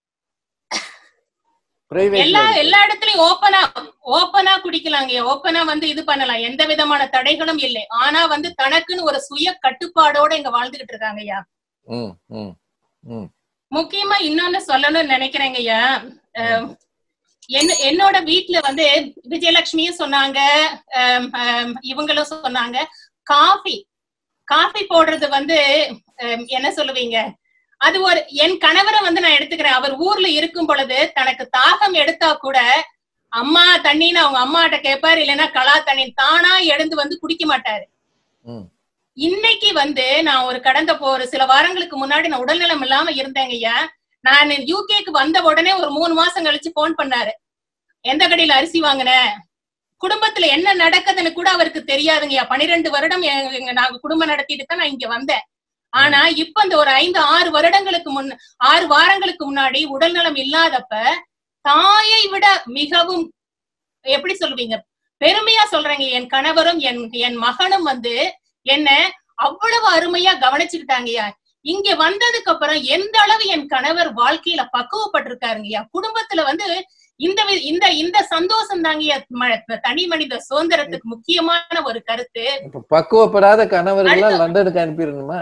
பிரைவேட்ல எல்லா இருக்கு. எல்லா இடத்துலயும் ஓப்பனா ஓப்பனா குடிக்கலாங்க ஓப்பனா வந்து இது பண்ணலாம் எந்த விதமான தடைகளும் இல்லை ஆனா வந்து தனக்குன்னு ஒரு சுய கட்டுப்பாடோட இங்க வாழ்ந்துகிட்டு இருக்காங்க ஐயா ம், ம், ம். முக்கியமா இன்னொன்னு சொல்லணும்னு நினைக்கிறேங்க ஐயா அஹ், என்ன என்னோட வீட்ல வந்து விஜயலட்சுமியும் சொன்னாங்க அஹ், அஹ், இவங்களும் சொன்னாங்க காஃபி காஃபி போடுறது வந்து அஹ், என்ன சொல்லுவீங்க அது ஒரு என் கணவரை வந்து நான் எடுத்துக்கிறேன் அவர் ஊர்ல இருக்கும் பொழுது தனக்கு தாகம் எடுத்தா கூட அம்மா தண்ணின்னு அவங்க அம்மாட்ட கேட்பாரு இல்லைன்னா கலா தண்ணி தானா எழுந்து வந்து குடிக்க மாட்டாரு ம். இன்னைக்கு வந்து நான் ஒரு கடந்த போ- ஒரு சில வாரங்களுக்கு முன்னாடி நான் உடல்நலம் இல்லாம இருந்தேங்க ஐயா நான் யூகேக்கு வந்த உடனே ஒரு மூணு மாசம் கழிச்சு போன் பண்ணாரு எந்த கடையில அரிசி வாங்கின குடும்பத்துல என்ன நடக்குதுன்னு கூட அவருக்கு தெரியாதுங்கய்யா பன்னிரெண்டு வருடம் எங்க- எங்க நாங்க குடும்பம் நடத்திட்டு தான் நான் இங்க வந்தேன் ஆனா இப்ப இந்த ஒரு ஐந்து ஆறு வருடங்களுக்கு முன் ஆறு வாரங்களுக்கு முன்னாடி உடல்நலம் இல்லாதப்ப தாயை விட மிகவும் எப்படி சொல்லுவீங்க பெருமையா சொல்றேங்க என் கணவரும் என் என் மகனும் வந்து என்ன அவ்வளவு அருமையா கவனிச்சுக்கிட்டாங்கய்யா இங்க வந்ததுக்கு அப்புறம் எந்த அளவு என் கணவர் வாழ்க்கையில பக்குவப்பட்டிருக்காருங்கய்யா குடும்பத்துல வந்து இந்த வி- இந்த இந்த சந்தோஷம் தாங்கய்யா ம- தனி மனித சுதந்திரத்துக்கு முக்கியமான ஒரு கருத்து இப்ப பக்குவப்படாத கணவர்களா லண்டனுக்கு அனுப்பிடணுமா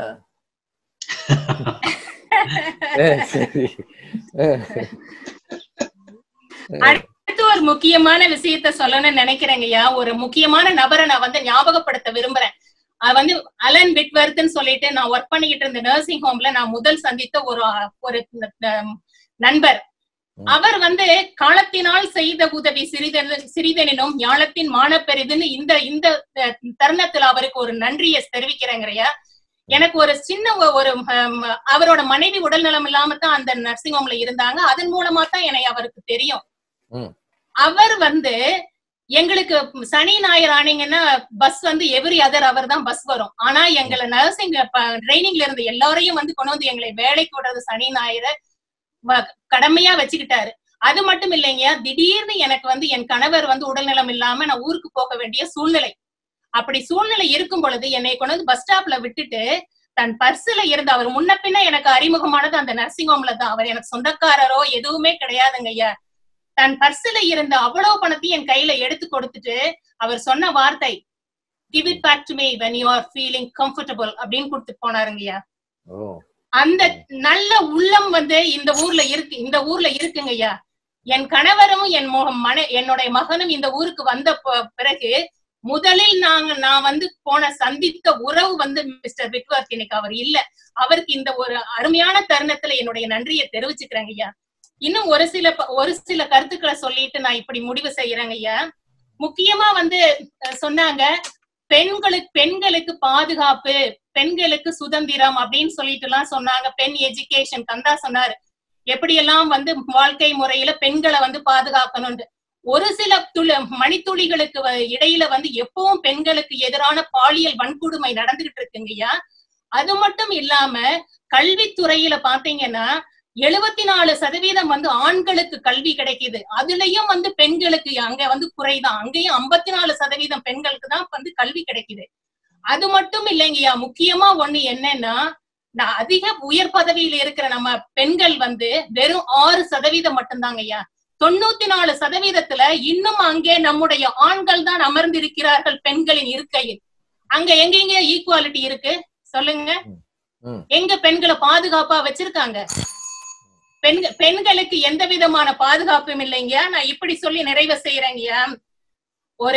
ஏ, சரி ஏ, அடுத்து ஒரு முக்கியமான விஷயத்த சொல்லணும்னு நினைக்கிறேங்கய்யா ஒரு முக்கியமான நபரை நான் வந்து ஞாபகப்படுத்த விரும்புறேன் அது வந்து அலன் விட்வர்த்னு சொல்லிட்டு நான் ஒர்க் பண்ணிக்கிட்டு இருந்த நர்சிங் ஹோம்ல நான் முதல் சந்தித்த ஒரு ஒரு அஹ், நண்பர் ம். அவர் வந்து காலத்தினால் செய்த உதவி சிறிதென சிறிதெனினும் ஞானத்தின் மானப்பெரிதுன்னு இந்த இந்த அஹ், தருணத்துல அவருக்கு ஒரு நன்றியை தெரிவிக்கிறேங்கய்யா எனக்கு ஒரு சின்ன ஒ- ஒரு ஹம், அவரோட மனைவி உடல் நலம் இல்லாம தான் அந்த நர்சிங் ஹோம்ல இருந்தாங்க அதன் மூலமா தான் என்னை அவருக்கு தெரியும் ம். அவர் வந்து எங்களுக்கு சனி ஞாயிறு ஆனீங்கன்னா பஸ் வந்து எவ்ரி அதர் அவர் தான் பஸ் வரும் ஆனா எங்களை நர்சிங் ட்ரைனிங்ல இருந்த எல்லாரையும் வந்து கொண்டு வந்து எங்களை வேலைக்கு விடுறது சனி ஞாயிறு வ- கடமையா வச்சுக்கிட்டாரு அது மட்டும் இல்லைங்க திடீர்னு எனக்கு வந்து என் கணவர் வந்து உடல்நலம் இல்லாம நான் ஊருக்கு போக வேண்டிய சூழ்நிலை அப்படி சூழ்நிலை இருக்கும் பொழுது என்னை கொண்டு வந்து பஸ் ஸ்டாப்ல விட்டுட்டு தன் பர்சுல இருந்த அவர் முன்ன பின்ன எனக்கு அறிமுகமானது அந்த நர்சிங் ஹோம்ல தான் அவர் எனக்கு சொந்தக்காரரோ எதுவுமே கிடையாதுங்க ஐயா தன் பர்சுல இருந்த அவ்வளவு பணத்தையும் என் கையில எடுத்து கொடுத்துட்டு அவர் சொன்ன வார்த்தை give it back to me when you are feeling comfortable அப்படின்னு கொடுத்துட்டு போனாருங்கய்யா ஓ அந்த நல்ல உள்ளம் வந்து இந்த ஊர்ல இருக்கு இந்த ஊர்ல இருக்குங்கய்யா என் கணவரும் என் மு- மன என்னுடைய மகனும் இந்த ஊருக்கு வந்த ப- பிறகு முதலில் நாங்க நான் வந்து போன சந்தித்த உறவு வந்து மிஸ்டர் விக்வர்த் இன்னைக்கு அவர் இல்ல அவருக்கு இந்த ஒரு அருமையான தருணத்துல என்னுடைய நன்றியை தெரிவிச்சுக்கிறேங்க ஐயா இன்னும் ஒரு சில ப- ஒரு சில கருத்துக்களை சொல்லிட்டு நான் இப்படி முடிவு செய்யறேங்க ஐயா முக்கியமா வந்து அஹ், சொன்னாங்க பெண்களுக்கு பெண்களுக்கு பாதுகாப்பு பெண்களுக்கு சுதந்திரம் அப்படின்னு சொல்லிட்டு எல்லாம் சொன்னாங்க பெண் எஜுகேஷன் கந்தா சொன்னாரு எப்படியெல்லாம் வந்து வாழ்க்கை முறையில பெண்களை வந்து பாதுகாக்கணும்னு ஒரு சில துளி மணித்துளிகளுக்கு வ- இடையில வந்து எப்பவும் பெண்களுக்கு எதிரான பாலியல் வன்கொடுமை நடந்துகிட்டு இருக்குங்கய்யா அது மட்டும் இல்லாம கல்வித்துறையில பாத்தீங்கன்னா எழுபத்தி நாலு சதவீதம் வந்து ஆண்களுக்கு கல்வி கிடைக்குது அதுலயும் வந்து பெண்களுக்கு அங்க வந்து குறைதான் அங்கேயும் ஐம்பத்தி நாலு சதவீதம் பெண்களுக்கு தான் வந்து கல்வி கிடைக்குது அது மட்டும் இல்லைங்கய்யா முக்கியமா ஒண்ணு என்னன்னா நான் அதிக உயர் பதவியில இருக்கிற நம்ம பெண்கள் வந்து வெறும் ஆறு சதவீதம் மட்டும்தாங்க ஐயா தொண்ணூத்தி நாலு சதவீதத்துல இன்னும் அங்கே நம்முடைய ஆண்கள் தான் அமர்ந்திருக்கிறார்கள் பெண்களின் இருக்கையில் அங்க எங்கெங்க ஈக்குவாலிட்டி இருக்கு சொல்லுங்க ம். எங்க பெண்களை பாதுகாப்பா வச்சிருக்காங்க பெண்கள் பெண்களுக்கு எந்த விதமான பாதுகாப்பும் இல்லைங்க நான் இப்படி சொல்லி நிறைவு செய்யறேங்கய்யா ஒரு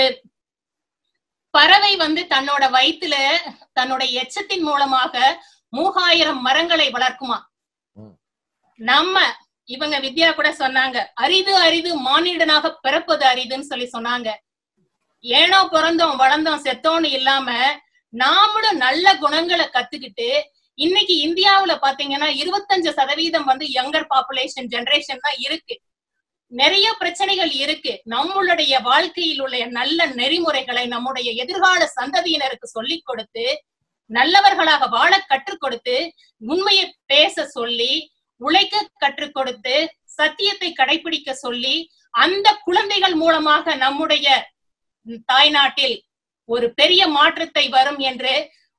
பறவை வந்து தன்னோட வயித்துல தன்னோட எச்சத்தின் மூலமாக மூவாயிரம் மரங்களை வளர்க்குமா ம். நம்ம இவங்க வித்யா கூட சொன்னாங்க அரிது அரிது மானிடனாக பிறப்பது அரிதுன்னு சொல்லி சொன்னாங்க ஏனோ பிறந்தோம் வளர்ந்தோம் செத்தோன்னு இல்லாம நாமளும் நல்ல குணங்களை கத்துக்கிட்டு இன்னைக்கு இந்தியாவுல பாத்தீங்கன்னா இருபத்தஞ்சு சதவீதம் வந்து யங்கர் பாப்புலேஷன் ஜெனரேஷன் தான் இருக்கு நிறைய பிரச்சனைகள் இருக்கு நம்மளுடைய வாழ்க்கையில் உள்ள நல்ல நெறிமுறைகளை நம்முடைய எதிர்கால சந்ததியினருக்கு சொல்லிக் கொடுத்து நல்லவர்களாக வாழ கற்றுக் கொடுத்து உண்மையை பேச சொல்லி உழைக்க கற்றுக் கொடுத்து சத்தியத்தை கடைபிடிக்க சொல்லி அந்த குழந்தைகள் மூலமாக நம்முடைய தாய்நாட்டில் ஒரு பெரிய மாற்றத்தை வரும் என்று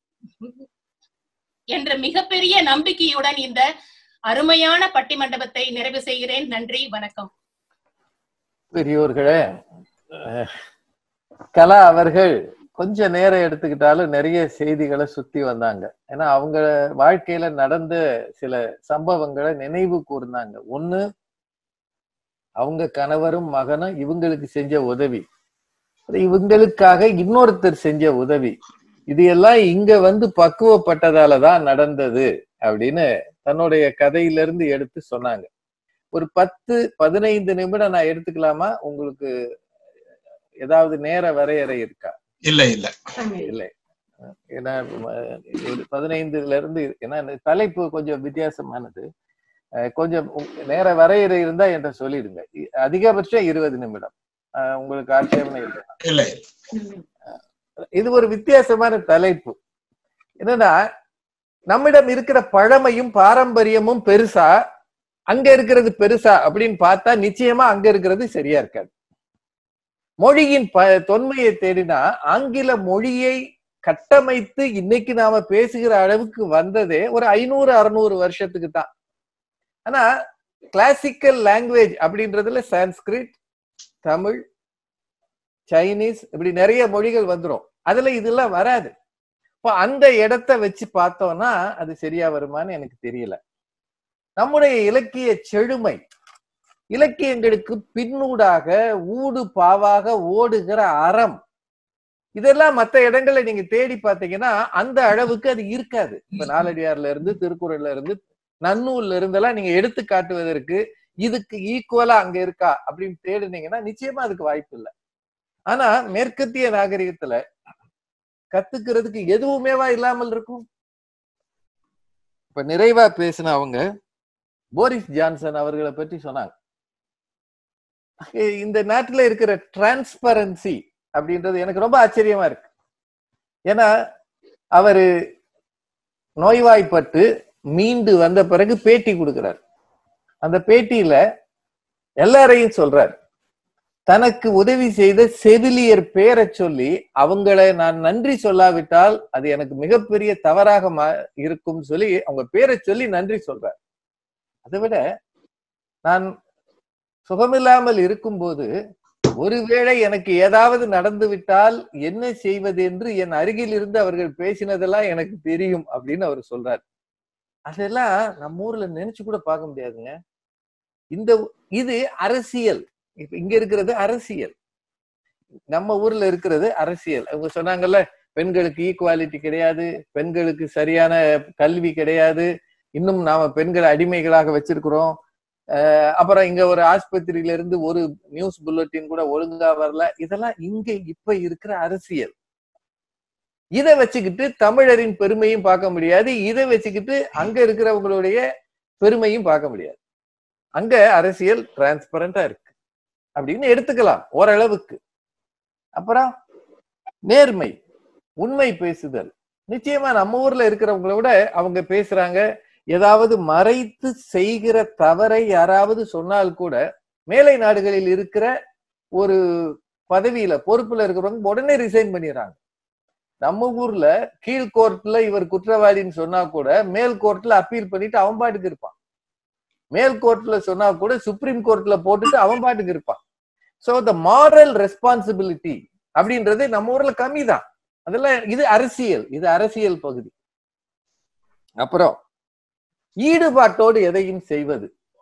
என்ற மிகப்பெரிய நம்பிக்கையுடன் இந்த அருமையான பட்டிமண்டபத்தை நிறைவு செய்கிறேன் நன்றி வணக்கம் பெரியோர்களே அஹ், கலா அவர்கள் கொஞ்ச நேரம் எடுத்துக்கிட்டாலும் நிறைய செய்திகளை சுத்தி வந்தாங்க ஏன்னா அவங்க வாழ்க்கையில நடந்த சில சம்பவங்களை நினைவு கூர்ந்தாங்க ஒண்ணு அவங்க கணவரும் மகனும் இவங்களுக்கு செஞ்ச உதவி அப்புறம் இவங்களுக்காக இன்னொருத்தர் செஞ்ச உதவி இது எல்லாம் இங்க வந்து பக்குவப்பட்டதால தான் நடந்தது அப்படின்னு தன்னுடைய கதையிலிருந்து எடுத்து சொன்னாங்க ஒரு பத்து பதினைந்து நிமிடம் நான் எடுத்துக்கலாமா உங்களுக்கு ஏதாவது நேர வரையறை இருக்கா இல்ல இல்ல இல்லை ஏன்னா ம, ஒரு பதினைந்துல இருந்து ஏன்னா இந்த தலைப்பு கொஞ்சம் வித்தியாசமானது அஹ் கொஞ்சம் உ- நேர வரையறை இருந்தா என்ற சொல்லிடுங்க இ- அதிகபட்சம் இருபது நிமிடம் அஹ் உங்களுக்கு ஆட்சேபனை இல்லை இல்ல இது ஒரு வித்தியாசமான தலைப்பு என்னன்னா நம்மிடம் இருக்கிற பழமையும் பாரம்பரியமும் பெருசா அங்க இருக்கிறது பெருசா அப்படின்னு பார்த்தா நிச்சயமா அங்க இருக்கிறது சரியா இருக்காது மொழியின் ப தொன்மையை தேடினா ஆங்கில மொழியை கட்டமைத்து இன்னைக்கு நாம பேசுகிற அளவுக்கு வந்ததே ஒரு ஐநூறு அறுநூறு வருஷத்துக்கு தான் ஆனா கிளாசிக்கல் லாங்குவேஜ் அப்படின்றதுல சான்ஸ்கிரிட் தமிழ் சைனீஸ் இப்படி நிறைய மொழிகள் வந்துரும் அதுல இதெல்லாம் வராது இப்போ அந்த இடத்த வச்சு பார்த்தோம்னா அது சரியா வருமான்னு எனக்கு தெரியல நம்முடைய இலக்கிய செழுமை இலக்கியங்களுக்கு பின்னூடாக ஊடு பாவாக ஓடுகிற அறம் இதெல்லாம் மத்த இடங்கள்ல நீங்க தேடி பார்த்தீங்கன்னா அந்த அளவுக்கு அது இருக்காது இப்ப நாலடியார்ல இருந்து திருக்குறள்ல இருந்து நன்னூல்ல இருந்தெல்லாம் நீங்க எடுத்து காட்டுவதற்கு இதுக்கு ஈக்குவலா அங்க இருக்கா அப்படின்னு தேடுனீங்கன்னா நிச்சயமா அதுக்கு வாய்ப்பு இல்லை ஆனா மேற்கத்திய நாகரிகத்துல கத்துக்கிறதுக்கு எதுவுமேவா இல்லாமல் இருக்கும் இப்ப நிறைவா பேசின அவங்க போரிஸ் ஜான்சன் அவர்களை பற்றி சொன்னாங்க இந்த நாட்டுல இருக்கிற டிரான்ஸ்பரன்சி அப்படின்றது எனக்கு ரொம்ப ஆச்சரியமா இருக்கு ஏன்னா அவரு நோய்வாய்ப்பட்டு மீண்டு வந்த பிறகு பேட்டி கொடுக்கிறார் அந்த பேட்டியில எல்லாரையும் சொல்றார் தனக்கு உதவி செய்த செவிலியர் பேரை சொல்லி அவங்கள நான் நன்றி சொல்லாவிட்டால் அது எனக்கு மிகப்பெரிய தவறாக மா- இருக்கும் சொல்லி அவங்க பேரை சொல்லி நன்றி சொல்றார் அதை விட நான் சுகமில்லாமல் இருக்கும்போது ஒருவேளை எனக்கு ஏதாவது நடந்து விட்டால் என்ன செய்வது என்று என் அருகில் இருந்து அவர்கள் பேசினதெல்லாம் எனக்கு தெரியும் அப்படின்னு அவர் சொல்றார் அதெல்லாம் நம்ம ஊர்ல நினைச்சு கூட பார்க்க முடியாதுங்க இந்த இது அரசியல் இப்ப இங்க இருக்கிறது அரசியல் நம்ம ஊர்ல இருக்கிறது அரசியல் அவங்க சொன்னாங்கல்ல பெண்களுக்கு ஈக்குவாலிட்டி கிடையாது பெண்களுக்கு சரியான கல்வி கிடையாது இன்னும் நாம பெண்களை அடிமைகளாக வச்சிருக்கிறோம் அஹ் அப்புறம் இங்க ஒரு ஆஸ்பத்திரியில இருந்து ஒரு நியூஸ் புல்லட்டின் கூட ஒழுங்கா வரல இதெல்லாம் இங்க இப்ப இருக்கிற அரசியல் இதை வச்சுக்கிட்டு தமிழரின் பெருமையும் பார்க்க முடியாது இதை வச்சுக்கிட்டு அங்க இருக்கிறவங்களுடைய பெருமையும் பார்க்க முடியாது அங்க அரசியல் டிரான்ஸ்பரண்டா இருக்கு அப்படின்னு எடுத்துக்கலாம் ஓரளவுக்கு அப்புறம் நேர்மை உண்மை பேசுதல் நிச்சயமா நம்ம ஊர்ல இருக்கிறவங்கள விட அவங்க பேசுறாங்க ஏதாவது மறைத்து செய்கிற தவறை யாராவது சொன்னால் கூட மேலை நாடுகளில் இருக்கிற ஒரு பதவியில பொறுப்புல இருக்கிறவங்க உடனே ரிசைன் பண்ணிடுறாங்க நம்ம ஊர்ல கீழ் கோர்ட்ல இவர் குற்றவாளின்னு சொன்னா கூட மேல் கோர்ட்ல அப்பீல் பண்ணிட்டு அவன் பாட்டுக்கு இருப்பான் மேல் கோர்ட்ல சொன்னா கூட சுப்ரீம் கோர்ட்ல போட்டுட்டு அவன் பாட்டுக்கு இருப்பான் சோ த மாரல் ரெஸ்பான்சிபிலிட்டி அப்படின்றது நம்ம ஊர்ல கம்மி தான் அதெல்லாம் இது அரசியல் இது அரசியல் பகுதி அப்புறம் ஈடுபாட்டோடு எதையும் செய்வது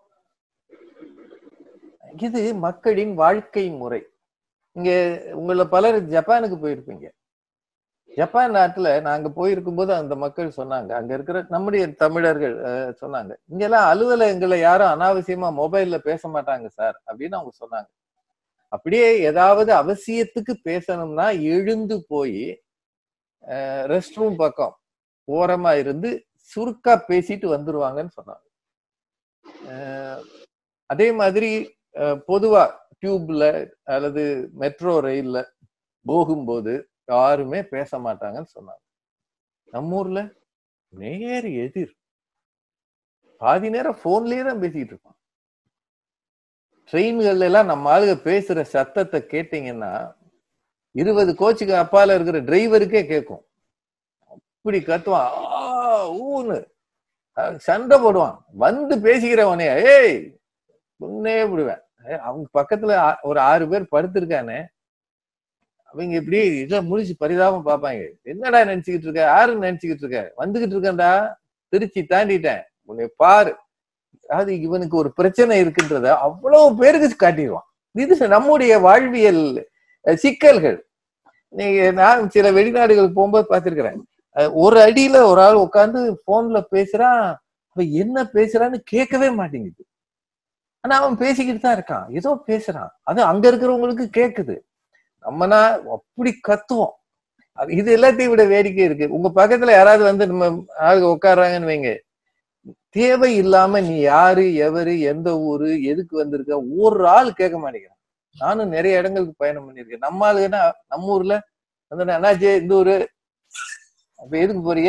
இது மக்களின் வாழ்க்கை முறை இங்க உங்கள பலர் ஜப்பானுக்கு போயிருப்பீங்க ஜப்பான் நாட்டுல நாங்க போயிருக்கும் போது அந்த மக்கள் சொன்னாங்க அங்க இருக்கிற நம்முடைய தமிழர்கள் அஹ், சொன்னாங்க இங்கெல்லாம் அலுவலகங்களை யாரும் அனாவசியமா மொபைல்ல பேச மாட்டாங்க சார் அப்படின்னு அவங்க சொன்னாங்க அப்படியே ஏதாவது அவசியத்துக்கு பேசணும்னா எழுந்து போய் ரெஸ்ட் ரூம் பக்கம் ஓரமா இருந்து சுருக்கா பேசிட்டு வந்துருவாங்கன்னு சொன்னாங்க அஹ், அதே மாதிரி அஹ், பொதுவா டியூப்ல அல்லது மெட்ரோ ரயில்ல போகும்போது யாருமே பேச மாட்டாங்கன்னு சொன்னாங்க நம்ம ஊர்ல நேர் எதிர் பாதி நேரம் போன்லயே தான் பேசிட்டு இருப்பான் ட்ரெயின்கள்ல எல்லாம் நம்ம ஆளுங்க பேசுற சத்தத்தை கேட்டீங்கன்னா இருபது கோச்சுக்கு அப்பால இருக்கிற டிரைவருக்கே கேட்கும் அப்படி கத்துவான் ஆ, ஊன்னு அஹ் சண்டை போடுவான் வந்து பேசிக்கிறவனே ஏய் உன்னே விடுவேன் ஏய், அவங்க பக்கத்துல ஆ- ஒரு ஆறு பேர் படுத்திருக்கானே அவங்க இப்படி இதை முடிச்சு பரிதாபம் பார்ப்பாங்க என்னடா நினைச்சுக்கிட்டு இருக்க யாருன்னு நினைச்சுக்கிட்டு இருக்க வந்துகிட்டு இருக்கேன்டா திருச்சி தாண்டிட்டேன் உன்னை பாரு அதாவது இவனுக்கு ஒரு பிரச்சனை இருக்குன்றத அவ்வளவு பேருக்கு காட்டிடுவான் இது நம்முடைய வாழ்வியல் அஹ், சிக்கல்கள் நீங்க நான் சில வெளிநாடுகளுக்கு போகும்போது பார்த்திருக்கிறேன் அஹ், ஒரு அடியில ஒரு ஆள் உட்கார்ந்து போன்ல பேசுறான் அவன் என்ன பேசுறான்னு கேட்கவே மாட்டேங்குது ஆனா அவன் பேசிக்கிட்டு தான் இருக்கான் ஏதோ பேசுறான் அது அங்க இருக்கிறவங்களுக்கு கேக்குது நம்மனா அப்படி கத்துவோம் அது இது எல்லாத்தையும் விட வேடிக்கை இருக்கு உங்க பக்கத்துல யாராவது வந்து நம்ம ஆளுங்க உட்கார்றாங்கன்னு வைங்க தேவை இல்லாம நீ யாரு எவரு எந்த ஊரு எதுக்கு வந்திருக்க ஒரு ஆள் கேட்க மாட்டேங்கிறான் நானும் நிறைய இடங்களுக்கு பயணம் பண்ணிருக்கேன் நம்ம ஆளுங்கன்னா நம்ம ஊர்ல வந்து அண்ணாச்சே இந்த ஊரு அப்ப எதுக்கு போறீங்க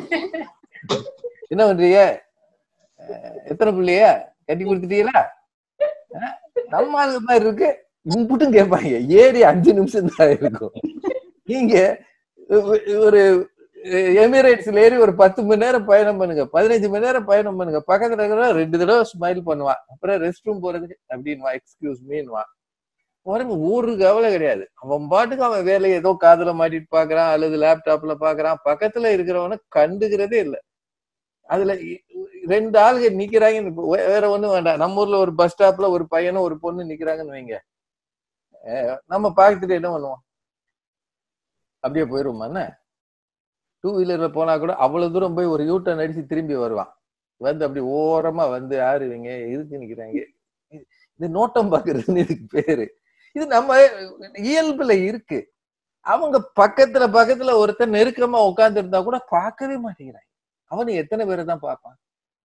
என்ன பண்றீங்க அஹ் எத்தனை பிள்ளைய கட்டி கொடுத்துட்டீங்களா அஹ் நம்ம ஆளுங்க மாதிரி இருக்கு இம்புட்டும் கேட்பாங்க ஏறி அஞ்சு நிமிஷம் தான் இருக்கும் நீங்க ஒ- ஒரு எமிரேட்ஸ்ல ஏறி ஒரு பத்து மணி நேரம் பயணம் பண்ணுங்க பதினஞ்சு மணி நேரம் பயணம் பண்ணுங்க பக்கத்துல இருக்கிற ரெண்டு தடவை ஸ்மைல் பண்ணுவான் அப்புறம் ரெஸ்ட் ரூம் போறதுக்கு அப்படின்வா எக்ஸ்கியூஸ் மீன்வா பாருங்க ஒரு கவலை கிடையாது அவன் பாட்டுக்கு அவன் வேலையை ஏதோ காதுல மாட்டிட்டு பாக்குறான் அல்லது லேப்டாப்ல பாக்குறான் பக்கத்துல இருக்கிறவன கண்டுக்கிறதே இல்ல அதுல இ- ரெண்டு ஆளுங்க நிக்கிறாங்க இப்ப வே- வேற ஒண்ணும் வேண்டாம் நம்ம ஊர்ல ஒரு பஸ் ஸ்டாப்ல ஒரு பையனும் ஒரு பொண்ணு நிக்கிறாங்கன்னு வைங்க அஹ் நம்ம பார்த்துட்டு என்ன பண்ணுவோம் அப்படியே போயிருவோமா என்ன டூ வீலர்ல போனா கூட அவ்வளவு தூரம் போய் ஒரு யூட்டன் அடிச்சு திரும்பி வருவான் வந்து அப்படி ஓரமா வந்து யாரு இவங்க எதுக்கு நிக்கிறாங்க இது- இது நோட்டம் பாக்குறதுன்னு இதுக்கு பேரு இது நம்ம இயல்புல இருக்கு அவங்க பக்கத்துல பக்கத்துல ஒருத்தர் நெருக்கமா உட்கார்ந்து இருந்தா கூட பார்க்கவே மாட்டேங்கிறாங்க அவனு எத்தனை பேரை தான் பார்ப்பான்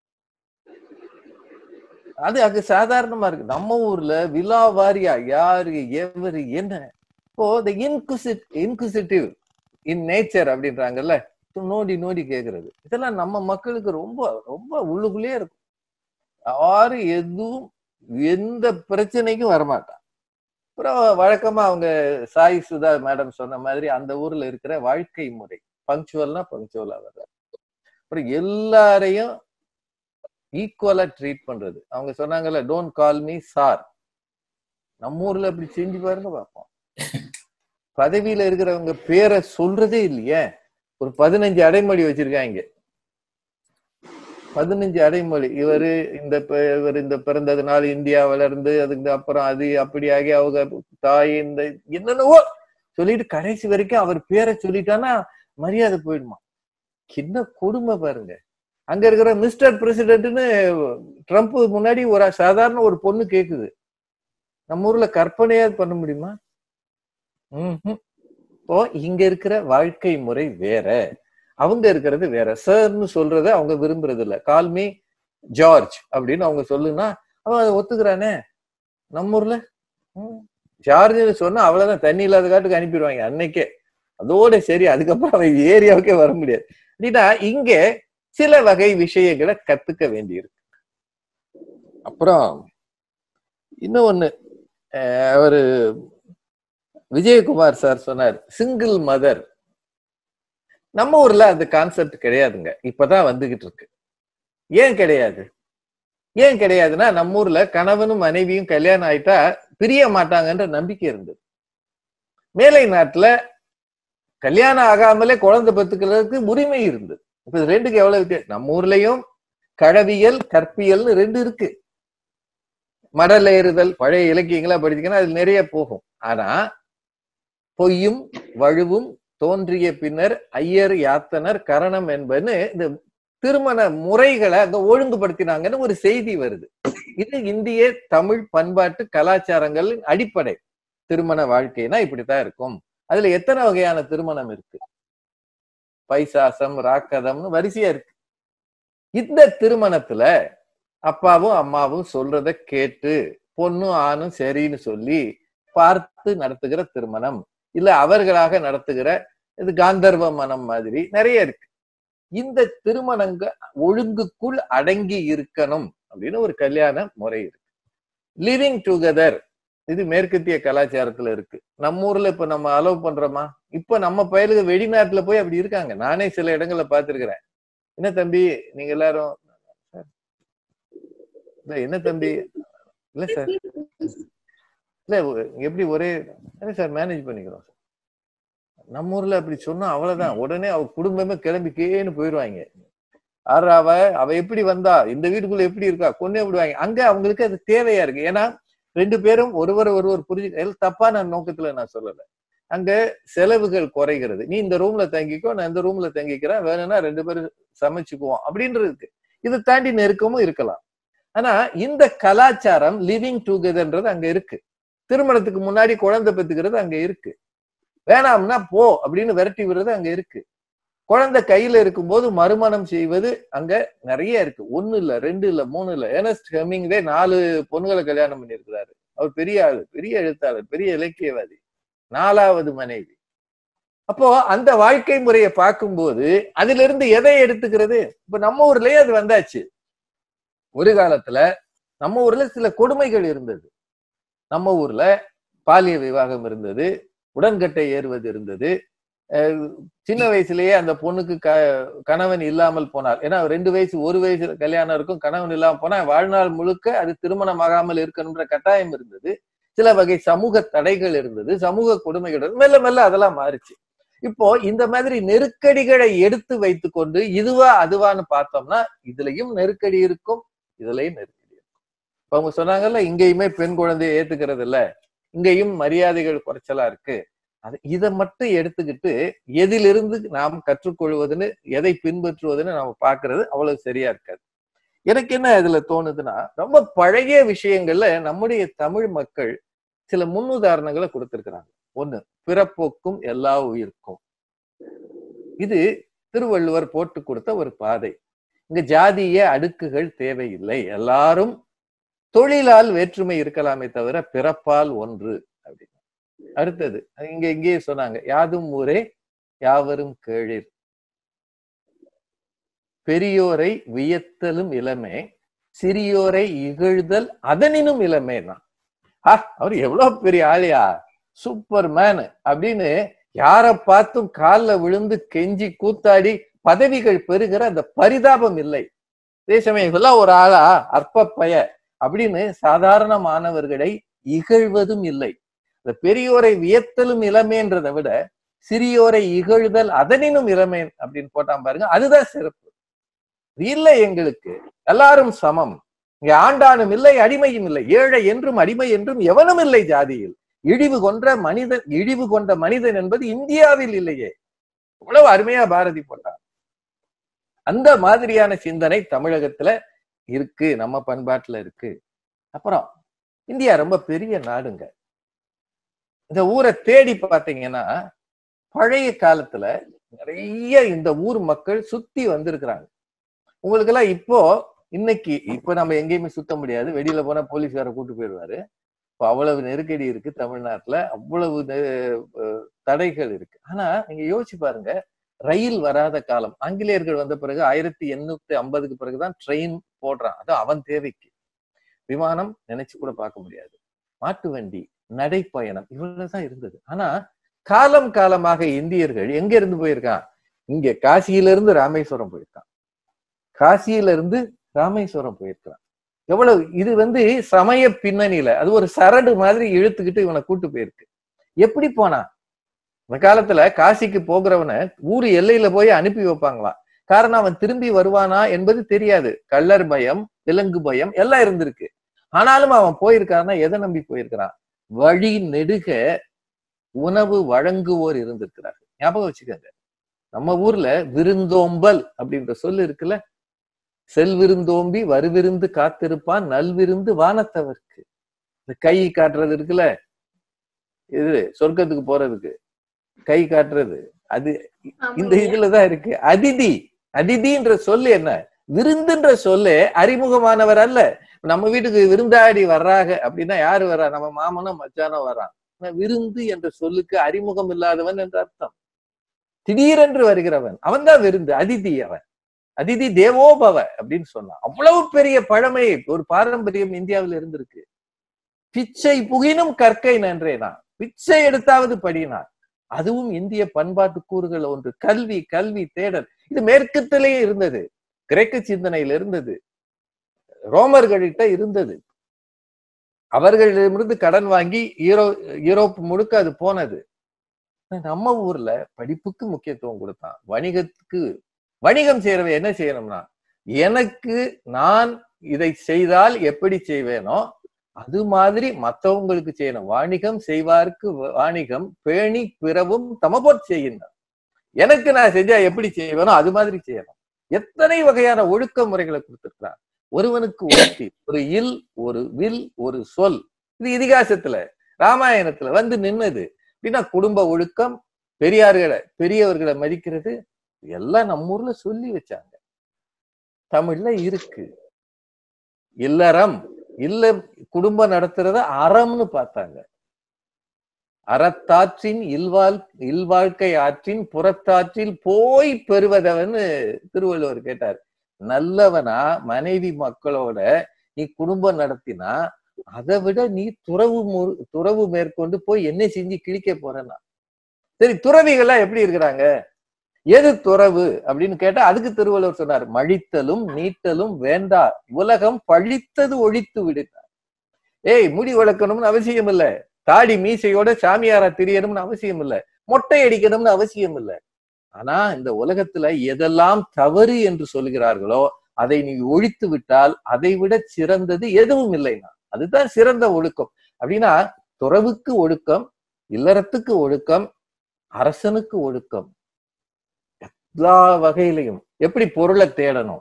அது அது சாதாரணமா இருக்கு நம்ம ஊர்ல விழா வாரியா யாரு எவரு என்ன இப்போ இந்த இன்குசிட் இன்குசிட்டிவ் இன் நேச்சர் அப்படின்றாங்கல்ல நோடி நோடி கேக்குறது இதெல்லாம் நம்ம மக்களுக்கு ரொம்ப ரொம்ப உள்ளுக்குள்ளேயே இருக்கும் யாரும் எதுவும் எந்த பிரச்சனைக்கும் வரமாட்டான் அப்புறம் வழக்கமா அவங்க சாய் சுதா மேடம் சொன்ன மாதிரி அந்த ஊர்ல இருக்கிற வாழ்க்கை முறை பங்க்சுவல்னா பங்க்சுவலா வர்ற அப்புறம் எல்லாரையும் ஈக்குவலா ட்ரீட் பண்றது அவங்க சொன்னாங்கல்ல டோன்ட் கால் மீ சார் நம்ம ஊர்ல அப்படி செஞ்சு பாருங்க பார்ப்போம் பதவியில இருக்கிறவங்க பேரை சொல்றதே இல்லையே ஒரு பதினஞ்சு அடைமொழி வச்சிருக்காங்க பதினஞ்சு அடைமொழி இவரு இந்த ப- இவர் இந்த பிறந்ததுனால இந்தியா வளர்ந்து அதுக்கு அப்புறம் அது அப்படியாகி அவங்க தாய் இந்த என்னென்னவோ சொல்லிட்டு கடைசி வரைக்கும் அவர் பேரை சொல்லிட்டான்னா மரியாதை போயிடுமா என்ன கொடுமை பாருங்க அங்க இருக்கிற மிஸ்டர் பிரசிடென்ட்னு ட்ரம்ப் முன்னாடி ஒரு சாதாரண ஒரு பொண்ணு கேக்குது நம்ம ஊர்ல கற்பனையாவது பண்ண முடியுமா ம்ஹும். இப்போ இங்க இருக்கிற வாழ்க்கை முறை வேற அவங்க இருக்கிறது வேற சார்னு சொல்றத அவங்க விரும்புறது இல்ல கால்மி ஜார்ஜ் அப்படின்னு அவங்க சொல்லுனா அவன் அதை ஒத்துக்கிறானே நம்ம ஊர்ல ம், ஜார்ஜ்னு சொன்னா அவ்வளவுதான் தண்ணி இல்லாத காட்டுக்கு அனுப்பிடுவாங்க அன்னைக்கே அதோட சரி அதுக்கப்புறம் அவன் ஏரியாவுக்கே வர முடியாது அப்படின்னா இங்க சில வகை விஷயங்களை கத்துக்க வேண்டியிருக்கு அப்புறம் இன்னும் ஒண்ணு அஹ் அவரு விஜயகுமார் சார் சொன்னார் சிங்கிள் மதர் நம்ம ஊர்ல அந்த கான்செப்ட் கிடையாதுங்க இப்பதான் வந்துகிட்டு இருக்கு ஏன் கிடையாது ஏன் கிடையாதுன்னா நம்ம ஊர்ல கணவனும் மனைவியும் கல்யாணம் ஆயிட்டா பிரிய மாட்டாங்கன்ற நம்பிக்கை இருந்தது மேலை நாட்டுல கல்யாணம் ஆகாமலே குழந்தை பெத்துக்கிறதுக்கு உரிமை இருந்தது இப்ப இது ரெண்டுக்கு எவ்வளவு வித்தியாசம் நம்ம ஊர்லயும் கழவியல் கற்பியல்னு ரெண்டு இருக்கு மடல் ஏறுதல் பழைய இலக்கியங்களா படிச்சீங்கன்னா அது நிறைய போகும் ஆனா பொய்யும் வழுவும் தோன்றிய பின்னர் ஐயர் யாத்தனர் கரணம் என்பன்னு இந்த திருமண முறைகளை அங்க ஒழுங்குபடுத்தினாங்கன்னு ஒரு செய்தி வருது இது இந்திய தமிழ் பண்பாட்டு கலாச்சாரங்களின் அடிப்படை திருமண வாழ்க்கைனா இப்படித்தான் இருக்கும் அதுல எத்தனை வகையான திருமணம் இருக்கு பைசாசம் ராக்கதம்னு வரிசையா இருக்கு இந்த திருமணத்துல அப்பாவும் அம்மாவும் சொல்றத கேட்டு பொண்ணும் ஆணும் சரின்னு சொல்லி பார்த்து நடத்துகிற திருமணம் இல்ல அவர்களாக நடத்துகிற இது காந்தர்வ மனம் மாதிரி நிறைய இருக்கு இந்த திருமணங்க ஒழுங்குக்குள் அடங்கி இருக்கணும் அப்படின்னு ஒரு கல்யாண முறை இருக்கு லிவிங் டுகெதர் இது மேற்கத்திய கலாச்சாரத்துல இருக்கு நம்ம ஊர்ல இப்ப நம்ம அலோவ் பண்றோமா இப்ப நம்ம பயலுக்கு வெளிநாட்டுல போய் அப்படி இருக்காங்க நானே சில இடங்கள்ல பார்த்திருக்கிறேன் என்ன தம்பி நீங்க எல்லாரும் இல்ல என்ன தம்பி இல்ல சார் இல்ல ஒ- எப்படி ஒரே இல்ல சார் மேனேஜ் பண்ணிக்கிறோம் சார் நம்ம ஊர்ல அப்படி சொன்னா அவ்வளவுதான் உடனே அவ குடும்பமே கிளம்பி கேன்னு போயிடுவாங்க ஆறு அவ அவ எப்படி வந்தா இந்த வீட்டுக்குள்ள எப்படி இருக்கா கொன்னே விடுவாங்க அங்க அவங்களுக்கு அது தேவையா இருக்கு ஏன்னா ரெண்டு பேரும் ஒருவர் ஒருவர் புரிஞ்சு எல்லாம் தப்பான நோக்கத்துல நான் சொல்லல அங்க செலவுகள் குறைகிறது நீ இந்த ரூம்ல தங்கிக்கோ நான் இந்த ரூம்ல தங்கிக்கிறேன் வேணும்னா ரெண்டு பேரும் சமைச்சுக்குவோம் அப்படின்றது இருக்கு இதை தாண்டி நெருக்கமும் இருக்கலாம் ஆனா இந்த கலாச்சாரம் லிவிங் டுகெதர்ன்றது அங்க இருக்கு திருமணத்துக்கு முன்னாடி குழந்தை பெத்துக்கிறது அங்க இருக்கு வேணாம்னா போ அப்படின்னு விரட்டி விடுறது அங்க இருக்கு குழந்தை கையில இருக்கும்போது மறுமணம் செய்வது அங்க நிறைய இருக்கு ஒண்ணு இல்ல ரெண்டு இல்ல மூணு இல்ல ஏனஸ்ட் ஹெமிங்வே நாலு பொண்ணுகளை கல்யாணம் பண்ணியிருக்கிறாரு அவர் பெரிய ஆளு பெரிய எழுத்தாளர் பெரிய இலக்கியவாதி நாலாவது மனைவி அப்போ அந்த வாழ்க்கை முறையை பார்க்கும்போது அதுல இருந்து எதை எடுத்துக்கிறது இப்ப நம்ம ஊர்லயே அது வந்தாச்சு ஒரு காலத்துல நம்ம ஊர்ல சில கொடுமைகள் இருந்தது நம்ம ஊர்ல பாலிய விவாகம் இருந்தது உடன்கட்டை ஏறுவது இருந்தது அஹ் சின்ன வயசுலயே அந்த பொண்ணுக்கு க கணவன் இல்லாமல் போனார் ஏன்னா ரெண்டு வயசு ஒரு வயசு கல்யாணம் இருக்கும் கணவன் இல்லாமல் போனா வாழ்நாள் முழுக்க அது திருமணமாகாமல் இருக்கணுன்ற கட்டாயம் இருந்தது சில வகை சமூக தடைகள் இருந்தது சமூக கொடுமைகள் இருந்தது மெல்ல மெல்ல அதெல்லாம் மாறிச்சு இப்போ இந்த மாதிரி நெருக்கடிகளை எடுத்து வைத்துக்கொண்டு இதுவா அதுவான்னு பார்த்தோம்னா இதுலயும் நெருக்கடி இருக்கும் இதுலயும் நெருக்கடி இருக்கும் இப்ப அவங்க சொன்னாங்கல்ல இங்கேயுமே பெண் குழந்தையை ஏத்துக்கிறது இல்ல இங்கேயும் மரியாதைகள் குறைச்சலா இருக்கு அது இதை மட்டும் எடுத்துக்கிட்டு எதிலிருந்து நாம் கற்றுக்கொள்வதுன்னு எதை பின்பற்றுவதுன்னு நாம பாக்குறது அவ்வளவு சரியா இருக்காது எனக்கு என்ன இதுல தோணுதுன்னா ரொம்ப பழைய விஷயங்கள்ல நம்முடைய தமிழ் மக்கள் சில முன்னுதாரணங்களை கொடுத்திருக்கிறாங்க ஒண்ணு பிறப்போக்கும் எல்லா உயிர்க்கும் இது திருவள்ளுவர் போட்டு கொடுத்த ஒரு பாதை இங்க ஜாதிய அடுக்குகள் தேவையில்லை எல்லாரும் தொழிலால் வேற்றுமை இருக்கலாமே தவிர பிறப்பால் ஒன்று அப்படின்னு அடுத்தது இங்க இங்கேயே சொன்னாங்க யாதும் ஊரே யாவரும் கேளிர் பெரியோரை வியத்தலும் இளமே சிறியோரை இகழ்தல் அதனினும் இளமே தான் ஆ அவர் எவ்வளவு பெரிய ஆளியா சூப்பர் மேன் அப்படின்னு யார பார்த்தும் காலில் விழுந்து கெஞ்சி கூத்தாடி பதவிகள் பெறுகிற அந்த பரிதாபம் இல்லை அதே சமயம் இதெல்லாம் ஒரு ஆளா அற்ப பய அப்படின்னு சாதாரண மாணவர்களை இகழ்வதும் இல்லை இந்த பெரியோரை வியத்தலும் இளமேன்றதை விட சிறியோரை இகழ்தல் அதனினும் இளமேன் அப்படின்னு போட்டான் பாருங்க அதுதான் சிறப்பு இல்லை எங்களுக்கு எல்லாரும் சமம் இங்க ஆண்டானும் இல்லை அடிமையும் இல்லை ஏழை என்றும் அடிமை என்றும் எவனும் இல்லை ஜாதியில் இழிவு கொன்ற மனிதன் இழிவு கொண்ட மனிதன் என்பது இந்தியாவில் இல்லையே இவ்வளவு அருமையா பாரதி போட்டார் அந்த மாதிரியான சிந்தனை தமிழகத்துல இருக்கு நம்ம பண்பாட்டுல இருக்கு அப்புறம் இந்தியா ரொம்ப பெரிய நாடுங்க இந்த ஊரை தேடி பார்த்தீங்கன்னா பழைய காலத்துல நிறைய இந்த ஊர் மக்கள் சுத்தி வந்திருக்கிறாங்க உங்களுக்கு எல்லாம் இப்போ இன்னைக்கு இப்ப நம்ம எங்கேயுமே சுத்த முடியாது வெளியில போனா போலீஸ்கார கூட்டு போயிடுவாரு இப்போ அவ்வளவு நெருக்கடி இருக்கு தமிழ்நாட்டுல அவ்வளவு தடைகள் இருக்கு ஆனா நீங்க யோசிச்சு பாருங்க ரயில் வராத காலம் ஆங்கிலேயர்கள் வந்த பிறகு ஆயிரத்தி எண்ணூத்தி ஐம்பதுக்கு பிறகுதான் ட்ரெயின் போடுறான் அது அவன் தேவைக்கு விமானம் நினைச்சு கூட பார்க்க முடியாது மாட்டு வண்டி நடைப்பயணம் இவ்வளவுதான் இருந்தது ஆனா காலம் காலமாக இந்தியர்கள் எங்க இருந்து போயிருக்கான் இங்க காசியில இருந்து ராமேஸ்வரம் போயிருக்கான் காசியில இருந்து ராமேஸ்வரம் போயிருக்கான் எவ்வளவு இது வந்து சமய பின்னணியில அது ஒரு சரடு மாதிரி இழுத்துக்கிட்டு இவனை கூட்டு போயிருக்கு எப்படி போனா இந்த காலத்துல காசிக்கு போகிறவனை ஊர் எல்லையில போய் அனுப்பி வைப்பாங்களாம் காரணம் அவன் திரும்பி வருவானா என்பது தெரியாது கள்ளர் பயம் விலங்கு பயம் எல்லாம் இருந்திருக்கு ஆனாலும் அவன் போயிருக்கான்னா எதை நம்பி போயிருக்கிறான் வழி நெடுக உணவு வழங்குவோர் இருந்திருக்கிறார்கள் ஞாபகம் வச்சுக்கோங்க நம்ம ஊர்ல விருந்தோம்பல் அப்படின்ற சொல்லு இருக்குல்ல செல்விருந்தோம்பி வருவிருந்து காத்திருப்பான் நல்விருந்து வானத்தவர்க்கு இந்த கை காட்டுறது இருக்குல்ல இது சொர்க்கத்துக்கு போறதுக்கு கை காட்டுறது அது இந்த இதுலதான் இருக்கு அதிதி அதிதின்ற சொல்லு என்ன விருந்துன்ற சொல்லு அறிமுகமானவர் அல்ல நம்ம வீட்டுக்கு விருந்தாடி வர்றாங்க அப்படின்னா யாரு வர்றா நம்ம மாமனும் மச்சானும் வர்றான் விருந்து என்ற சொல்லுக்கு அறிமுகம் இல்லாதவன் என்ற அர்த்தம் திடீரென்று வருகிறவன் அவன் தான் விருந்து அதிதி அவன் அதிதி தேவோபவ அப்படின்னு சொன்னான் அவ்வளவு பெரிய பழமை ஒரு பாரம்பரியம் இந்தியாவில் இருந்திருக்கு பிச்சை புகினும் கற்கை நன்றேனா பிச்சை எடுத்தாவது படினான் அதுவும் இந்திய பண்பாட்டு கூறுகள் ஒன்று கல்வி கல்வி தேடல் இது மேற்கத்திலேயே இருந்தது கிரேக்க சிந்தனையில் இருந்தது ரோமர்கள்கிட்ட இருந்தது அவர்களிடமிருந்து கடன் வாங்கி ஈரோ யூரோப் முழுக்க அது போனது நம்ம ஊர்ல படிப்புக்கு முக்கியத்துவம் கொடுத்தான் வணிகத்துக்கு வணிகம் செய்யறவன் என்ன செய்யணும்னா எனக்கு நான் இதை செய்தால் எப்படி செய்வேனோ அது மாதிரி மத்தவங்களுக்கு செய்யணும் வாணிகம் செய்வார்க்கு வாணிகம் பேணி பிறவும் தமபோட் செய்யணும் எனக்கு நான் செஞ்சா எப்படி செய்வேனோ அது மாதிரி செய்யணும் எத்தனை வகையான ஒழுக்க முறைகளை கொடுத்திருக்கிறான் ஒருவனுக்கு ஒருத்தி ஒரு இல் ஒரு வில் ஒரு சொல் இது இதிகாசத்துல ராமாயணத்துல வந்து நின்னது அப்படின்னா குடும்ப ஒழுக்கம் பெரியார்களை பெரியவர்களை மதிக்கிறது எல்லாம் நம்ம ஊர்ல சொல்லி வச்சாங்க தமிழ்ல இருக்கு இல்லறம் இல்ல குடும்பம் நடத்துறத அறம்னு பார்த்தாங்க அறத்தாற்றின் இல்வாழ் இல்வாழ்க்கை ஆற்றின் புறத்தாற்றில் போய் பெறுவதவன்னு திருவள்ளுவர் கேட்டார் நல்லவனா மனைவி மக்களோட நீ குடும்பம் நடத்தினா அதை விட நீ துறவு மு- துறவு மேற்கொண்டு போய் என்ன செஞ்சு கிழிக்க போறேன்னா சரி துறவிகள்லாம் எப்படி இருக்கிறாங்க எது துறவு அப்படின்னு கேட்டா அதுக்கு திருவள்ளுவர் சொன்னார் மழித்தலும் நீட்டலும் வேண்டா உலகம் பழித்தது ஒழித்து விடுத்தார் ஏய் முடி வளர்க்கணும்னு அவசியம் இல்ல தாடி மீசையோட சாமியாரா தெரியணும்னு அவசியம் இல்ல மொட்டை அடிக்கணும்னு அவசியம் இல்ல ஆனா இந்த உலகத்துல எதெல்லாம் தவறு என்று சொல்கிறார்களோ அதை நீ ஒழித்து விட்டால் அதை விட சிறந்தது எதுவும் இல்லைனா அதுதான் சிறந்த ஒழுக்கம் அப்படின்னா துறவுக்கு ஒழுக்கம் இல்லறத்துக்கு ஒழுக்கம் அரசனுக்கு ஒழுக்கம் எல்லா வகையிலையும் எப்படி பொருளை தேடணும்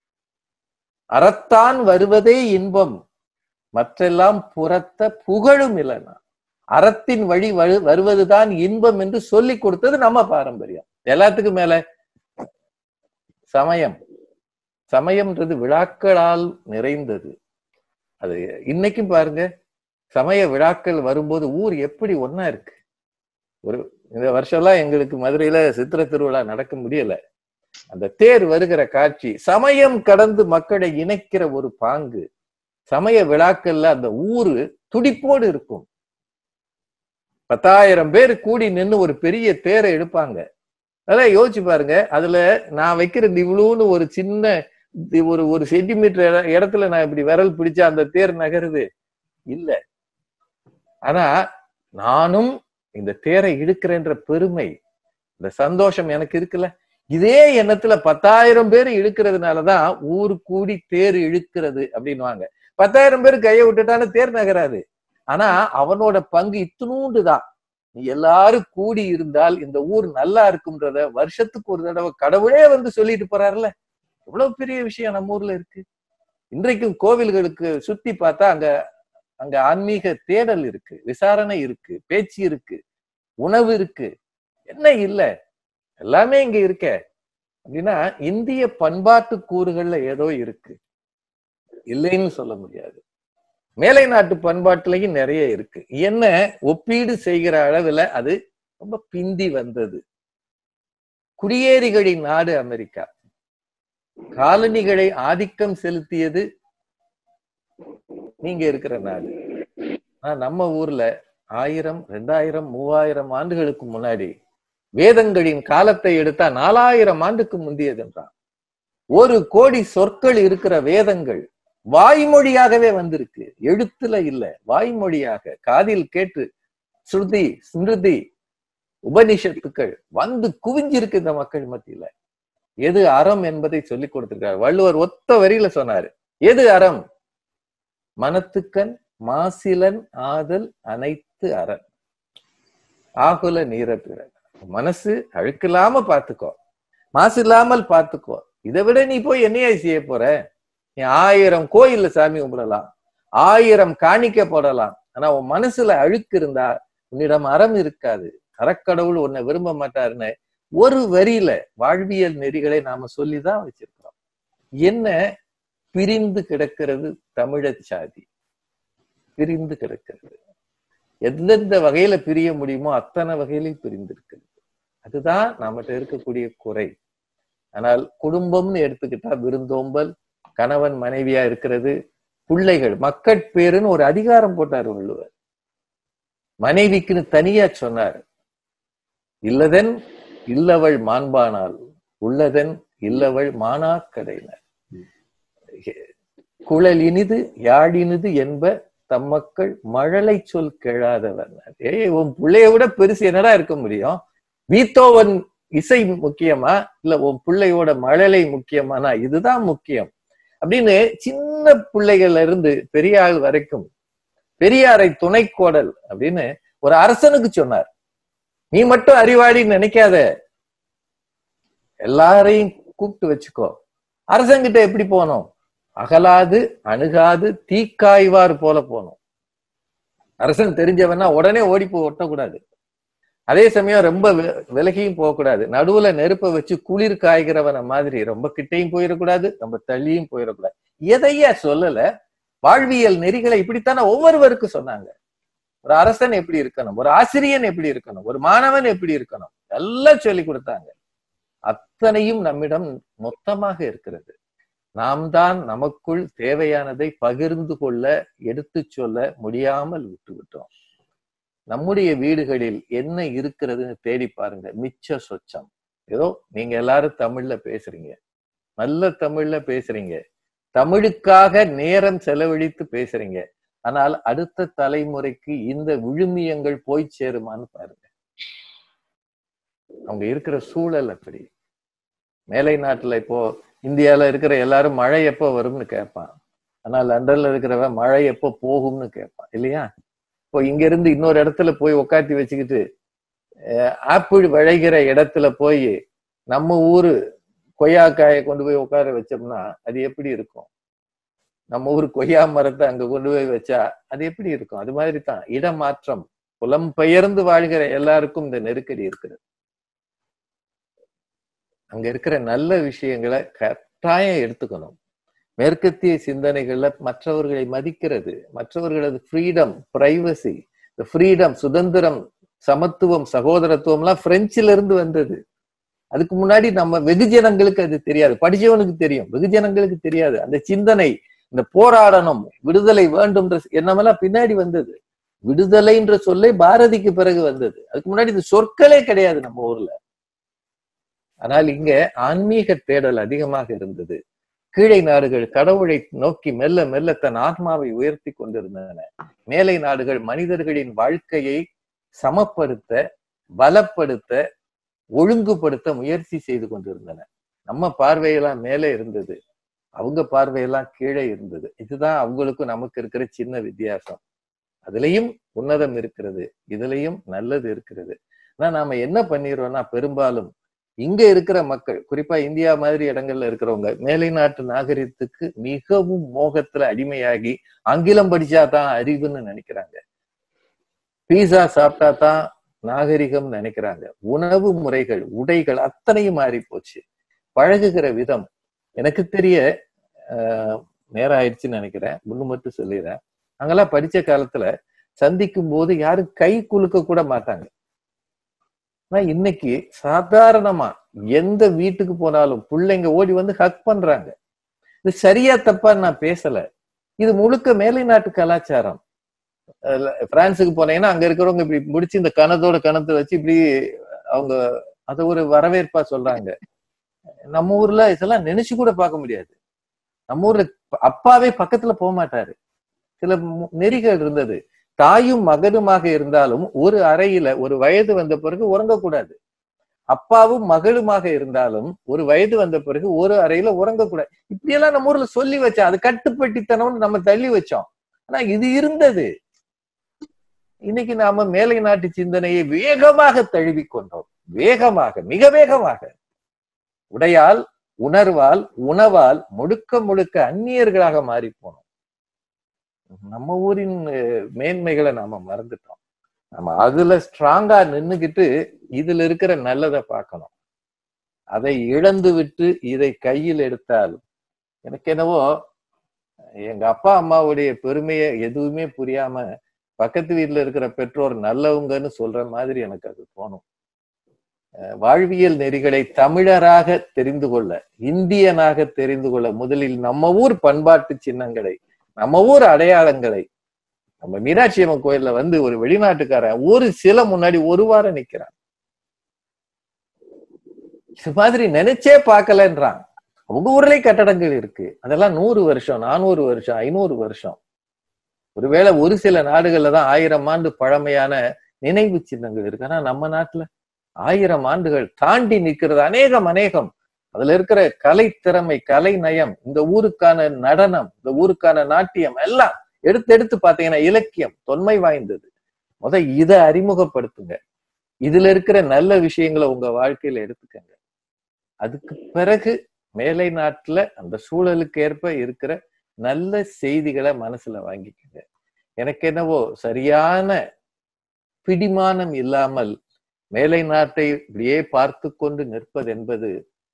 அறத்தான் வருவதே இன்பம் மற்றெல்லாம் புறத்த புகழும் இல்லைனா அறத்தின் வழி வரு- வருவதுதான் இன்பம் என்று சொல்லி கொடுத்தது நம்ம பாரம்பரியம் எல்லாத்துக்கும் மேல சமயம் சமயம்ன்றது விழாக்களால் நிறைந்தது அது இன்னைக்கும் பாருங்க சமய விழாக்கள் வரும்போது ஊர் எப்படி ஒண்ணா இருக்கு ஒரு இந்த வருஷம்லாம் எங்களுக்கு மதுரையில சித்திர திருவிழா நடக்க முடியல அந்த தேர் வருகிற காட்சி சமயம் கடந்து மக்களை இணைக்கிற ஒரு பாங்கு சமய விழாக்கள்ல அந்த ஊரு துடிப்போடு இருக்கும் பத்தாயிரம் பேர் கூடி நின்னு ஒரு பெரிய தேரை எடுப்பாங்க அதான் யோசிச்சு பாருங்க அதுல நான் வைக்கிற இவ்வளோன்னு ஒரு சின்ன இது ஒரு ஒரு சென்டிமீட்டர் இடத்துல நான் இப்படி விரல் பிடிச்சா அந்த தேர் நகருது இல்ல ஆனா நானும் இந்த தேரை இழுக்கிறேன்ற பெருமை இந்த சந்தோஷம் எனக்கு இருக்குல்ல இதே எண்ணத்துல பத்தாயிரம் பேர் இழுக்கிறதுனாலதான் ஊர் கூடி தேர் இழுக்கிறது அப்படின்னுவாங்க பத்தாயிரம் பேர் கையை விட்டுட்டாலும் தேர் நகராது ஆனா அவனோட பங்கு இத்தினூண்டு தான் நீ எல்லாரும் கூடி இருந்தால் இந்த ஊர் நல்லா இருக்கும்ன்றத வருஷத்துக்கு ஒரு தடவை கடவுளே வந்து சொல்லிட்டு போறாருல்ல எவ்வளவு பெரிய விஷயம் நம்ம ஊர்ல இருக்கு இன்றைக்கும் கோவில்களுக்கு சுத்தி பார்த்தா அங்க அங்க ஆன்மீக தேடல் இருக்கு விசாரணை இருக்கு பேச்சு இருக்கு உணவு இருக்கு என்ன இல்ல எல்லாமே இங்க இருக்க அப்படின்னா இந்திய பண்பாட்டு கூறுகள்ல ஏதோ இருக்கு இல்லைன்னு சொல்ல முடியாது மேலை நாட்டு பண்பாட்டுலயும் நிறைய இருக்கு என்ன ஒப்பீடு செய்கிற அளவுல அது ரொம்ப பிந்தி வந்தது குடியேறிகளின் நாடு அமெரிக்கா காலனிகளை ஆதிக்கம் செலுத்தியது நீங்க இருக்கிற நாடு ஆனா நம்ம ஊர்ல ஆயிரம் ரெண்டாயிரம் மூவாயிரம் ஆண்டுகளுக்கு முன்னாடி வேதங்களின் காலத்தை எடுத்தா நாலாயிரம் ஆண்டுக்கு முந்தியது என்றான் ஒரு கோடி சொற்கள் இருக்கிற வேதங்கள் வாய்மொழியாகவே வந்திருக்கு எழுத்துல இல்ல வாய்மொழியாக காதில் கேட்டு ஸ்ருதி ஸ்மிருதி உபனிஷத்துக்கள் வந்து குவிஞ்சிருக்கு இந்த மக்கள் மத்தியில எது அறம் என்பதை சொல்லிக் கொடுத்திருக்காரு வள்ளுவர் ஒத்த வரியில சொன்னாரு எது அறம் மனத்துக்கண் மாசிலன் ஆதல் அனைத்து அரண் ஆகுல நீர பிற மனசு அழுக்கில்லாம பாத்துக்கோ மாசு இல்லாமல் பாத்துக்கோ இதை விட நீ போய் என்னையா செய்ய போற நீ ஆயிரம் கோயில்ல சாமி கும்பிடலாம் ஆயிரம் காணிக்க போடலாம் ஆனா உன் மனசுல அழுக்கு இருந்தா உன்னிடம் அறம் இருக்காது அறக்கடவுள் உன்னை விரும்ப மாட்டாருன்னு ஒரு வரியில வாழ்வியல் நெறிகளை நாம சொல்லிதான் வச்சிருக்கிறோம் என்ன பிரிந்து கிடக்கிறது தமிழச் சாதி பிரிந்து கிடக்கிறது எந்தெந்த வகையில பிரிய முடியுமோ அத்தனை வகையிலையும் பிரிந்திருக்கிறது அதுதான் நம்மகிட்ட இருக்கக்கூடிய குறை ஆனால் குடும்பம்னு எடுத்துக்கிட்டா விருந்தோம்பல் கணவன் மனைவியா இருக்கிறது பிள்ளைகள் மக்கட்பேருன்னு ஒரு அதிகாரம் போட்டார் வள்ளுவர் மனைவிக்குன்னு தனியா சொன்னார் இல்லதன் இல்லவள் மாண்பானால் உள்ளதன் இல்லவள் மானாக்கடையினர் குழல் இனிது யாழினிது என்ப தம்மக்கள் மழலை சொல் கேளாதவர் ஏய் உன் பிள்ளைய விட பெருசு என்னடா இருக்க முடியும் வீத்தோவன் இசை முக்கியமா இல்ல உன் பிள்ளையோட மழலை முக்கியமானா இதுதான் முக்கியம் அப்படின்னு சின்ன பிள்ளைகள்ல இருந்து பெரிய ஆள் வரைக்கும் பெரியாரை துணைக்கோடல் அப்படின்னு ஒரு அரசனுக்கு சொன்னார் நீ மட்டும் அறிவாளின்னு நினைக்காத எல்லாரையும் கூப்பிட்டு வச்சுக்கோ அரசங்கிட்ட எப்படி போனோம் அகலாது அணுகாது தீக்காய்வார் போல போகணும் அரசன் தெரிஞ்சவனா உடனே ஓடி போய் ஒட்டக்கூடாது அதே சமயம் ரொம்ப வி- விலகியும் போகக்கூடாது நடுவுல நெருப்பை வச்சு குளிர் காய்கிறவன மாதிரி ரொம்ப கிட்டையும் போயிடக்கூடாது ரொம்ப தள்ளியும் போயிடக்கூடாது எதையா சொல்லல வாழ்வியல் நெறிகளை இப்படித்தானே ஒவ்வொருவருக்கும் சொன்னாங்க ஒரு அரசன் எப்படி இருக்கணும் ஒரு ஆசிரியன் எப்படி இருக்கணும் ஒரு மாணவன் எப்படி இருக்கணும் எல்லாம் சொல்லி கொடுத்தாங்க அத்தனையும் நம்மிடம் மொத்தமாக இருக்கிறது நாம் தான் நமக்குள் தேவையானதை பகிர்ந்து கொள்ள எடுத்துச் சொல்ல முடியாமல் விட்டுவிட்டோம் நம்முடைய வீடுகளில் என்ன இருக்கிறதுன்னு தேடி பாருங்க மிச்ச சொச்சம் ஏதோ நீங்க எல்லாரும் தமிழ்ல பேசுறீங்க நல்ல தமிழ்ல பேசுறீங்க தமிழுக்காக நேரம் செலவழித்து பேசுறீங்க ஆனால் அடுத்த தலைமுறைக்கு இந்த விழுமியங்கள் போய் சேருமான்னு பாருங்க அவங்க இருக்கிற சூழல் அப்படி மேலை நாட்டுல இப்போ இந்தியால இருக்கிற எல்லாரும் மழை எப்போ வரும்னு கேட்பான் ஆனா லண்டன்ல இருக்கிறவன் மழை எப்போ போகும்னு கேட்பான் இல்லையா இப்போ இங்க இருந்து இன்னொரு இடத்துல போய் உட்காத்தி வச்சுக்கிட்டு அஹ், ஆப்பிள் விளைகிற இடத்துல போய் நம்ம ஊரு கொய்யாக்காயை கொண்டு போய் உட்கார வச்சோம்னா அது எப்படி இருக்கும் நம்ம ஊர் கொய்யா மரத்தை அங்க கொண்டு போய் வச்சா அது எப்படி இருக்கும் அது மாதிரி தான் இடமாற்றம் புலம்பெயர்ந்து வாழ்கிற எல்லாருக்கும் இந்த நெருக்கடி இருக்கிறது அங்க இருக்கிற நல்ல விஷயங்களை கட்டாயம் எடுத்துக்கணும் மேற்கத்திய சிந்தனைகள்ல மற்றவர்களை மதிக்கிறது மற்றவர்களது ஃப்ரீடம் பிரைவசி ஃப்ரீடம் சுதந்திரம் சமத்துவம் சகோதரத்துவம்லாம் பிரெஞ்சுல இருந்து வந்தது அதுக்கு முன்னாடி நம்ம வெகுஜனங்களுக்கு அது தெரியாது படிச்சவனுக்கு தெரியும் வெகுஜனங்களுக்கு தெரியாது அந்த சிந்தனை இந்த போராடணும் விடுதலை வேண்டும்ன்ற எண்ணமெல்லாம் பின்னாடி வந்தது விடுதலைன்ற சொல்லே பாரதிக்கு பிறகு வந்தது அதுக்கு முன்னாடி இந்த சொற்களே கிடையாது நம்ம ஊர்ல ஆனால் இங்க ஆன்மீக தேடல் அதிகமாக இருந்தது கீழை நாடுகள் கடவுளை நோக்கி மெல்ல மெல்ல தன் ஆத்மாவை உயர்த்தி கொண்டிருந்தன மேலை நாடுகள் மனிதர்களின் வாழ்க்கையை சமப்படுத்த பலப்படுத்த ஒழுங்குபடுத்த முயற்சி செய்து கொண்டிருந்தன நம்ம பார்வையெல்லாம் மேலே இருந்தது அவங்க பார்வையெல்லாம் கீழே இருந்தது இதுதான் அவங்களுக்கும் நமக்கு இருக்கிற சின்ன வித்தியாசம் அதுலயும் உன்னதம் இருக்கிறது இதுலயும் நல்லது இருக்கிறது ஆனா நாம என்ன பண்ணிடுறோம்னா பெரும்பாலும் இங்க இருக்கிற மக்கள் குறிப்பா இந்தியா மாதிரி இடங்கள்ல இருக்கிறவங்க மேலை நாட்டு நாகரிகத்துக்கு மிகவும் மோகத்துல அடிமையாகி ஆங்கிலம் படிச்சா தான் அறிவுன்னு நினைக்கிறாங்க பீஸா சாப்பிட்டா தான் நாகரிகம் நினைக்கிறாங்க உணவு முறைகள் உடைகள் அத்தனையும் மாறி போச்சு பழகுகிற விதம் எனக்கு தெரிய ஆஹ், நேரம் ஆயிடுச்சுன்னு நினைக்கிறேன் ஒண்ணு மட்டும் சொல்லிடுறேன் அங்கெல்லாம் படிச்ச காலத்துல சந்திக்கும் போது யாரும் கை குலுக்க கூட மாட்டாங்க ஆனா இன்னைக்கு சாதாரணமா எந்த வீட்டுக்கு போனாலும் பிள்ளைங்க ஓடி வந்து ஹக் பண்றாங்க இது சரியா தப்பா நான் பேசல இது முழுக்க மேலை நாட்டு கலாச்சாரம் அதுல பிரான்ஸுக்கு போனீங்கன்னா அங்க இருக்கிறவங்க இப்படி முடிச்சு இந்த கணத்தோட கணத்தை வச்சு இப்படி அவங்க அதை ஒரு வரவேற்பா சொல்றாங்க நம்ம ஊர்ல இதெல்லாம் நினைச்சு கூட பார்க்க முடியாது நம்ம ஊர்ல அப்பாவே பக்கத்துல போக மாட்டாரு சில மு- நெறிகள் இருந்தது தாயும் மகனுமாக இருந்தாலும் ஒரு அறையில ஒரு வயது வந்த பிறகு உறங்கக்கூடாது அப்பாவும் மகளுமாக இருந்தாலும் ஒரு வயது வந்த பிறகு ஒரு அறையில உறங்கக்கூடாது இப்படியெல்லாம் நம்ம ஊர்ல சொல்லி வச்சோம் அது கட்டுப்பட்டித்தனம்னு நம்ம தள்ளி வச்சோம் ஆனா இது இருந்தது இன்னைக்கு நாம மேலை நாட்டு சிந்தனையை வேகமாக தழுவி கொண்டோம் வேகமாக மிக வேகமாக உடையால் உணர்வால் உணவால் முழுக்க முழுக்க அந்நியர்களாக மாறி போனோம் நம்ம ஊரின் அஹ், மேன்மைகளை நாம மறந்துட்டோம் நம்ம அதுல ஸ்ட்ராங்கா நின்னுகிட்டு இதுல இருக்கிற நல்லதை பார்க்கணும் அதை இழந்து விட்டு இதை கையில் எடுத்தால் எனக்கு என்னவோ எங்க அப்பா அம்மாவுடைய பெருமையை எதுவுமே புரியாம பக்கத்து வீட்டுல இருக்கிற பெற்றோர் நல்லவங்கன்னு சொல்ற மாதிரி எனக்கு அது தோணும் அஹ் வாழ்வியல் நெறிகளை தமிழராக தெரிந்து கொள்ள இந்தியனாக தெரிந்து கொள்ள முதலில் நம்ம ஊர் பண்பாட்டு சின்னங்களை நம்ம ஊர் அடையாளங்களை நம்ம மீனாட்சி அம்மன் கோயில்ல வந்து ஒரு வெளிநாட்டுக்காரன் ஒரு சில முன்னாடி ஒரு வாரம் நிக்கிறான் இது மாதிரி நினைச்சே பார்க்கலன்றான் அவங்க ஊர்லயே கட்டடங்கள் இருக்கு அதெல்லாம் நூறு வருஷம் நானூறு வருஷம் ஐநூறு வருஷம் ஒருவேளை ஒரு சில நாடுகள்ல தான் ஆயிரம் ஆண்டு பழமையான நினைவு சின்னங்கள் இருக்கு ஆனா நம்ம நாட்டுல ஆயிரம் ஆண்டுகள் தாண்டி நிற்கிறது அநேகம் அநேகம் அதுல இருக்கிற கலை திறமை கலை நயம் இந்த ஊருக்கான நடனம் இந்த ஊருக்கான நாட்டியம் எல்லாம் எடுத்து எடுத்து பாத்தீங்கன்னா இலக்கியம் தொன்மை வாய்ந்தது முத இதை அறிமுகப்படுத்துங்க இதுல இருக்கிற நல்ல விஷயங்களை உங்க வாழ்க்கையில எடுத்துக்கங்க அதுக்கு பிறகு மேலை நாட்டுல அந்த சூழலுக்கு ஏற்ப இருக்கிற நல்ல செய்திகளை மனசுல வாங்கிக்கங்க எனக்கு என்னவோ சரியான பிடிமானம் இல்லாமல் மேலை நாட்டை இப்படியே பார்த்து கொண்டு நிற்பது என்பது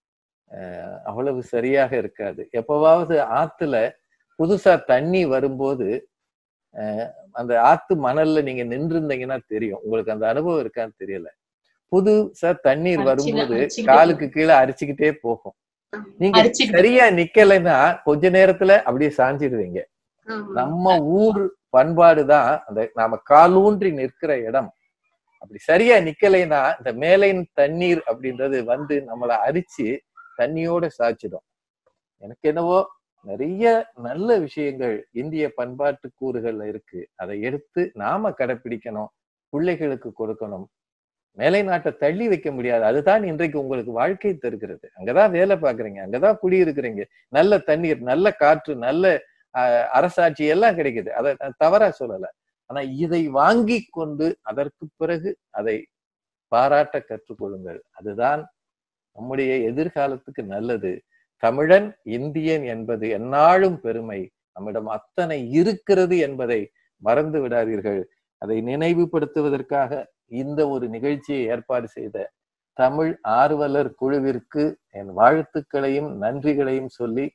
அஹ், அவ்வளவு சரியாக இருக்காது எப்பவாவது ஆத்துல புதுசா தண்ணி வரும்போது அஹ், அந்த ஆத்து மணல்ல நீங்க நின்றுருந்தீங்கன்னா தெரியும் உங்களுக்கு அந்த அனுபவம் இருக்கான்னு தெரியல புதுசா தண்ணீர் அரிச்சுக்க- வரும்போது அரிச்சுக்கிட்டே காலுக்கு கீழே அரிச்சுக்கிட்டே போகும் நீங்க அரிச்சுக்கிட்டு சரியா நிக்கலைன்னா கொஞ்ச நேரத்துல அப்படியே சாஞ்சிடுவீங்க ஆமா. நம்ம ஊர் பண்பாடுதான் அந்த நாம காலூன்றி நிற்கிற இடம் அப்படி சரியா நிக்கலைன்னா இந்த மேலைன் தண்ணீர் அப்படின்றது வந்து நம்மளை அரிச்சு தண்ணியோட சாய்ச்சிடும் எனக்கு என்னவோ நிறைய நல்ல விஷயங்கள் இந்திய பண்பாட்டு கூறுகள்ல இருக்கு அதை எடுத்து நாம கடைப்பிடிக்கணும் பிள்ளைகளுக்கு கொடுக்கணும் மேலை நாட்டை தள்ளி வைக்க முடியாது அதுதான் இன்றைக்கு உங்களுக்கு வாழ்க்கை தருகிறது அங்கதான் வேலை பாக்குறீங்க அங்கதான் குடியிருக்கிறீங்க நல்ல தண்ணீர் நல்ல காற்று நல்ல ஆஹ், அரசாட்சி எல்லாம் கிடைக்குது அதை நான் தவறா சொல்லல ஆனா இதை வாங்கி கொண்டு அதற்கு பிறகு அதை பாராட்ட கற்றுக்கொள்ளுங்கள் அதுதான் நம்முடைய எதிர்காலத்துக்கு நல்லது தமிழன் இந்தியன் என்பது எந்நாளும் பெருமை நம்மிடம் அத்தனை இருக்கிறது என்பதை மறந்து விடாதீர்கள் அதை நினைவுபடுத்துவதற்காக இந்த ஒரு நிகழ்ச்சியை ஏற்பாடு செய்த தமிழ் ஆர்வலர் குழுவிற்கு என் வாழ்த்துக்களையும் நன்றிகளையும் சொல்லி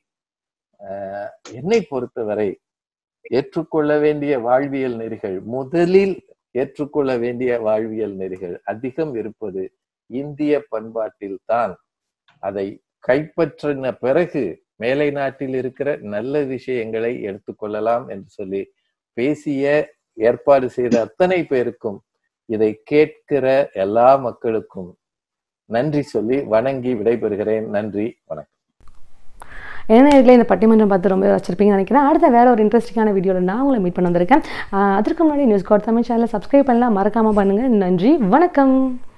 ஆஹ், என்னை பொறுத்தவரை ஏற்றுக்கொள்ள வேண்டிய வாழ்வியல் நெறிகள் முதலில் ஏற்றுக்கொள்ள வேண்டிய வாழ்வியல் நெறிகள் அதிகம் இருப்பது இந்திய பண்பாட்டில் தான் அதை கைப்பற்றின பிறகு மேலை நாட்டில் இருக்கிற நல்ல விஷயங்களை எடுத்துக்கொள்ளலாம் என்று சொல்லி பேசிய ஏற்பாடு செய்த அத்தனை பேருக்கும் இதை கேட்கிற எல்லா மக்களுக்கும் நன்றி சொல்லி வணங்கி விடைபெறுகிறேன் நன்றி வணக்கம் என்ன நேரத்தில் இந்த பட்டிமன்றம் பார்த்து ரொம்ப வச்சிருப்பீங்கன்னு நினைக்கிறேன் அடுத்த வேற ஒரு இன்ட்ரெஸ்டிங்கான வீடியோவில் நான் உங்களை மீட் பண்ண வந்திருக்கேன் ஆஹ் அதற்கு முன்னாடி நியூஸ் காட் தமிழ் சேனலை சப்ஸ்கிரைப் பண்ணலாம் மறக்காம பண்ணுங்க நன்றி வணக்கம்